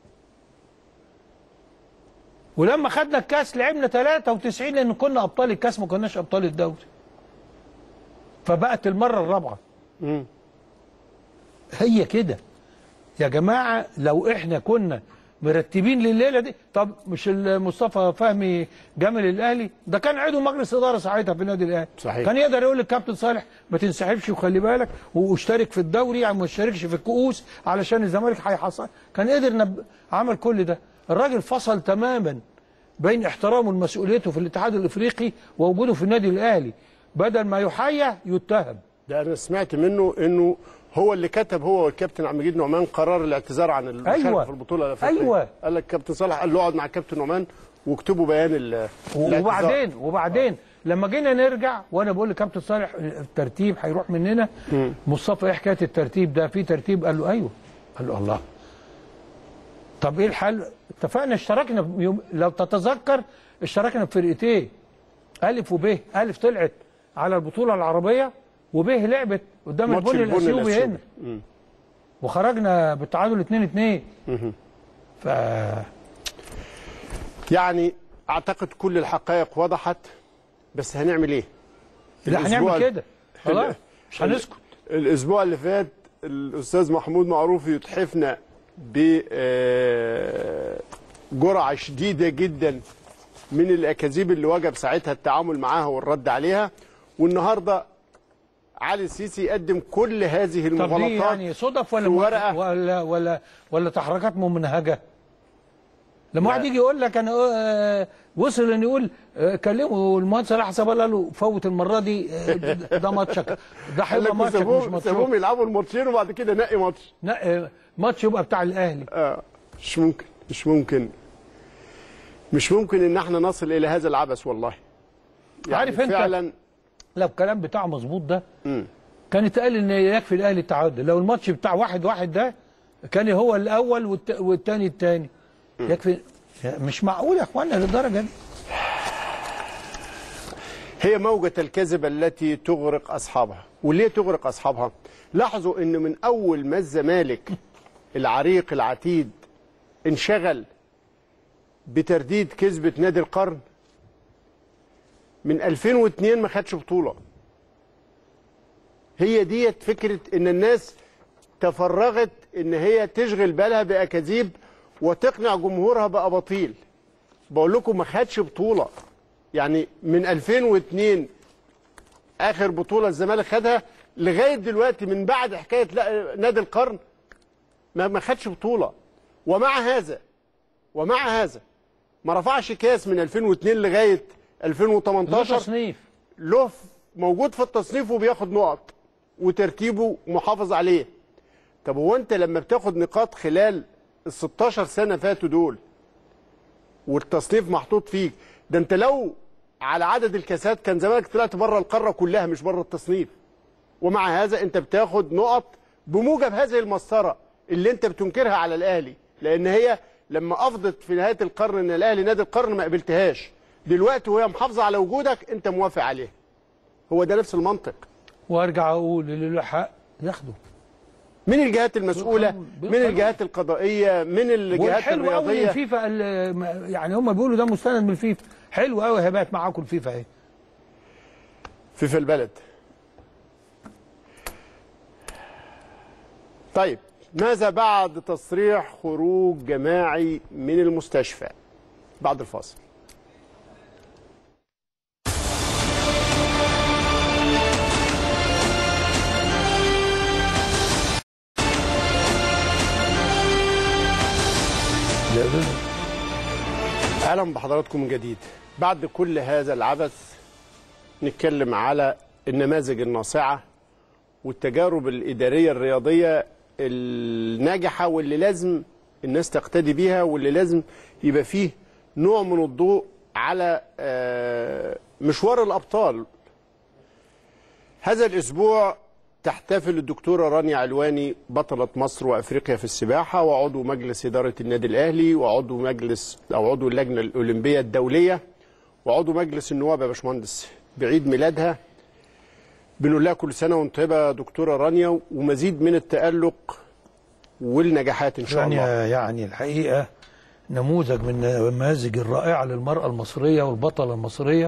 ولما خدنا الكاس لعبنا 93 لان كنا ابطال الكاس ما كناش ابطال الدوري فبقت المره الرابعه مم. هي كده يا جماعه لو احنا كنا مرتبين لليله دي طب مش مصطفى فهمي جامل الاهلي ده كان عضو مجلس اداره ساعتها في النادي الاهلي صحيح. كان يقدر يقول للكابتن صالح ما تنسحبش وخلي بالك واشترك في الدوري يعني ما تشتركش في الكؤوس علشان الزمالك هيحصل كان قدر نب... عمل كل ده الراجل فصل تماما بين احترامه لمسؤوليته في الاتحاد الافريقي ووجوده في النادي الاهلي بدل ما يحيى يتهم ده انا سمعت منه انه هو اللي كتب هو والكابتن عبد المجيد نعمان قرار الاعتذار عن المشاركه أيوة. في البطوله الافريقيه أيوة. قال لك كابتن صالح قال له اقعد مع الكابتن نعمان واكتبوا بيان ال- الاعتذار. وبعدين وبعدين لما جينا نرجع وانا بقول لكابتن صالح الترتيب هيروح مننا مصطفى ايه حكايه الترتيب ده في ترتيب قال له ايوه قال له الله طب ايه الحل اتفقنا اشتركنا في يوم لو تتذكر اشتركنا في فرقتين الف وب الف طلعت على البطوله العربيه وب لعبت قدام ماتش البني البني الاثيوبي الأثيوبي. هنا وخرجنا بالتعادل 2 2 ف يعني اعتقد كل الحقائق وضحت بس هنعمل ايه لا الأسبوع هنعمل ال- كده خلاص مش هنسكت الاسبوع اللي فات الاستاذ محمود معروف يتحفنا ب آه، جرعه شديده جدا من الاكاذيب اللي وجب ساعتها التعامل معاها والرد عليها والنهارده علي السيسي يقدم كل هذه طب دي المغالطات يعني صدف ولا في ورقة. ولا ولا ولا تحركات ممنهجه لما واحد يجي يقول لك انا آه، وصل ان يقول آه، كلمه المهندس صلاح حسب الله قال له فوت المره دي آه، ده- ده ماتشك ده قال هيبقى لك ماتشك مش سيبوهم ماتش سيبوهم يلعبوا الماتشين وبعد كده نقي ماتش لا آه، ماتش يبقى بتاع الاهلي آه مش ممكن مش ممكن مش ممكن ان احنا نصل الى هذا العبث والله يعني عارف أنت- فعلا لو الكلام بتاعه مظبوط ده مم. كان اتقال ان يكفي الاهلي التعادل لو الماتش بتاع واحد واحد ده كان هو الاول والت- والتاني التاني يكفي مش معقول يا اخوانا للدرجه دي هي موجة الكذب التي تغرق أصحابها وليه تغرق أصحابها لاحظوا أن من أول ما الزمالك العريق العتيد انشغل بترديد كذبة نادي القرن من 2002 ما خدش بطولة هي ديت فكرة ان الناس تفرغت ان هي تشغل بالها باكاذيب وتقنع جمهورها باباطيل بقول لكم ما خدش بطولة يعني من 2002 اخر بطولة الزمالك خدها لغاية دلوقتي من بعد حكاية لا- نادي القرن ما ما خدش بطولة ومع هذا ومع هذا ما رفعش كاس من 2002 لغاية ده 2018 تصنيف له ف- موجود في التصنيف وبياخد نقط وترتيبه محافظ عليه طب هو انت لما بتاخد نقاط خلال ال 16 سنه فاتوا دول والتصنيف محطوط فيك ده انت لو على عدد الكاسات كان زمانك طلعت بره القاره كلها مش بره التصنيف ومع هذا انت بتاخد نقط بموجب هذه المسطره اللي انت بتنكرها على الاهلي لان هي لما افضت في نهايه القرن ان الاهلي نادي القرن ما قبلتهاش دلوقتي وهي محافظه على وجودك انت موافق عليه هو ده نفس المنطق وارجع اقول اللي له حق ياخده من الجهات المسؤوله بالقانون- من بالقانون. الجهات القضائيه من الجهات والحلو قوي الرياضيه الفيفا ال- ما- يعني هم بيقولوا ده مستند من الفيفا حلو قوي هي بقت معاكم الفيفا اهي في في البلد طيب ماذا بعد تصريح خروج جماعي من المستشفى بعد الفاصل اهلا بحضراتكم من جديد بعد كل هذا العبث نتكلم على النماذج الناصعه والتجارب الاداريه الرياضيه الناجحه واللي لازم الناس تقتدي بيها واللي لازم يبقى فيه نوع من الضوء على آه، مشوار الابطال هذا الاسبوع تحتفل الدكتوره رانيا علواني بطله مصر وافريقيا في السباحه وعضو مجلس اداره النادي الاهلي وعضو مجلس او عضو اللجنه الاولمبيه الدوليه وعضو مجلس النواب يا باشمهندس بعيد ميلادها بنقول لها كل سنه وانت طيبه يا دكتوره رانيا ومزيد من التالق والنجاحات ان شاء يعني الله يعني الحقيقه نموذج من النماذج الرائعه للمراه المصريه والبطله المصريه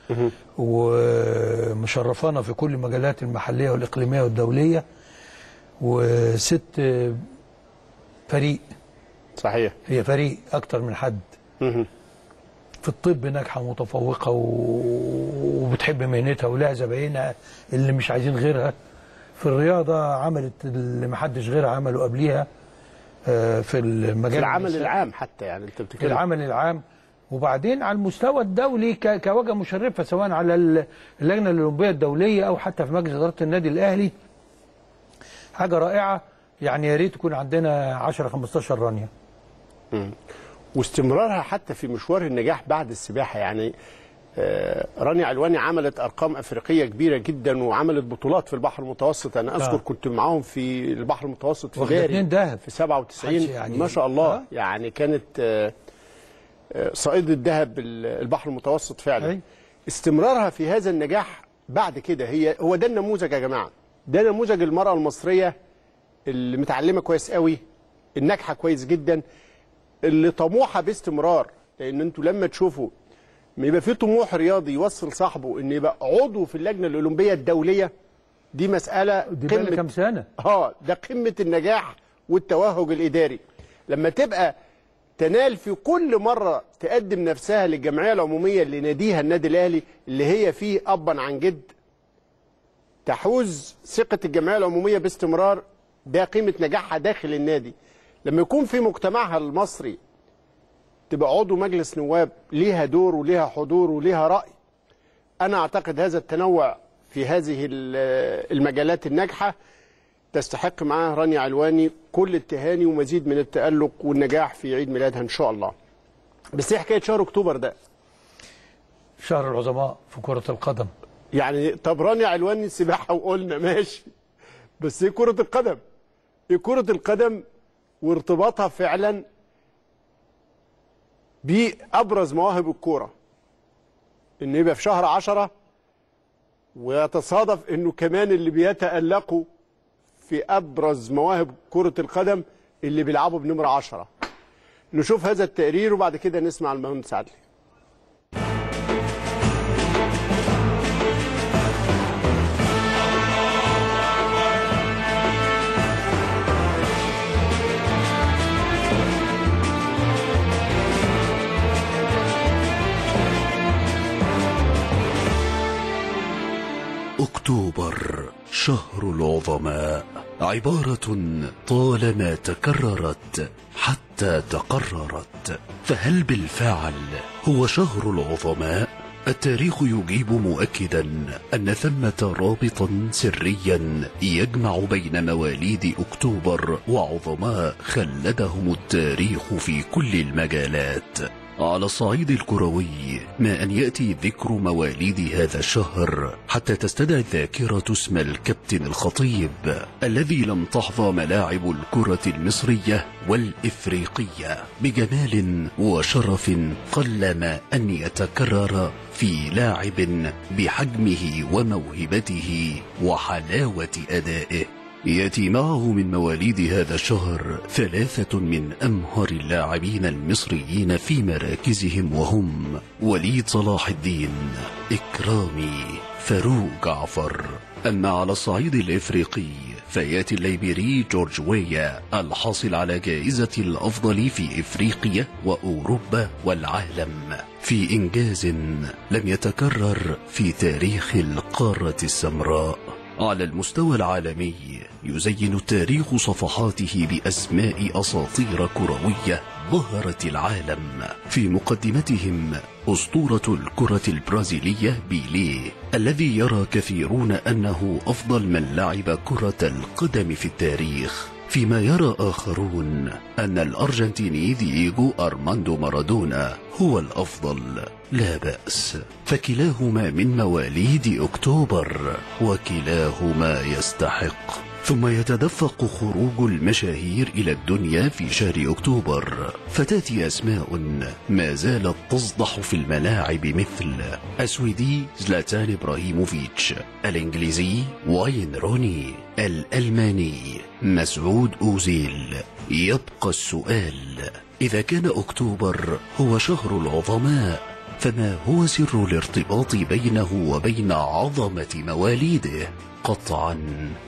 ومشرفانا في كل المجالات المحليه والاقليميه والدوليه وست فريق صحيح هي فريق اكتر من حد مهم. في الطب ناجحه ومتفوقه و- وبتحب مهنتها ولها زباينها اللي مش عايزين غيرها في الرياضه عملت اللي محدش غيرها عمله قبليها آه، في المجال في العمل النسائي. العام حتى يعني انت في بتتكلم العمل العام وبعدين على المستوى الدولي ك- كوجهه مشرفه سواء على ال- اللجنه الاولمبيه الدوليه او حتى في مجلس اداره النادي الاهلي حاجه رائعه يعني يا ريت يكون عندنا 10 15 رانيا واستمرارها حتى في مشوار النجاح بعد السباحه يعني آه، رانيا علواني عملت ارقام افريقيه كبيره جدا وعملت بطولات في البحر المتوسط انا اذكر آه. كنت معاهم في البحر المتوسط في واخدة باري اتنين دهب. في 97 محدش يعني- ما شاء الله آه. يعني كانت آه، آه، صائده ذهب ال- البحر المتوسط فعلا أي. استمرارها في هذا النجاح بعد كده هي هو ده النموذج يا جماعه ده نموذج المراه المصريه اللي متعلمه كويس قوي الناجحه كويس جدا اللي طموحه باستمرار لان انتوا لما تشوفوا ما يبقى في طموح رياضي يوصل صاحبه ان يبقى عضو في اللجنه الاولمبيه الدوليه دي مساله دي بقى كام قمه سنه اه ده قمه النجاح والتوهج الاداري لما تبقى تنال في كل مره تقدم نفسها للجمعيه العموميه اللي ناديها النادي الاهلي اللي هي فيه ابا عن جد تحوز ثقه الجمعيه العموميه باستمرار ده قيمه نجاحها داخل النادي لما يكون في مجتمعها المصري تبقى عضو مجلس نواب ليها دور وليها حضور وليها راي انا اعتقد هذا التنوع في هذه ال- المجالات الناجحه تستحق معاه رانيا علواني كل التهاني ومزيد من التالق والنجاح في عيد ميلادها ان شاء الله بس ايه حكايه شهر اكتوبر ده شهر العظماء في كرة القدم يعني طب رانيا علواني السباحه وقلنا ماشي بس ايه كره القدم ايه كره القدم وارتباطها فعلا بابرز مواهب الكوره ان يبقى في شهر عشرة ويتصادف انه كمان اللي بيتالقوا في ابرز مواهب كره القدم اللي بيلعبوا بنمره عشرة نشوف هذا التقرير وبعد كده نسمع المهندس عدلي أكتوبر شهر العظماء عبارة طالما تكررت حتى تقررت فهل بالفعل هو شهر العظماء؟ التاريخ يجيب مؤكدا أن ثمة رابطا سريا يجمع بين مواليد أكتوبر وعظماء خلدهم التاريخ في كل المجالات على الصعيد الكروي ما أن يأتي ذكر مواليد هذا الشهر حتى تستدعي الذاكرة اسم الكابتن الخطيب الذي لم تحظى ملاعب الكرة المصرية والإفريقية بجمال وشرف قلما أن يتكرر في لاعب بحجمه وموهبته وحلاوة أدائه يأتي معه من مواليد هذا الشهر ثلاثة من أمهر اللاعبين المصريين في مراكزهم وهم وليد صلاح الدين إكرامي فاروق جعفر أما على الصعيد الإفريقي فياتي الليبيري جورج ويا الحاصل على جائزة الأفضل في إفريقيا وأوروبا والعالم في إنجاز لم يتكرر في تاريخ القارة السمراء على المستوى العالمي يزين التاريخ صفحاته بأسماء أساطير كروية ظهرت العالم في مقدمتهم أسطورة الكرة البرازيلية بيليه الذي يرى كثيرون أنه أفضل من لعب كرة القدم في التاريخ فيما يرى آخرون أن الأرجنتيني دييغو أرماندو مارادونا هو الأفضل لا بأس فكلاهما من مواليد أكتوبر وكلاهما يستحق ثم يتدفق خروج المشاهير إلى الدنيا في شهر أكتوبر فتاتي أسماء ما زالت تصدح في الملاعب مثل السويدي زلاتان إبراهيموفيتش الإنجليزي واين روني الألماني مسعود أوزيل يبقى السؤال إذا كان أكتوبر هو شهر العظماء فما هو سر الارتباط بينه وبين عظمة مواليده؟ قطعا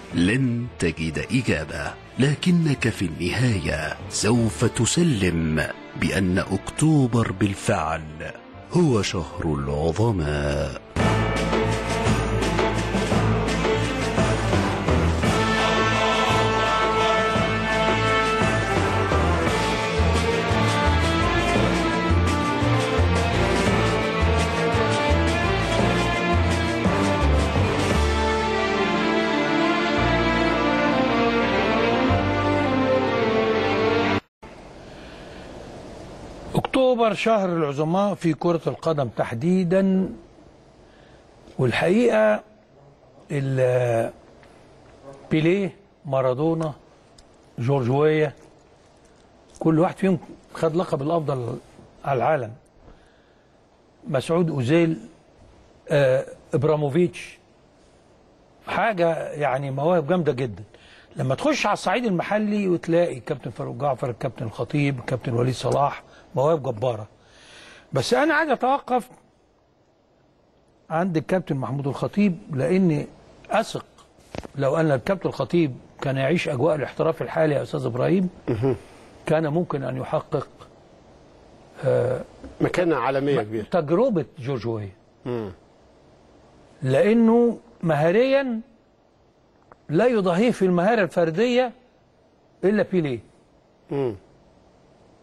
لن تجد إجابة لكنك في النهاية سوف تسلم بأن أكتوبر بالفعل هو شهر العظماء اكتوبر شهر العظماء في كرة القدم تحديدا والحقيقة ال- بيليه مارادونا جورج ويا كل واحد فيهم خد لقب الافضل على العالم مسعود اوزيل آه ابراموفيتش حاجه يعني مواهب جامده جدا لما تخش على الصعيد المحلي وتلاقي كابتن فاروق جعفر الكابتن الخطيب الكابتن وليد صلاح مواهب جباره بس انا عايز اتوقف عند الكابتن محمود الخطيب لان اثق لو ان الكابتن الخطيب كان يعيش اجواء الاحتراف الحالي يا استاذ ابراهيم كان ممكن ان يحقق مكانة عالمية كبيرة تجربه جورج ويا لانه مهاريا لا يضاهيه في المهاره الفرديه الا بيليه مم.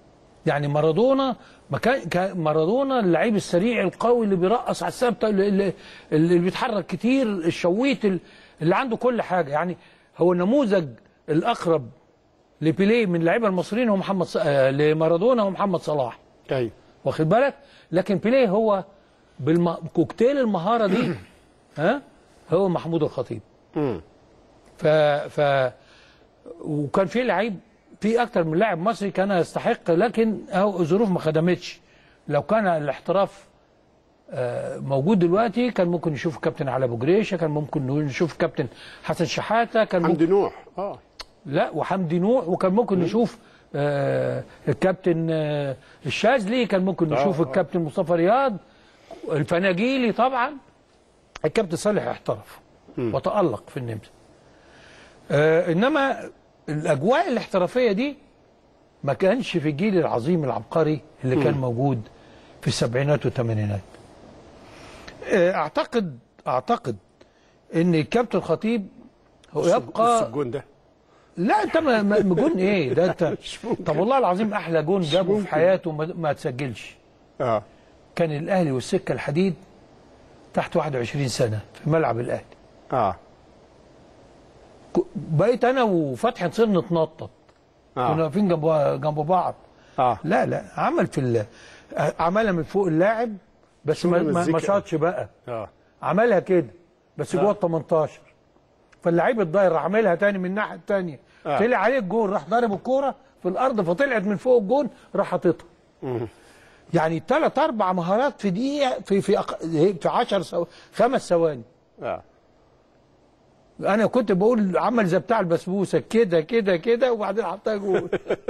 يعني مارادونا ما كان كان مارادونا اللعيب السريع القوي اللي بيرقص على الثابته اللي, اللي, اللي بيتحرك كتير الشويت اللي عنده كل حاجه يعني هو النموذج الاقرب لبيليه من اللعيبه المصريين هو محمد ص... آه، لمارادونا ومحمد صلاح ايوه واخد بالك لكن بيليه هو بالكوكتيل المهاره دي ها هو محمود الخطيب مم. ف ف وكان في لعيب في اكتر من لاعب مصري كان يستحق لكن أهو الظروف ما خدمتش لو كان الاحتراف آه، موجود دلوقتي كان ممكن نشوف كابتن علي ابو جريشه كان ممكن نشوف كابتن حسن شحاته كان ممكن حمدي نوح اه لا وحمدي نوح وكان ممكن نشوف آه الكابتن آه الشاذلي كان ممكن نشوف آه. الكابتن مصطفى رياض الفناجيلي طبعا الكابتن صالح احترف وتألق في النمسا آه انما الاجواء الاحترافيه دي ما كانش في الجيل العظيم العبقري اللي كان موجود في السبعينات والثمانينات آه اعتقد اعتقد ان الكابتن خطيب هو بص يبقى الجون ده لا انت ما- ما- جون ايه ده انت طب والله العظيم احلى جون جابه في حياته ما, ما تسجلش اه كان الاهلي والسكه الحديد تحت 21 سنه في ملعب الاهلي اه ك- بقيت انا وفتحي نصير نتنطط كنا اه واقفين جنب جنب بعض اه لا لا عمل في ال- عملها من فوق اللاعب بس ما, شغل ما, ما مزيكا. شاطش بقى اه عملها كده بس جوه ال 18 فاللعيب الضاير راح عاملها تاني من الناحيه التانيه آه. طلع عليه الجون راح ضارب الكوره في الارض فطلعت من فوق الجون راح حاططها يعني ثلاث اربع مهارات في دقيقه في في أق... في 10 سو... خمس ثواني اه انا كنت بقول عمل زي بتاع البسبوسه كده كده كده وبعدين حطها جول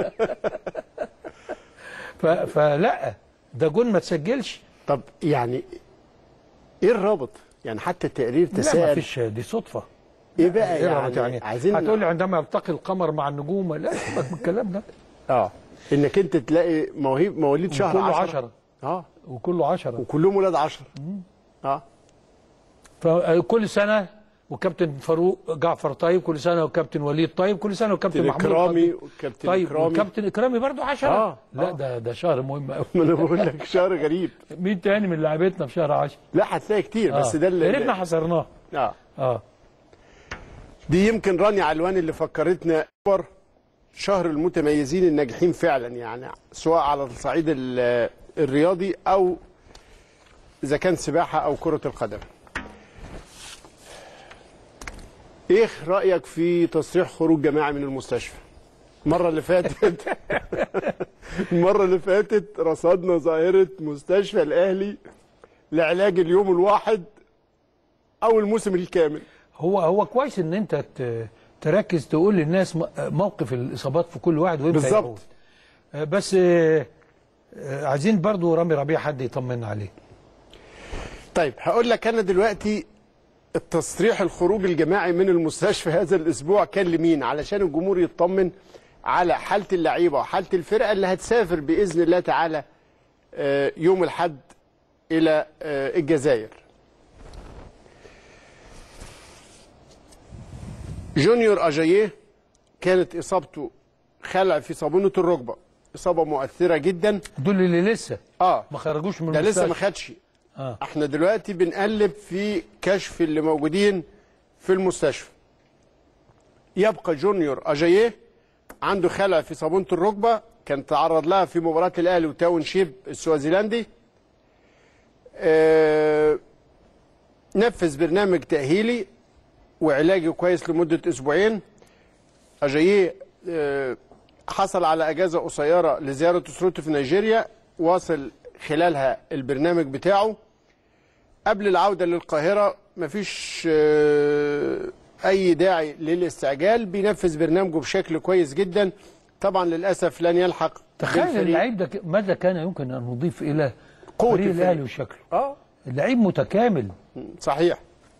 ف... فلا ده جون ما تسجلش طب يعني ايه الرابط؟ يعني حتى التقرير لا ما تساءل فيش دي صدفه ايه بقى إيه يعني, يعني عايزين هتقول لي عندما يلتقي القمر مع النجوم لا سيبك من الكلام ده اه انك انت تلاقي موهيب مواليد شهر كله 10 عشرة اه وكله عشرة وكلهم ولاد 10 اه فكل سنة وكابتن فاروق جعفر طيب كل سنة وكابتن وليد طيب كل سنة وكابتن كابتن محمود إكرامي الخطيب. وكابتن طيب إكرامي. وكابتن إكرامي برضو عشرة آه، لا آه. ده ده شهر مهم قوي ما انا بقول لك شهر غريب مين تاني من لعيبتنا في شهر 10 لا هتلاقي كتير بس آه. ده يا اللي ريتنا حصرناه اه اه دي يمكن رانيا علوان اللي فكرتنا أكبر شهر المتميزين الناجحين فعلا يعني سواء على الصعيد ال- الرياضي او اذا كان سباحه او كره القدم. ايه رايك في تصريح خروج جماعي من المستشفى؟ المره اللي فاتت المره اللي فاتت رصدنا ظاهره مستشفى الاهلي لعلاج اليوم الواحد او الموسم الكامل. هو هو كويس ان انت ت- تركز تقول للناس م- موقف الاصابات في كل واحد وامتى بالظبط. يعود. آه، بس آه، آه، عايزين برضو رامي ربيع حد يطمنا عليه طيب هقول لك انا دلوقتي التصريح الخروج الجماعي من المستشفى هذا الاسبوع كان لمين علشان الجمهور يطمن على حاله اللعيبه وحاله الفرقه اللي هتسافر باذن الله تعالى آه، يوم الاحد الى آه، الجزائر جونيور اجاييه كانت اصابته خلع في صابونه الركبه اصابه مؤثره جدا دول اللي لسه اه ما خرجوش من ده لسه ما المستشفى. خدش آه. احنا دلوقتي بنقلب في كشف اللي موجودين في المستشفى يبقى جونيور اجاييه عنده خلع في صابونه الركبه كان تعرض لها في مباراه الاهلي وتاون شيب السوازيلندي آه نفذ برنامج تاهيلي وعلاجي كويس لمده اسبوعين اجاييه آه حصل على اجازه قصيره لزياره اسرته في نيجيريا واصل خلالها البرنامج بتاعه قبل العوده للقاهره مفيش آه، اي داعي للاستعجال بينفذ برنامجه بشكل كويس جدا طبعا للاسف لن يلحق تخيل بالفريق. اللعيب ده ك- ماذا كان يمكن ان نضيف الى قوة فريق الفريق. الاهلي وشكله اه اللعيب متكامل صحيح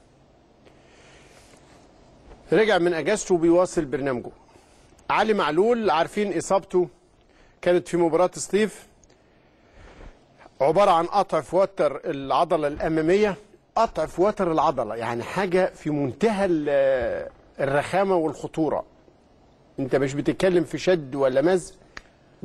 رجع من اجازته بيواصل برنامجه علي معلول عارفين اصابته كانت في مباراه سطيف عباره عن قطع في وتر العضله الاماميه قطع في وتر العضله يعني حاجه في منتهى ال- الرخامه والخطوره انت مش بتتكلم في شد ولا مز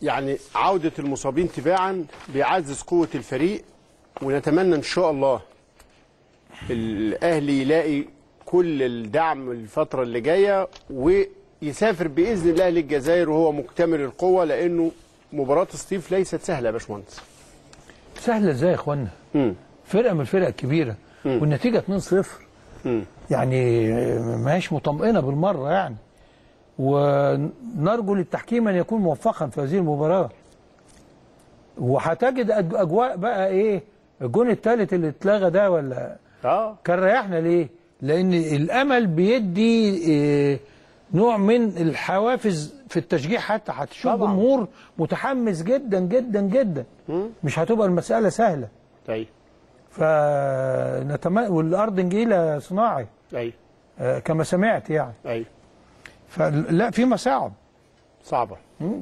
يعني عودة المصابين تباعا بيعزز قوة الفريق ونتمنى إن شاء الله الأهلي يلاقي كل الدعم الفترة اللي جاية ويسافر بإذن الله للجزائر وهو مكتمل القوة لأنه مباراة ستيف ليست سهلة يا باشمهندس سهله ازاي يا اخوانا مم. فرقه من الفرق الكبيره والنتيجه 2-0 مم. يعني ما هيش مطمئنه بالمره يعني ونرجو للتحكيم ان يكون موفقا في هذه المباراه وهتجد أج- اجواء بقى ايه الجون الثالث اللي اتلغى ده ولا اه كان ريحنا ليه؟ لان الامل بيدي إيه نوع من الحوافز في التشجيع حتى هتشوف طبعاً. جمهور متحمس جدا جدا جدا مش هتبقى المساله سهله أيوه فنتمنى والارض نجيله صناعي أيوه آه، كما سمعت يعني أيوه فلا في مصاعب صعبة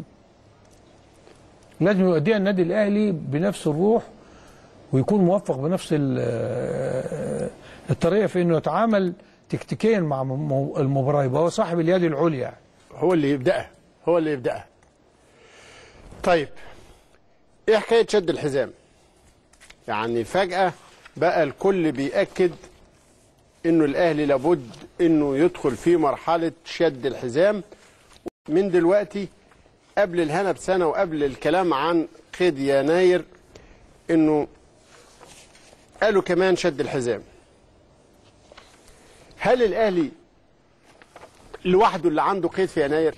لازم يؤديها النادي الاهلي بنفس الروح ويكون موفق بنفس ال- آه، الطريقه في انه يتعامل تكتيكيا مع م- المباراه يبقى هو صاحب اليد العليا يعني. هو اللي يبدأها هو اللي يبدأها طيب ايه حكاية شد الحزام يعني فجأة بقى الكل بيأكد انه الاهلي لابد انه يدخل في مرحلة شد الحزام من دلوقتي قبل الهنا بسنة وقبل الكلام عن قيد يناير انه قالوا كمان شد الحزام هل الاهلي لوحده اللي عنده قيد في يناير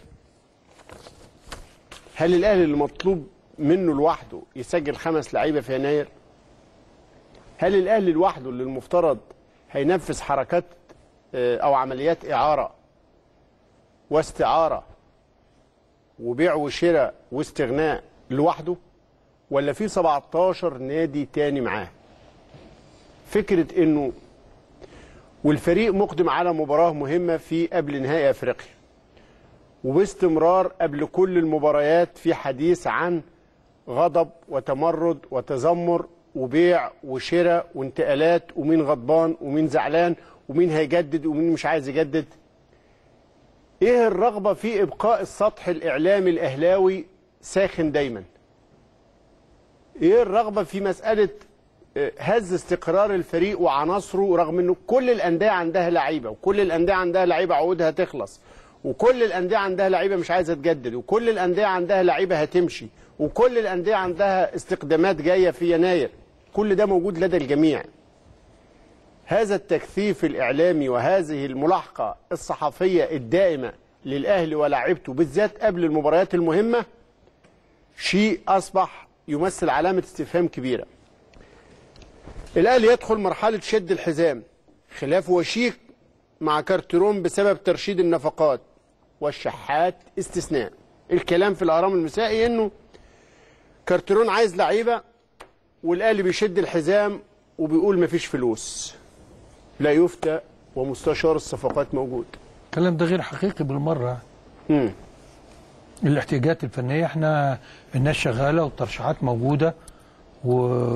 هل الاهلي اللي مطلوب منه لوحده يسجل خمس لعيبه في يناير هل الاهلي لوحده اللي المفترض هينفذ حركات آه، او عمليات اعاره واستعاره وبيع وشراء واستغناء لوحده ولا في 17 نادي تاني معاه فكره انه والفريق مقدم على مباراة مهمة في قبل نهائي أفريقيا وباستمرار قبل كل المباريات في حديث عن غضب وتمرد وتذمر وبيع وشراء وانتقالات ومين غضبان ومين زعلان ومين هيجدد ومين مش عايز يجدد ايه الرغبة في ابقاء السطح الاعلامي الاهلاوي ساخن دايما ايه الرغبة في مسألة آه، هز استقرار الفريق وعناصره رغم انه كل الانديه عندها لعيبه وكل الانديه عندها لعيبه عقودها تخلص وكل الانديه عندها لعيبه مش عايزه تجدد وكل الانديه عندها لعيبه هتمشي وكل الانديه عندها استقدامات جايه في يناير كل ده موجود لدى الجميع هذا التكثيف الاعلامي وهذه الملاحقه الصحفيه الدائمه للاهلي ولاعيبته بالذات قبل المباريات المهمه شيء اصبح يمثل علامه استفهام كبيره الاهلي يدخل مرحله شد الحزام خلاف وشيك مع كارتيرون بسبب ترشيد النفقات والشحات استثناء الكلام في الاهرام المسائي انه كارتيرون عايز لعيبه والاهلي بيشد الحزام وبيقول مفيش فلوس لا يفتى ومستشار الصفقات موجود الكلام ده غير حقيقي بالمره مم. الاحتياجات الفنيه احنا الناس شغاله والترشيحات موجوده و...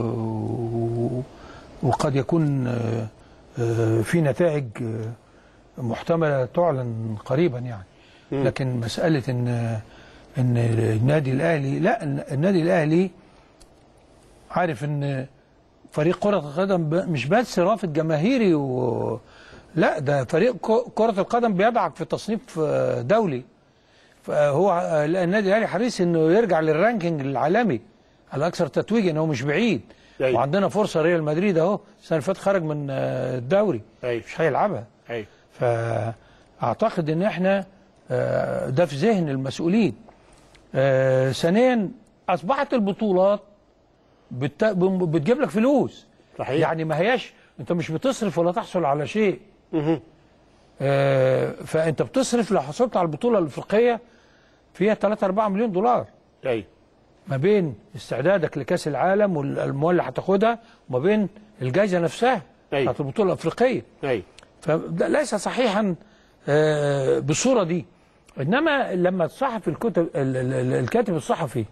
وقد يكون آه، آه، في نتائج آه، محتمله تعلن قريبا يعني لكن مساله ان ان النادي الاهلي لا النادي الاهلي عارف ان فريق كرة القدم ب- مش بس رافض جماهيري و... لا ده فريق ك- كرة القدم بيدعك في تصنيف آه، دولي فهو آه، لا، النادي الاهلي حريص انه يرجع للرانكينج العالمي الاكثر تتويجا هو مش بعيد أيوة. وعندنا فرصه ريال مدريد اهو السنه اللي فاتت خرج من آه، الدوري أيوة. مش هيلعبها ايوه فاعتقد ان احنا آه، ده في ذهن المسؤولين آه، ثانيا اصبحت البطولات بت... بتجيب لك فلوس صحيح. يعني ما هياش انت مش بتصرف ولا تحصل على شيء مهم. آه، فانت بتصرف لو حصلت على البطوله الافريقيه فيها 3 4 مليون دولار ايوه ما بين استعدادك لكاس العالم والاموال اللي هتاخدها وما بين الجائزه نفسها أيوة. بتاعت البطوله الافريقيه ايوه فده ليس صحيحا آه، بالصوره دي انما لما الصحفي الكتب ال- ال- ال- الكاتب الصحفي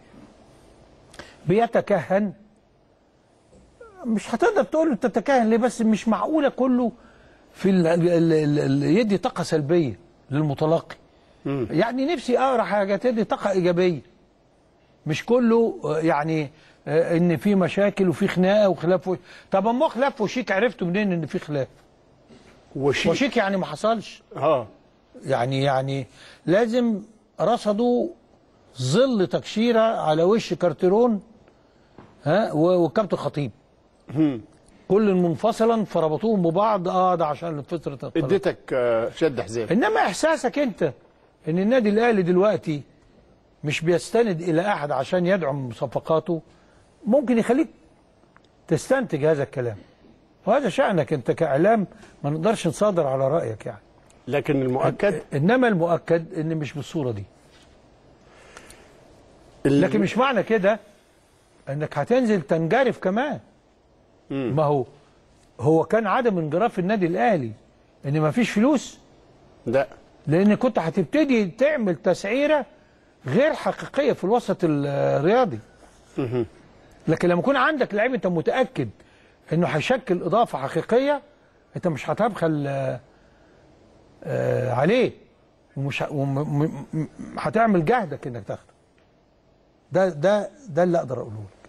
بيتكهن مش هتقدر تقول له تتكهن ليه بس مش معقوله كله في ال ال ال ال يدي طاقه سلبيه للمتلقي يعني نفسي اقرا حاجه تدي طاقه ايجابيه مش كله آه، يعني آه، ان في مشاكل وفي خناقه وخلاف و... طب اما خلاف وشيك عرفتوا منين ان في خلاف وشيك وشيك يعني ما حصلش اه يعني يعني لازم رصدوا ظل تكشيره على وش كارتيرون ها و- والكابتن خطيب كل منفصلا فربطوهم ببعض اه ده عشان فتره الطلاق اديتك آه، شد حزام انما احساسك انت ان النادي الاهلي دلوقتي مش بيستند الى احد عشان يدعم صفقاته ممكن يخليك تستنتج هذا الكلام وهذا شأنك انت كاعلام ما نقدرش نصادر على رايك يعني لكن المؤكد انما المؤكد ان مش بالصوره دي ال- لكن مش معنى كده انك هتنزل تنجرف كمان ما هو هو كان عدم انجراف النادي الاهلي ان ما فيش فلوس لا لان كنت هتبتدي تعمل تسعيره غير حقيقيه في الوسط الرياضي لكن لما يكون عندك لعيب انت متاكد انه هيشكل اضافه حقيقيه انت مش هتبخل آه، آه، عليه ومش ه- وم- م- م- هتعمل جهدك انك تاخده ده ده ده اللي اقدر اقوله لك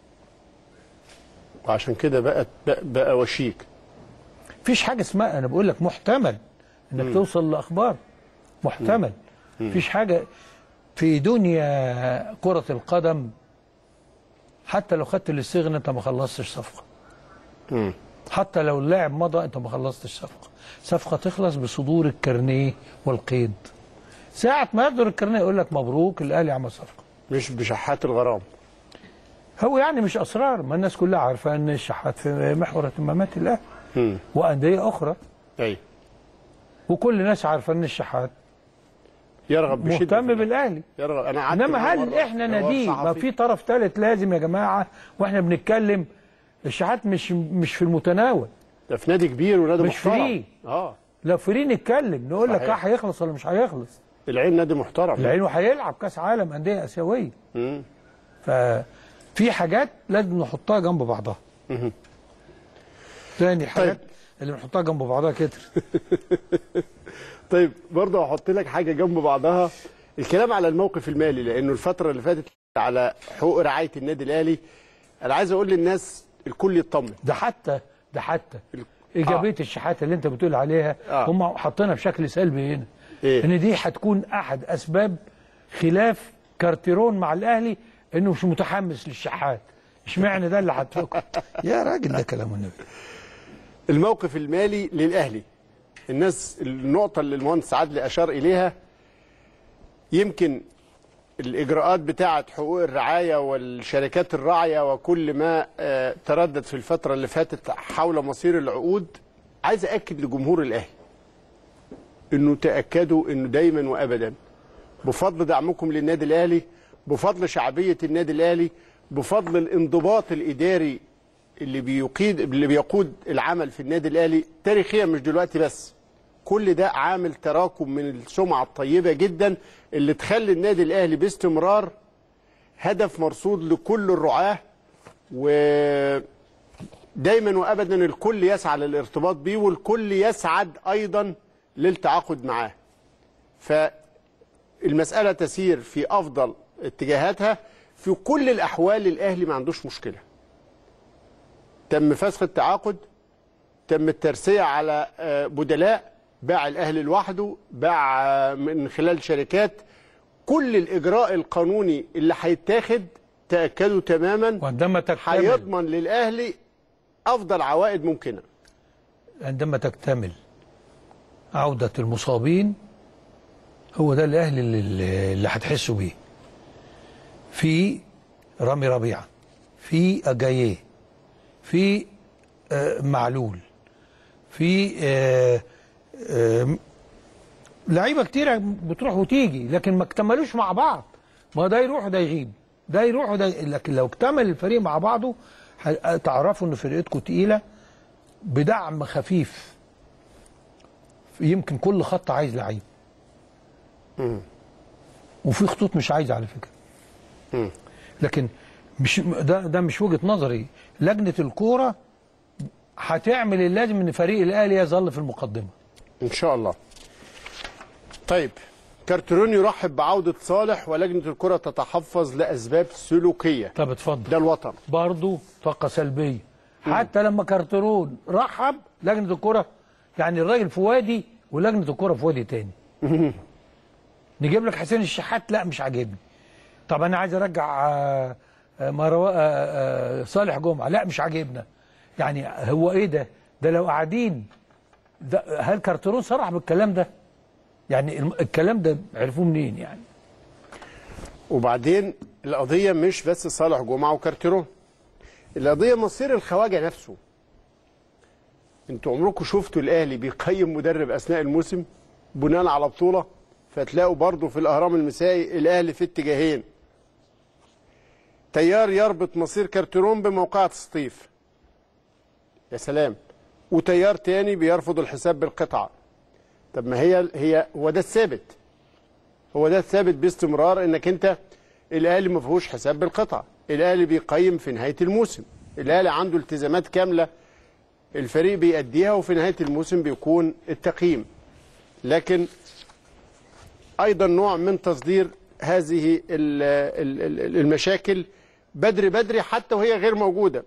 وعشان كده بقت بقى, بقى وشيك مفيش حاجه اسمها انا بقول لك محتمل انك توصل لاخبار محتمل مفيش حاجه في دنيا كره القدم حتى لو خدت الاستغنى انت ما خلصتش صفقه حتى لو اللاعب مضى انت ما خلصتش صفقه صفقه تخلص بصدور الكارنيه والقيد ساعه ما يصدر الكارنيه يقول لك مبروك الاهلي عمل صفقه مش بشحات الغرام هو يعني مش اسرار ما الناس كلها عارفه ان الشحات في محور اهتمامات الاهلي وانديه اخرى اي وكل الناس عارفه ان الشحات يرغب بشده مهتم في- بالاهلي يرغب انا قعدت انما معاه هل مرة احنا حوار ناديه ما صحفي. في طرف ثالث لازم يا جماعه واحنا بنتكلم الشحات مش مش في المتناول ده في نادي كبير ونادي مش محترم فري. اه لو فري نتكلم نقول لك اه صحيح. هيخلص ولا مش هيخلص العين نادي محترم لانه هيلعب كاس عالم انديه اسيويه مم. ففي حاجات لازم نحطها جنب بعضها تاني حاجات اللي بنحطها جنب بعضها كتر طيب برضه هحط لك حاجه جنب بعضها الكلام على الموقف المالي لانه الفتره اللي فاتت على حقوق رعايه النادي الاهلي انا عايز اقول للناس الكل يطمن ده حتى ده حتى ايجابيه الشحاته اللي انت بتقول عليها آه. هم حاطينها بشكل سلبي هنا إيه؟ ان دي هتكون احد اسباب خلاف كارتيرون مع الاهلي انه مش متحمس للشحات اشمعنى ده اللي هتفكر يا راجل ده كلام النبي الموقف المالي للاهلي الناس النقطه اللي المهندس عدلي اشار اليها يمكن الاجراءات بتاعه حقوق الرعايه والشركات الراعيه وكل ما آه، تردد في الفتره اللي فاتت حول مصير العقود عايز اكد لجمهور الاهلي انه تاكدوا انه دايما وابدا بفضل دعمكم للنادي الاهلي بفضل شعبيه النادي الاهلي بفضل الانضباط الاداري اللي بيقيد اللي بيقود العمل في النادي الاهلي تاريخيا مش دلوقتي بس كل ده عامل تراكم من السمعه الطيبه جدا اللي تخلي النادي الاهلي باستمرار هدف مرصود لكل الرعاه ودايما وابدا الكل يسعى للارتباط بيه والكل يسعد ايضا للتعاقد معاه فالمساله تسير في افضل اتجاهاتها في كل الاحوال الاهلي ما عندوش مشكله تم فسخ التعاقد تم الترسية على آه، بدلاء باع الأهلي لوحده باع آه، من خلال شركات كل الإجراء القانوني اللي هيتاخد تأكدوا تماما وعندما تكتمل هيضمن للأهلي أفضل عوائد ممكنة عندما تكتمل عودة المصابين هو ده الأهلي اللي, اللي هتحسوا بيه في رامي ربيعة في أجاييه في آه، معلول في آه، آه، لعيبة كتيرة بتروح وتيجي لكن ما اكتملوش مع بعض ما ده يروح وده يغيب ده يروح وده لكن لو اكتمل الفريق مع بعضه ه- تعرفوا ان فرقتكم تقيله بدعم خفيف يمكن كل خط عايز لعيب وفي خطوط مش عايزه على فكره لكن مش ده ده مش وجهه نظري لجنه الكوره هتعمل اللازم ان فريق الاهلي يظل في المقدمه إن شاء الله طيب كارترون يرحب بعودة صالح ولجنة الكرة تتحفظ لأسباب سلوكية طب اتفضل ده الوطن برضه طاقه سلبيه حتى لما كارترون رحب لجنه الكره يعني الراجل في وادي ولجنه الكره في وادي تاني نجيب لك حسين الشحات لا مش عاجبني طب انا عايز ارجع آه، آه، مروا آه، آه، صالح جمعه لا مش عاجبنا يعني هو ايه ده ده لو قاعدين ده هل كارترون صرح بالكلام ده يعني الم- الكلام ده عرفوه منين يعني وبعدين القضية مش بس صالح جمعة وكارترون القضية مصير الخواجة نفسه انتوا عمركم شفتوا الاهلي بيقيم مدرب اثناء الموسم بناء على بطولة فتلاقوا برضه في الاهرام المسائي الاهلي في اتجاهين تيار يربط مصير كارترون بموقعة سطيف يا سلام وتيار تاني بيرفض الحساب بالقطعة طب ما هي هي هو ده الثابت هو ده الثابت باستمرار انك انت الاهلي ما فيهوش حساب بالقطعه الاهلي بيقيم في نهايه الموسم الاهلي عنده التزامات كامله الفريق بيأديها وفي نهايه الموسم بيكون التقييم لكن ايضا نوع من تصدير هذه ال- ال- ال- المشاكل بدري بدري حتى وهي غير موجوده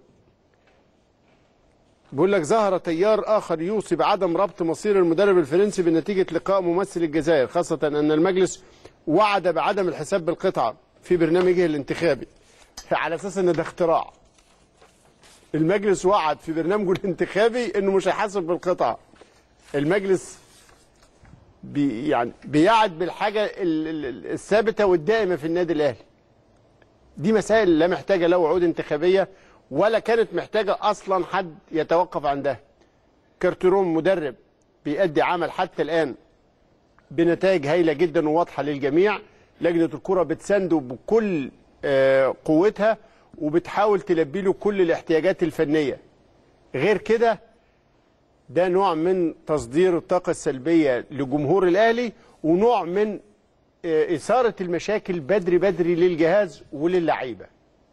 بيقول لك ظهر تيار اخر يوصي بعدم ربط مصير المدرب الفرنسي بنتيجه لقاء ممثل الجزائر خاصه ان المجلس وعد بعدم الحساب بالقطعه في برنامجه الانتخابي على اساس ان ده اختراع المجلس وعد في برنامجه الانتخابي انه مش هيحاسب بالقطعه المجلس بي يعني بيعد بالحاجه ال- ال- ال- الثابته والدائمه في النادي الاهلي دي مسائل لا محتاجه لا وعود انتخابيه ولا كانت محتاجه اصلا حد يتوقف عندها كارترون مدرب بيأدي عمل حتى الان بنتائج هايله جدا وواضحه للجميع لجنه الكره بتسانده بكل آه، قوتها وبتحاول تلبي له كل الاحتياجات الفنيه غير كده ده نوع من تصدير الطاقه السلبيه لجمهور الاهلي ونوع من آه، اثاره المشاكل بدري بدري للجهاز وللعيبه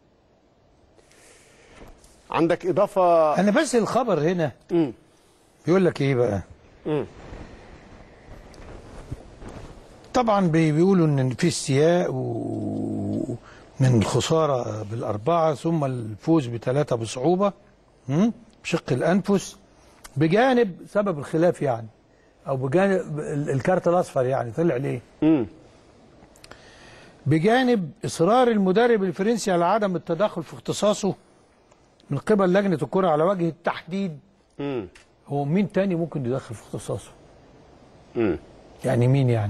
عندك اضافه انا بس الخبر هنا مم. بيقول لك ايه بقى مم. طبعا بي- بيقولوا ان في استياء و من خساره بالاربعه ثم الفوز بثلاثه بصعوبه مم؟ بشق الانفس بجانب سبب الخلاف يعني او بجانب ال- الكارت الاصفر يعني طلع ليه؟ مم. بجانب اصرار المدرب الفرنسي على عدم التدخل في اختصاصه من قبل لجنه الكره على وجه التحديد مم. هو مين تاني ممكن يدخل في اختصاصه؟ مم. يعني مين يعني؟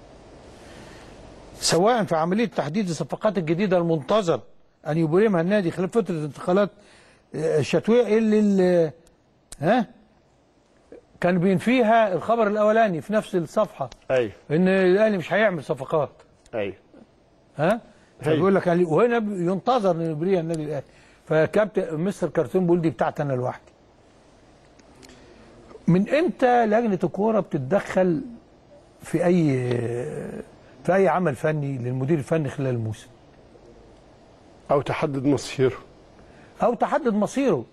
سواء في عمليه تحديد الصفقات الجديده المنتظر ان يبرمها النادي خلال فتره الانتقالات آه، الشتويه اللي اللي- ها كان بينفيها الخبر الاولاني في نفس الصفحه ايوه ان الاهلي مش هيعمل صفقات ايوه ها فبيقول لك يعني وهنا ينتظر ان يبريها النادي الاهلي فكابتن مستر كارتون بيقول دي بتاعتي انا لوحدي من امتى لجنه الكوره بتتدخل في اي في اي عمل فني للمدير الفني خلال الموسم او تحدد مصيره او تحدد مصيره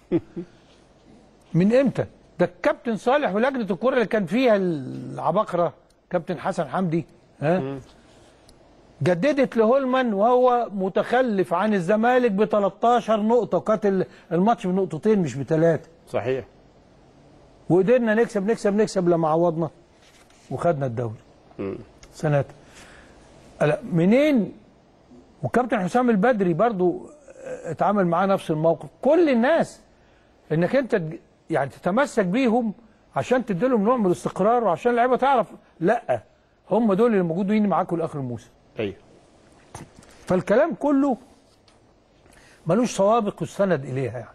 من امتى ده الكابتن صالح ولجنه الكوره اللي كان فيها العباقره كابتن حسن حمدي ها جددت لهولمان وهو متخلف عن الزمالك ب 13 نقطه وكانت ال- الماتش بنقطتين مش بثلاثه صحيح وقدرنا نكسب نكسب نكسب لما عوضنا وخدنا الدوري سنتها لا منين وكابتن حسام البدري برضو اتعامل معاه نفس الموقف كل الناس انك انت تج- يعني تتمسك بيهم عشان تديلهم نوع من الاستقرار وعشان اللعيبه تعرف لا هم دول اللي موجودين معاكم لاخر الموسم ايوه فالكلام كله ملوش سوابق يستند اليها يعني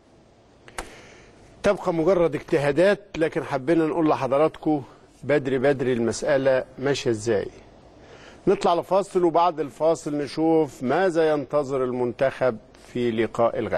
تبقى مجرد اجتهادات لكن حبينا نقول لحضراتكم بدري بدري المسألة ماشية ازاي نطلع لفاصل وبعد الفاصل نشوف ماذا ينتظر المنتخب في لقاء الغد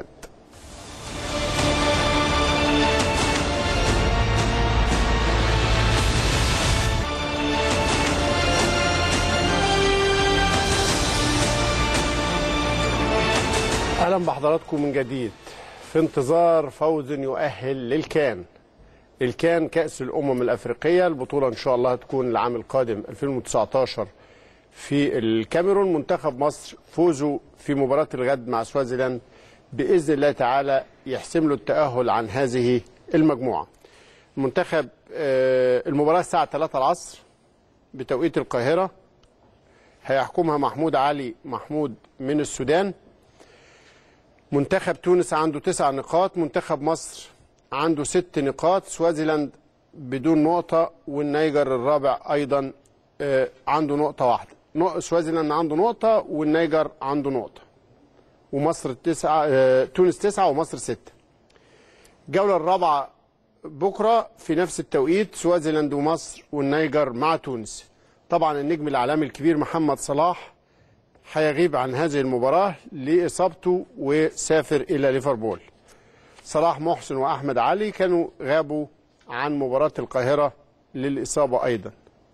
اهلا بحضراتكم من جديد في انتظار فوز يؤهل للكان الكان كأس الأمم الأفريقية البطولة إن شاء الله هتكون العام القادم 2019 في الكاميرون منتخب مصر فوزه في مباراة الغد مع سوازيلاند بإذن الله تعالى يحسم له التأهل عن هذه المجموعة منتخب آه، المباراة الساعة 3 العصر بتوقيت القاهرة هيحكمها محمود علي محمود من السودان منتخب تونس عنده تسع نقاط منتخب مصر عنده ست نقاط سوازيلاند بدون نقطة والنيجر الرابع أيضا آه، عنده نقطة واحدة نق- سوازيلاند عنده نقطة والنيجر عنده نقطة ومصر تسعة آه، تونس تسعة ومصر ستة الجولة الرابعة بكرة في نفس التوقيت سوازيلاند ومصر والنيجر مع تونس طبعا النجم الإعلامي الكبير محمد صلاح هيغيب عن هذه المباراة لإصابته وسافر إلى ليفربول صلاح محسن وأحمد علي كانوا غابوا عن مباراة القاهرة للإصابة أيضا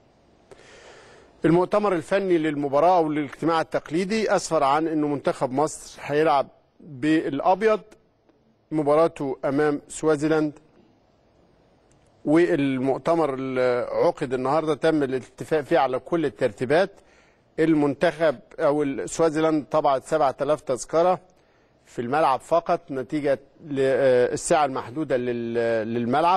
المؤتمر الفني للمباراة أو للاجتماع التقليدي أسفر عن أنه منتخب مصر هيلعب بالأبيض مباراته أمام سوازيلاند والمؤتمر اللي عقد النهارده تم الاتفاق فيه على كل الترتيبات المنتخب او سوازيلاند طبعت 7000 تذكره في الملعب فقط نتيجه للساعه المحدوده لل- للملعب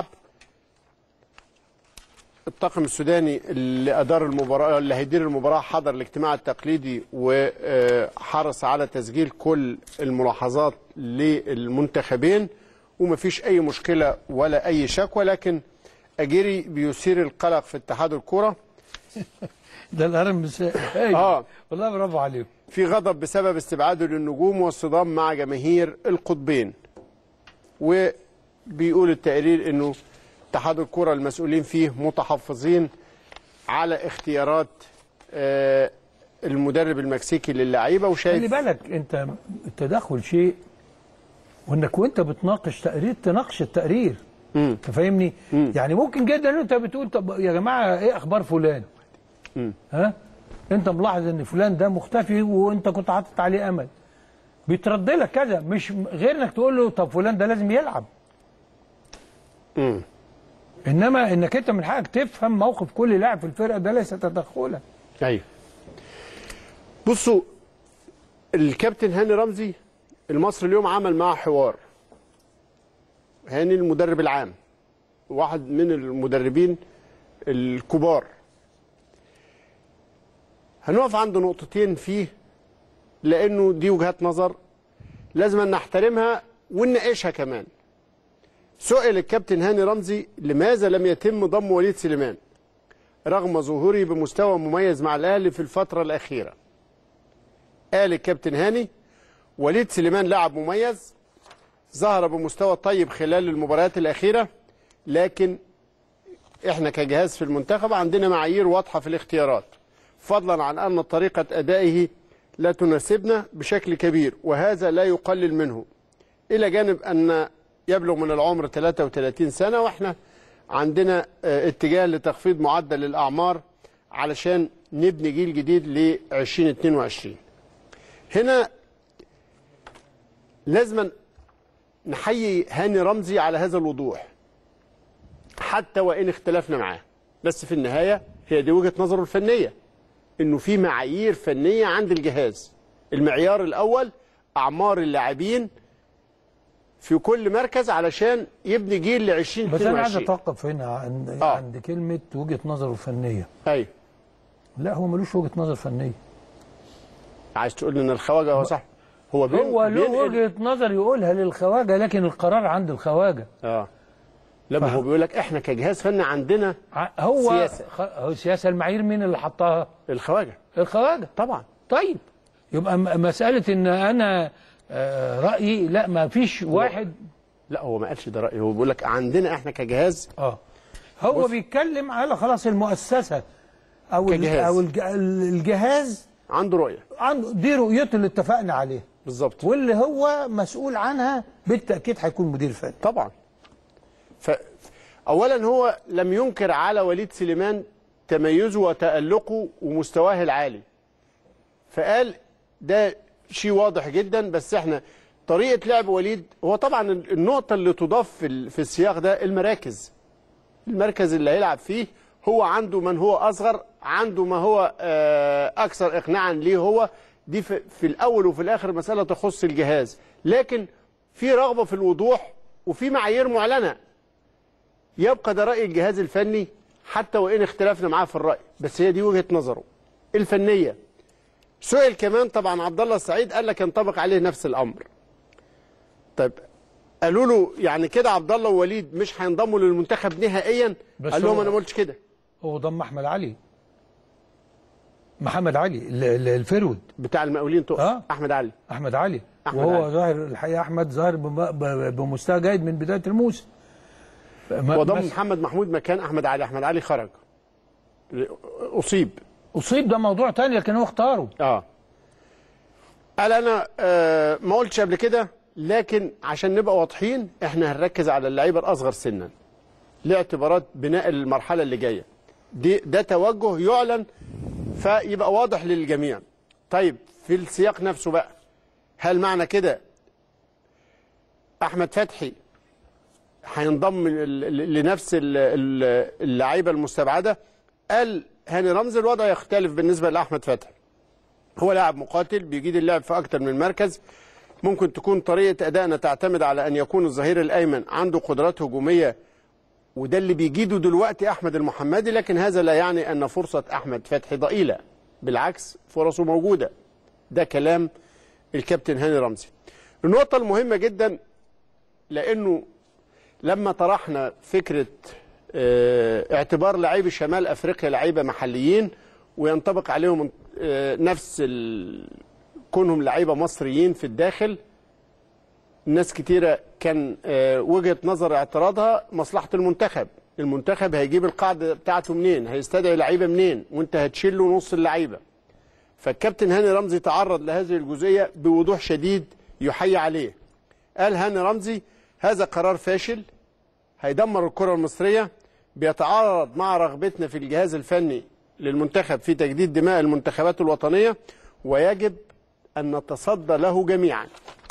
الطاقم السوداني اللي ادار المباراه اللي هيدير المباراه حضر الاجتماع التقليدي وحرص على تسجيل كل الملاحظات للمنتخبين ومفيش اي مشكله ولا اي شكوى لكن اجيري بيثير القلق في اتحاد الكره ده الهرم بس اه والله برافو عليكم في غضب بسبب استبعاده للنجوم والصدام مع جماهير القطبين وبيقول التقرير انه اتحاد الكره المسؤولين فيه متحفظين على اختيارات آه، المدرب المكسيكي للعيبه خلي وشايف بالك انت التدخل شيء وانك وانت بتناقش تقرير تناقش التقرير انت فاهمني يعني ممكن جدا ان انت بتقول طب يا جماعه ايه اخبار فلان ها انت ملاحظ ان فلان ده مختفي وانت كنت حاطط عليه امل بيترد لك كذا مش غير انك تقول له طب فلان ده لازم يلعب مم. انما انك انت من حقك تفهم موقف كل لاعب في الفرقه ده ليس تدخلا ايوه بصوا الكابتن هاني رمزي المصري اليوم عمل معاه حوار هاني المدرب العام واحد من المدربين الكبار هنقف عند نقطتين فيه لانه دي وجهات نظر لازم أن نحترمها ونناقشها كمان سئل الكابتن هاني رمزي لماذا لم يتم ضم وليد سليمان رغم ظهوره بمستوى مميز مع الاهلي في الفتره الاخيره قال الكابتن هاني وليد سليمان لاعب مميز ظهر بمستوى طيب خلال المباريات الاخيره لكن احنا كجهاز في المنتخب عندنا معايير واضحه في الاختيارات فضلا عن ان طريقه ادائه لا تناسبنا بشكل كبير وهذا لا يقلل منه الى جانب ان يبلغ من العمر 33 سنه واحنا عندنا آه، اتجاه لتخفيض معدل الاعمار علشان نبني جيل جديد ل 2022 هنا لازم نحيي هاني رمزي على هذا الوضوح حتى وان اختلفنا معاه بس في النهايه هي دي وجهه نظره الفنيه انه في معايير فنيه عند الجهاز المعيار الاول اعمار اللاعبين في كل مركز علشان يبني جيل ل 2022 بس انا عايز اتوقف هنا عند آه. عند كلمه وجهه نظره الفنيه ايوه لا هو ملوش وجهه نظر فنيه عايز تقول لي ان الخواجه هو صح هو بين هو له بينقل- وجهه نظر يقولها للخواجه لكن القرار عند الخواجه اه لما هو بيقول لك احنا كجهاز فني عندنا ع- هو سياسة. خ... هو السياسه المعايير مين اللي حطها؟ الخواجه الخواجه طبعا طيب يبقى م- مساله ان انا آه، رايي لا ما فيش واحد لا هو ما قالش ده رايي هو بيقول لك عندنا احنا كجهاز اه هو بص. بيتكلم على خلاص المؤسسه او ال- كجهاز. او الج- الجهاز عنده رؤيه عنده دي رؤيته اللي اتفقنا عليها بالظبط واللي هو مسؤول عنها بالتاكيد هيكون مدير فني طبعا ف اولا هو لم ينكر على وليد سليمان تميزه وتالقه ومستواه العالي فقال ده شيء واضح جدا بس احنا طريقه لعب وليد هو طبعا النقطه اللي تضاف في ال- في السياق ده المراكز المركز اللي هيلعب فيه هو عنده من هو اصغر عنده ما هو آه، اكثر اقناعا ليه هو دي في, في الاول وفي الاخر مساله تخص الجهاز لكن في رغبه في الوضوح وفي معايير معلنه يبقى ده راي الجهاز الفني حتى وان اختلفنا معاه في الراي بس هي دي وجهه نظره الفنيه سئل كمان طبعا عبد الله السعيد قال لك ينطبق عليه نفس الامر طيب قالوا له يعني كده عبد الله ووليد مش هينضموا للمنتخب نهائيا بس قال لهم هو- انا ما قلتش كده هو ضم احمد علي محمد علي ال- ال- الفرود بتاع المقاولين تقصد آه. احمد علي احمد علي أحمد وهو علي. ظاهر الحقيقه احمد ظاهر بم- ب- بمستوى جيد من بدايه الموسم ما- وضم بس محمد محمود مكان احمد علي احمد علي خرج اصيب اصيب ده موضوع تاني لكن هو اختاره اه قال انا آه ما قلتش قبل كده لكن عشان نبقى واضحين احنا هنركز على اللعيبه الاصغر سنا لاعتبارات بناء المرحله اللي جايه دي ده توجه يعلن فيبقى واضح للجميع طيب في السياق نفسه بقى هل معنى كده احمد فتحي هينضم ل- ل- لنفس ال- ال- اللعيبه المستبعده قال هاني رمزي الوضع يختلف بالنسبه لاحمد فتحي هو لاعب مقاتل بيجيد اللعب في اكتر من مركز ممكن تكون طريقه ادائنا تعتمد على ان يكون الظهير الايمن عنده قدرات هجوميه وده اللي بيجيده دلوقتي احمد المحمدي لكن هذا لا يعني ان فرصه احمد فتحي ضئيله بالعكس فرصه موجوده ده كلام الكابتن هاني رمزي النقطه المهمه جدا لانه لما طرحنا فكره آه، اعتبار لاعبي شمال افريقيا لعيبه محليين وينطبق عليهم آه، نفس ال- كونهم لعيبه مصريين في الداخل ناس كتيره كان آه، وجهه نظر اعتراضها مصلحه المنتخب المنتخب هيجيب القاعده بتاعته منين هيستدعي لعيبه منين وانت هتشيل له نص اللعيبه فالكابتن هاني رمزي تعرض لهذه الجزئيه بوضوح شديد يحيى عليه قال هاني رمزي هذا قرار فاشل هيدمر الكرة المصرية بيتعارض مع رغبتنا في الجهاز الفني للمنتخب في تجديد دماء المنتخبات الوطنية ويجب أن نتصدى له جميعا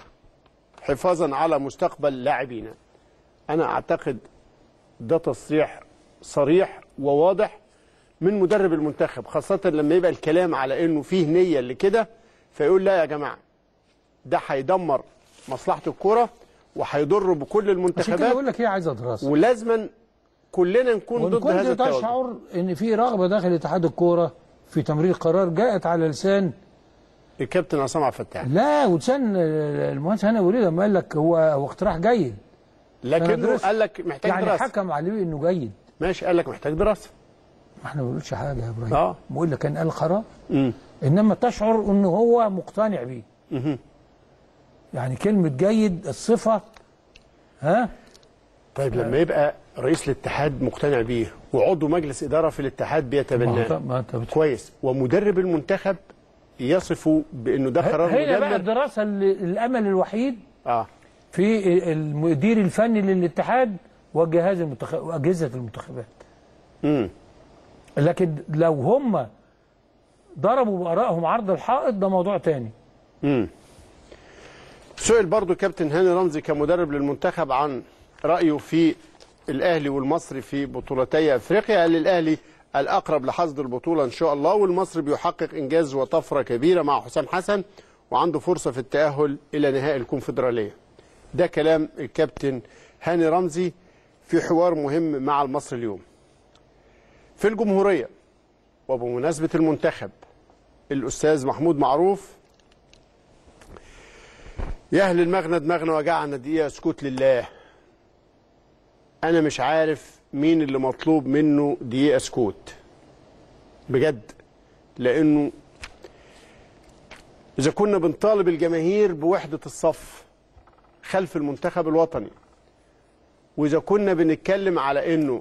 حفاظا على مستقبل لاعبينا أنا أعتقد ده تصريح صريح وواضح من مدرب المنتخب خاصة لما يبقى الكلام على أنه فيه نية لكده فيقول لا يا جماعة ده هيدمر مصلحة الكرة وهيضر بكل عشان كده المنتخبات بقول لك هي عايزه دراسه ولازما كلنا نكون وان ضد هذا كنت التوجه تشعر ان في رغبه داخل اتحاد الكوره في تمرير قرار جاءت على لسان الكابتن عصام عبد الفتاح لا ولسان المهندس هاني وليد لما قال لك هو هو اقتراح جيد لكنه دراسة. قال لك محتاج يعني دراسه حكم عليه انه جيد ماشي قال لك محتاج دراسه ما احنا ما بنقولش حاجه يا ابراهيم آه. بقول لك كان قال قرار امم انما تشعر انه هو مقتنع بيه يعني كلمه جيد الصفه ها طيب لما يبقى رئيس الاتحاد مقتنع بيه وعضو مجلس اداره في الاتحاد ما بيتبناه هو- ما انت بت- كويس ومدرب المنتخب يصفه بانه ده قرار هنا بقى مدمر الدراسه اللي الامل الوحيد اه في المدير الفني للاتحاد وجهاز المنتخب واجهزه المنتخبات امم لكن لو هم ضربوا بارائهم عرض الحائط ده موضوع تاني امم سئل برضو كابتن هاني رمزي كمدرب للمنتخب عن رايه في الاهلي والمصري في بطولتي افريقيا قال الاهلي الاقرب لحصد البطوله ان شاء الله والمصري بيحقق انجاز وطفره كبيره مع حسام حسن وعنده فرصه في التاهل الى نهائي الكونفدراليه ده كلام الكابتن هاني رمزي في حوار مهم مع المصري اليوم في الجمهوريه وبمناسبه المنتخب الاستاذ محمود معروف يا اهل المغنى دماغنا وجعنا دقيقه سكوت لله انا مش عارف مين اللي مطلوب منه دقيقه سكوت بجد لانه اذا كنا بنطالب الجماهير بوحده الصف خلف المنتخب الوطني واذا كنا بنتكلم على انه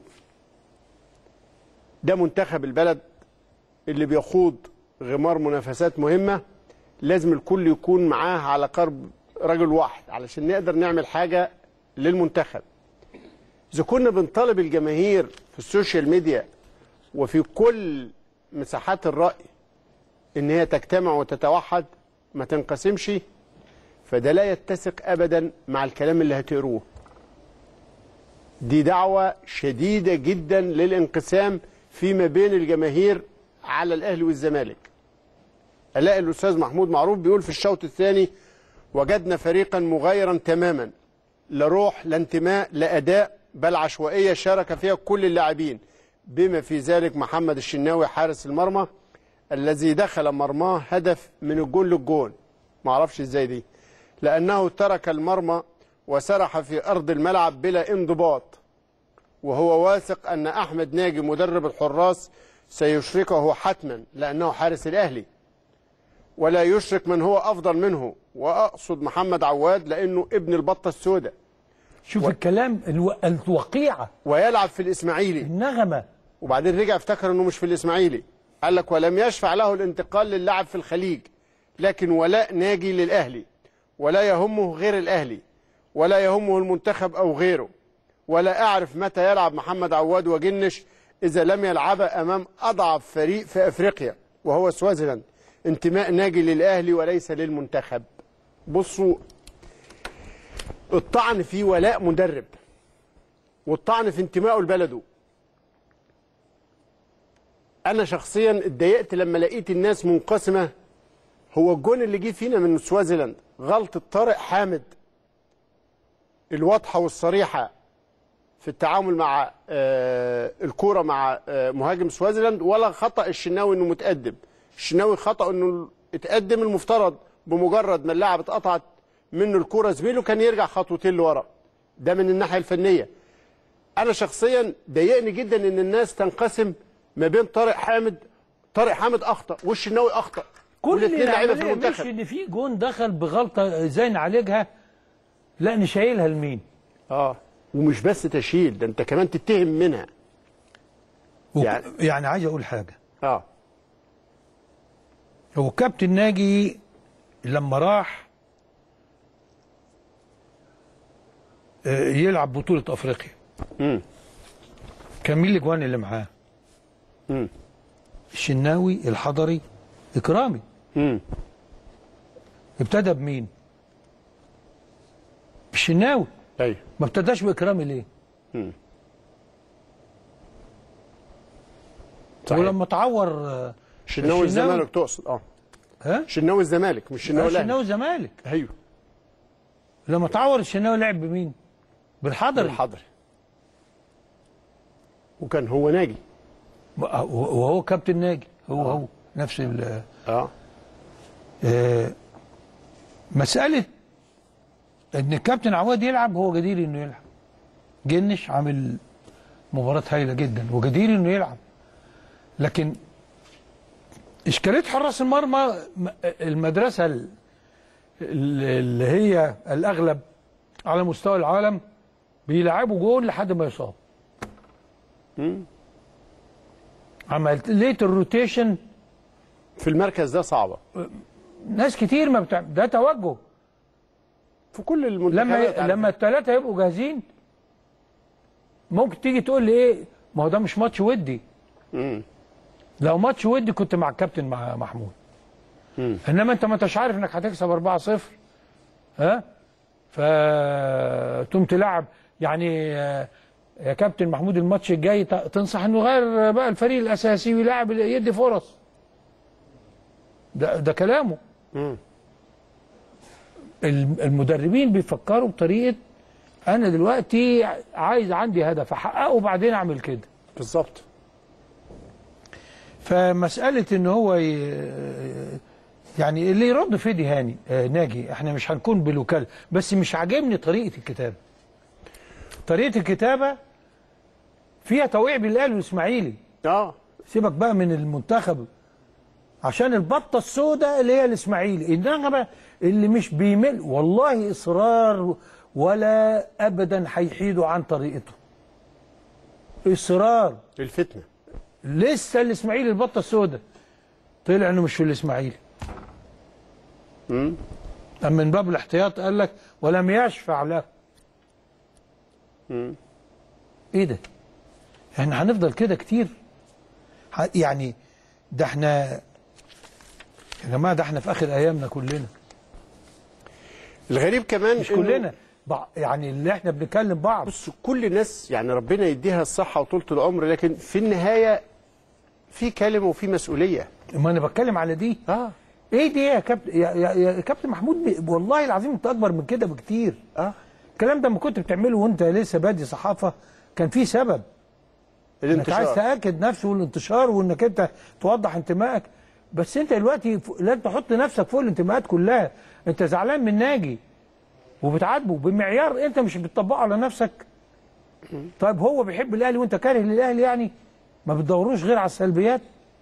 ده منتخب البلد اللي بيخوض غمار منافسات مهمه لازم الكل يكون معاه على قرب رجل واحد علشان نقدر نعمل حاجه للمنتخب اذا كنا بنطالب الجماهير في السوشيال ميديا وفي كل مساحات الراي ان هي تجتمع وتتوحد ما تنقسمش فده لا يتسق ابدا مع الكلام اللي هتقروه دي دعوة شديدة جدا للانقسام فيما بين الجماهير على الأهلي والزمالك ألاقي الأستاذ محمود معروف بيقول في الشوط الثاني وجدنا فريقا مغايرا تماما لا روح لا انتماء لا أداء بل عشوائية شارك فيها كل اللاعبين بما في ذلك محمد الشناوي حارس المرمى الذي دخل مرماه هدف من الجون للجون ما اعرفش ازاي دي لأنه ترك المرمى وسرح في أرض الملعب بلا انضباط وهو واثق أن أحمد ناجي مدرب الحراس سيشركه حتما لأنه حارس الأهلي ولا يشرك من هو أفضل منه وأقصد محمد عواد لأنه ابن البطة السوداء شوف الكلام الو... الوقيعه ويلعب في الإسماعيلي النغمه وبعدين رجع افتكر أنه مش في الإسماعيلي قال لك ولم يشفع له الانتقال للعب في الخليج لكن ولاء ناجي للأهلي ولا يهمه غير الأهلي ولا يهمه المنتخب أو غيره ولا أعرف متى يلعب محمد عواد وجنش إذا لم يلعب أمام أضعف فريق في أفريقيا وهو سوازيلاند انتماء ناجي للأهلي وليس للمنتخب بصوا الطعن في ولاء مدرب والطعن في انتمائه لبلده أنا شخصيا اتضايقت لما لقيت الناس منقسمة هو الجون اللي جه فينا من سوازيلاند غلطة طارق حامد الواضحة والصريحة في التعامل مع آه، الكوره مع آه، مهاجم سوازيلاند ولا خطا الشناوي انه متقدم الشناوي خطا انه اتقدم المفترض بمجرد ما اللاعب اتقطعت منه الكوره زميله كان يرجع خطوتين لورا ده من الناحيه الفنيه انا شخصيا ضايقني جدا ان الناس تنقسم ما بين طارق حامد طارق حامد اخطا والشناوي اخطا كل والاثنين لعيبه في العمليه مش المنتخب ان في جون دخل بغلطه ازاي نعالجها لا نشيلها لمين اه ومش بس تشيل ده انت كمان تتهم منها وك- يعني- يعني عايز اقول حاجه اه هو كابتن ناجي لما راح آه، يلعب بطولة أفريقيا مم. كان مين الأجوان اللي معاه؟ مم. الشناوي الحضري إكرامي مم. ابتدى بمين؟ الشناوي ايوه ما ابتداش بإكرامي ليه؟ مم. صحيح. ولما تعور آه، شناوي الزمالك تقصد اه ها؟ شناوي الزمالك مش شناوي الاهلي الشناوي الزمالك ايوه لما تعور الشناوي لعب بمين؟ بالحضري الحضري وكان هو ناجي وهو كابتن ناجي هو هو نفس ال اه آه، مسألة إن الكابتن عواد يلعب هو جدير إنه يلعب. جنش عامل مباراة هايلة جدا وجدير إنه يلعب. لكن إشكالية حراس المرمى م- المدرسة ال- ال- اللي هي الأغلب على مستوى العالم بيلعبوا جول لحد ما يصاب. عملية الروتيشن في المركز ده صعبه ناس كتير ما بتعمل ده توجه في كل لما المنتخبات على لما الثلاثه يبقوا جاهزين ممكن تيجي تقول لي ايه ما هو ده مش ماتش ودي مم. لو ماتش ودي كنت مع الكابتن مع محمود مم. انما انت ما انتش عارف انك هتكسب 4-0 ها فتقوم تلعب يعني آه، يا كابتن محمود الماتش الجاي ت- تنصح انه يغير بقى الفريق الاساسي ويلعب يدي فرص ده ده كلامه مم. الم- المدربين بيفكروا بطريقه انا دلوقتي عايز عندي هدف احققه وبعدين اعمل كده بالظبط فمساله ان هو ي... يعني اللي يرد فيدي هاني آه ناجي احنا مش هنكون بالوكاله بس مش عاجبني طريقه الكتابه طريقه الكتابه فيها توقيع بالاهلي والاسماعيلي اه سيبك بقى من المنتخب عشان البطه السوداء اللي هي الاسماعيلي انما اللي مش بيمل والله اصرار ولا ابدا هيحيدوا عن طريقته اصرار الفتنه لسه الاسماعيلي البطه السوداء طلع انه مش في الاسماعيلي مم. اما من باب الاحتياط قال لك ولم يشفع له مم. ايه ده احنا هنفضل كده كتير ح- يعني ده احنا يا جماعه ده احنا في اخر ايامنا كلنا الغريب كمان مش إنه كلنا بع- يعني اللي احنا بنكلم بعض بص كل الناس يعني ربنا يديها الصحه وطولة العمر لكن في النهايه في كلمه وفي مسؤوليه ما انا بتكلم على دي اه ايه دي يا كابتن يا, يا, يا كابتن محمود بي- والله العظيم انت اكبر من كده بكتير اه الكلام ده لما كنت بتعمله وانت لسه بادي صحافه كان في سبب انك عايز الانتشار تاكد نفسه والانتشار وانك انت توضح انتمائك بس انت دلوقتي ف- لازم تحط نفسك فوق الانتماءات كلها انت زعلان من ناجي وبتعاتبه بمعيار انت مش بتطبقه على نفسك طيب هو بيحب الاهلي وانت كاره للاهلي يعني ما بتدوروش غير على السلبيات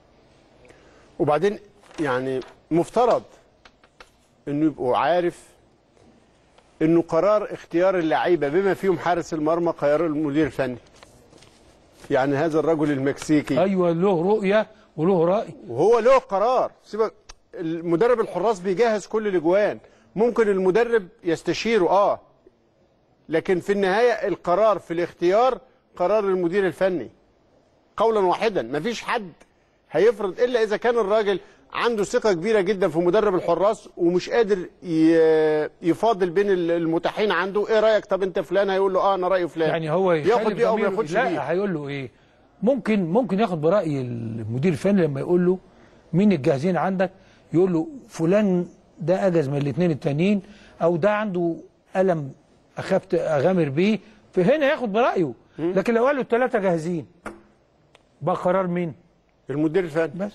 وبعدين يعني مفترض انه يبقوا عارف انه قرار اختيار اللعيبه بما فيهم حارس المرمى قرار المدير الفني يعني هذا الرجل المكسيكي ايوه له رؤيه وله راي وهو له قرار سيبك المدرب الحراس بيجهز كل الاجوان ممكن المدرب يستشيره اه لكن في النهايه القرار في الاختيار قرار المدير الفني قولا واحدا مفيش حد هيفرض الا اذا كان الراجل عنده ثقه كبيره جدا في مدرب الحراس ومش قادر ي- يفاضل بين المتاحين عنده ايه رايك طب انت فلان هيقول له اه انا رايي فلان يعني هو ياخد يخالف بيه او ما ضميره. ياخدش بيه لا هيقول له ايه ممكن ممكن ياخد براي المدير الفني لما يقول له مين الجاهزين عندك يقول له فلان ده اجز من الاثنين التانيين او ده عنده الم اخاف اغامر بيه فهنا ياخد برايه لكن لو قال له الثلاثه جاهزين بقى قرار مين المدير الفني بس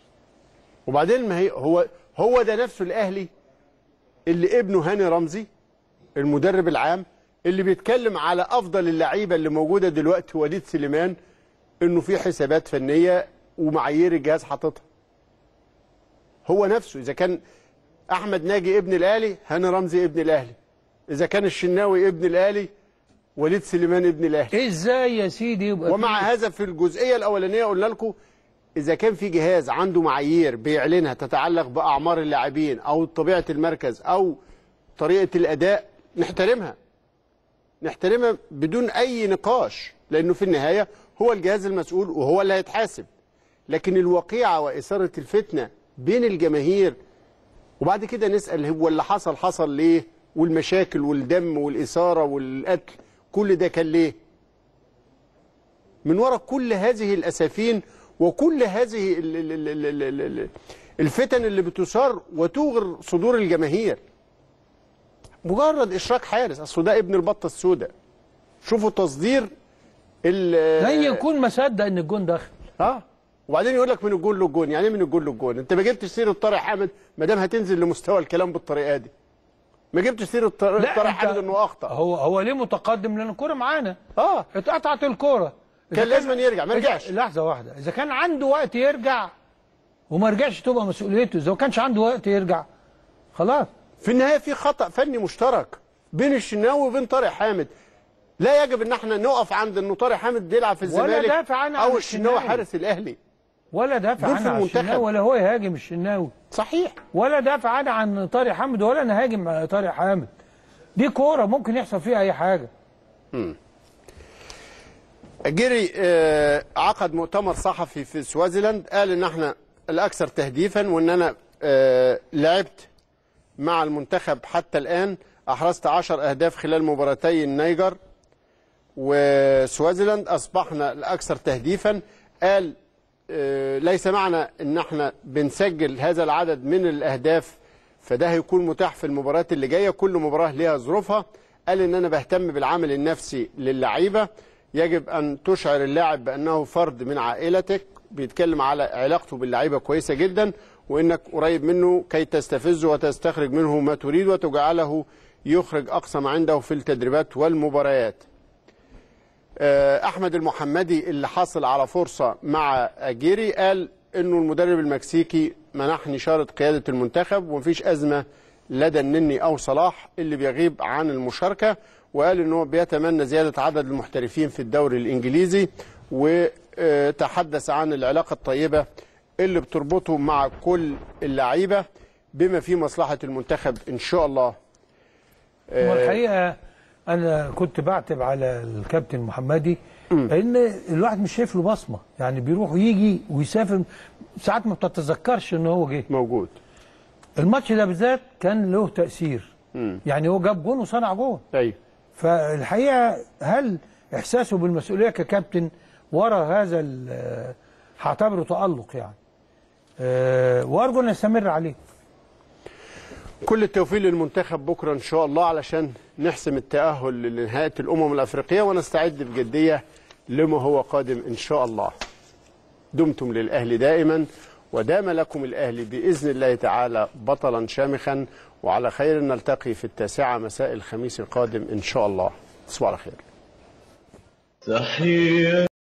وبعدين ما هي هو هو ده نفسه الاهلي اللي ابنه هاني رمزي المدرب العام اللي بيتكلم على افضل اللعيبه اللي موجوده دلوقتي وليد سليمان انه في حسابات فنيه ومعايير الجهاز حاططها هو نفسه اذا كان احمد ناجي ابن الاهلي هاني رمزي ابن الاهلي اذا كان الشناوي ابن الاهلي وليد سليمان ابن الاهلي ازاي يا سيدي يبقى ومع في- هذا في الجزئيه الاولانيه قلنا لكم اذا كان في جهاز عنده معايير بيعلنها تتعلق باعمار اللاعبين او طبيعه المركز او طريقه الاداء نحترمها نحترمها بدون اي نقاش لانه في النهايه هو الجهاز المسؤول وهو اللي هيتحاسب لكن الوقيعه واثاره الفتنه بين الجماهير وبعد كده نسال هو اللي حصل حصل ليه والمشاكل والدم والاثاره والقتل كل ده كان ليه من وراء كل هذه الاسافين وكل هذه ال- ال- ال- ال- ال- ال- الفتن اللي بتثار وتغر صدور الجماهير مجرد اشراك حارس اصل ده ابن البطه السوداء شوفوا تصدير ال لن يكون مصدق ان الجون دخل اه وبعدين يقول لك من الجول للجون يعني ايه من الجول للجون انت ما جبتش سيره طارق حامد ما دام هتنزل لمستوى الكلام بالطريقه دي ما جبتش سيره طارق لا، طارق أنت- حامد انه اخطا هو هو ليه متقدم لان الكوره معانا اه اتقطعت الكوره إذا كان لازم يرجع ما رجعش لحظه واحده اذا كان عنده وقت يرجع وما رجعش تبقى مسؤوليته اذا ما كانش عنده وقت يرجع خلاص في النهايه في خطا فني مشترك بين الشناوي وبين طارق حامد لا يجب ان احنا نقف عند انه طارق حامد بيلعب في ولا الزمالك دافع عنه عن او الشناوي الشناوي. حارس الاهلي ولا دافع دول في عنه عن المنتخب. الشناوي ولا هو يهاجم الشناوي صحيح ولا دافع عنه عن طارق حامد ولا انا هاجم طارق حامد دي كوره ممكن يحصل فيها اي حاجه جيري آه، عقد مؤتمر صحفي في سوازيلاند قال ان احنا الاكثر تهديفا وان انا آه، لعبت مع المنتخب حتى الان احرزت 10 اهداف خلال مباراتي النيجر وسوازيلاند اصبحنا الاكثر تهديفا قال آه، ليس معنى ان احنا بنسجل هذا العدد من الاهداف فده هيكون متاح في المباريات اللي جايه كل مباراه ليها ظروفها قال ان انا بهتم بالعامل النفسي للعيبه يجب ان تشعر اللاعب بانه فرد من عائلتك بيتكلم على علاقته باللعيبه كويسه جدا وانك قريب منه كي تستفزه وتستخرج منه ما تريد وتجعله يخرج اقصى ما عنده في التدريبات والمباريات آه، احمد المحمدي اللي حصل على فرصه مع جيري قال انه المدرب المكسيكي منحني شاره قياده المنتخب ومفيش ازمه لدى النني او صلاح اللي بيغيب عن المشاركه وقال انه بيتمنى زياده عدد المحترفين في الدوري الانجليزي وتحدث عن العلاقه الطيبه اللي بتربطه مع كل اللعيبه بما في مصلحه المنتخب ان شاء الله والحقيقه انا كنت بعتب على الكابتن محمدي ان الواحد مش شايف له بصمه يعني بيروح ويجي ويسافر ساعات ما بتتذكرش ان هو جه موجود الماتش ده بالذات كان له تاثير يعني هو جاب جون وصنع جون ايوه فالحقيقه هل احساسه بالمسؤوليه ككابتن ورا هذا ال- هعتبره تالق يعني أه، وارجو ان يستمر عليه كل التوفيق للمنتخب بكره ان شاء الله علشان نحسم التاهل لنهايه الامم الافريقيه ونستعد بجديه لما هو قادم ان شاء الله. دمتم للاهلي دائما ودام لكم الاهلي باذن الله تعالى بطلا شامخا وعلى خير نلتقي في التاسعه مساء الخميس القادم ان شاء الله. تصبحوا على خير. تحية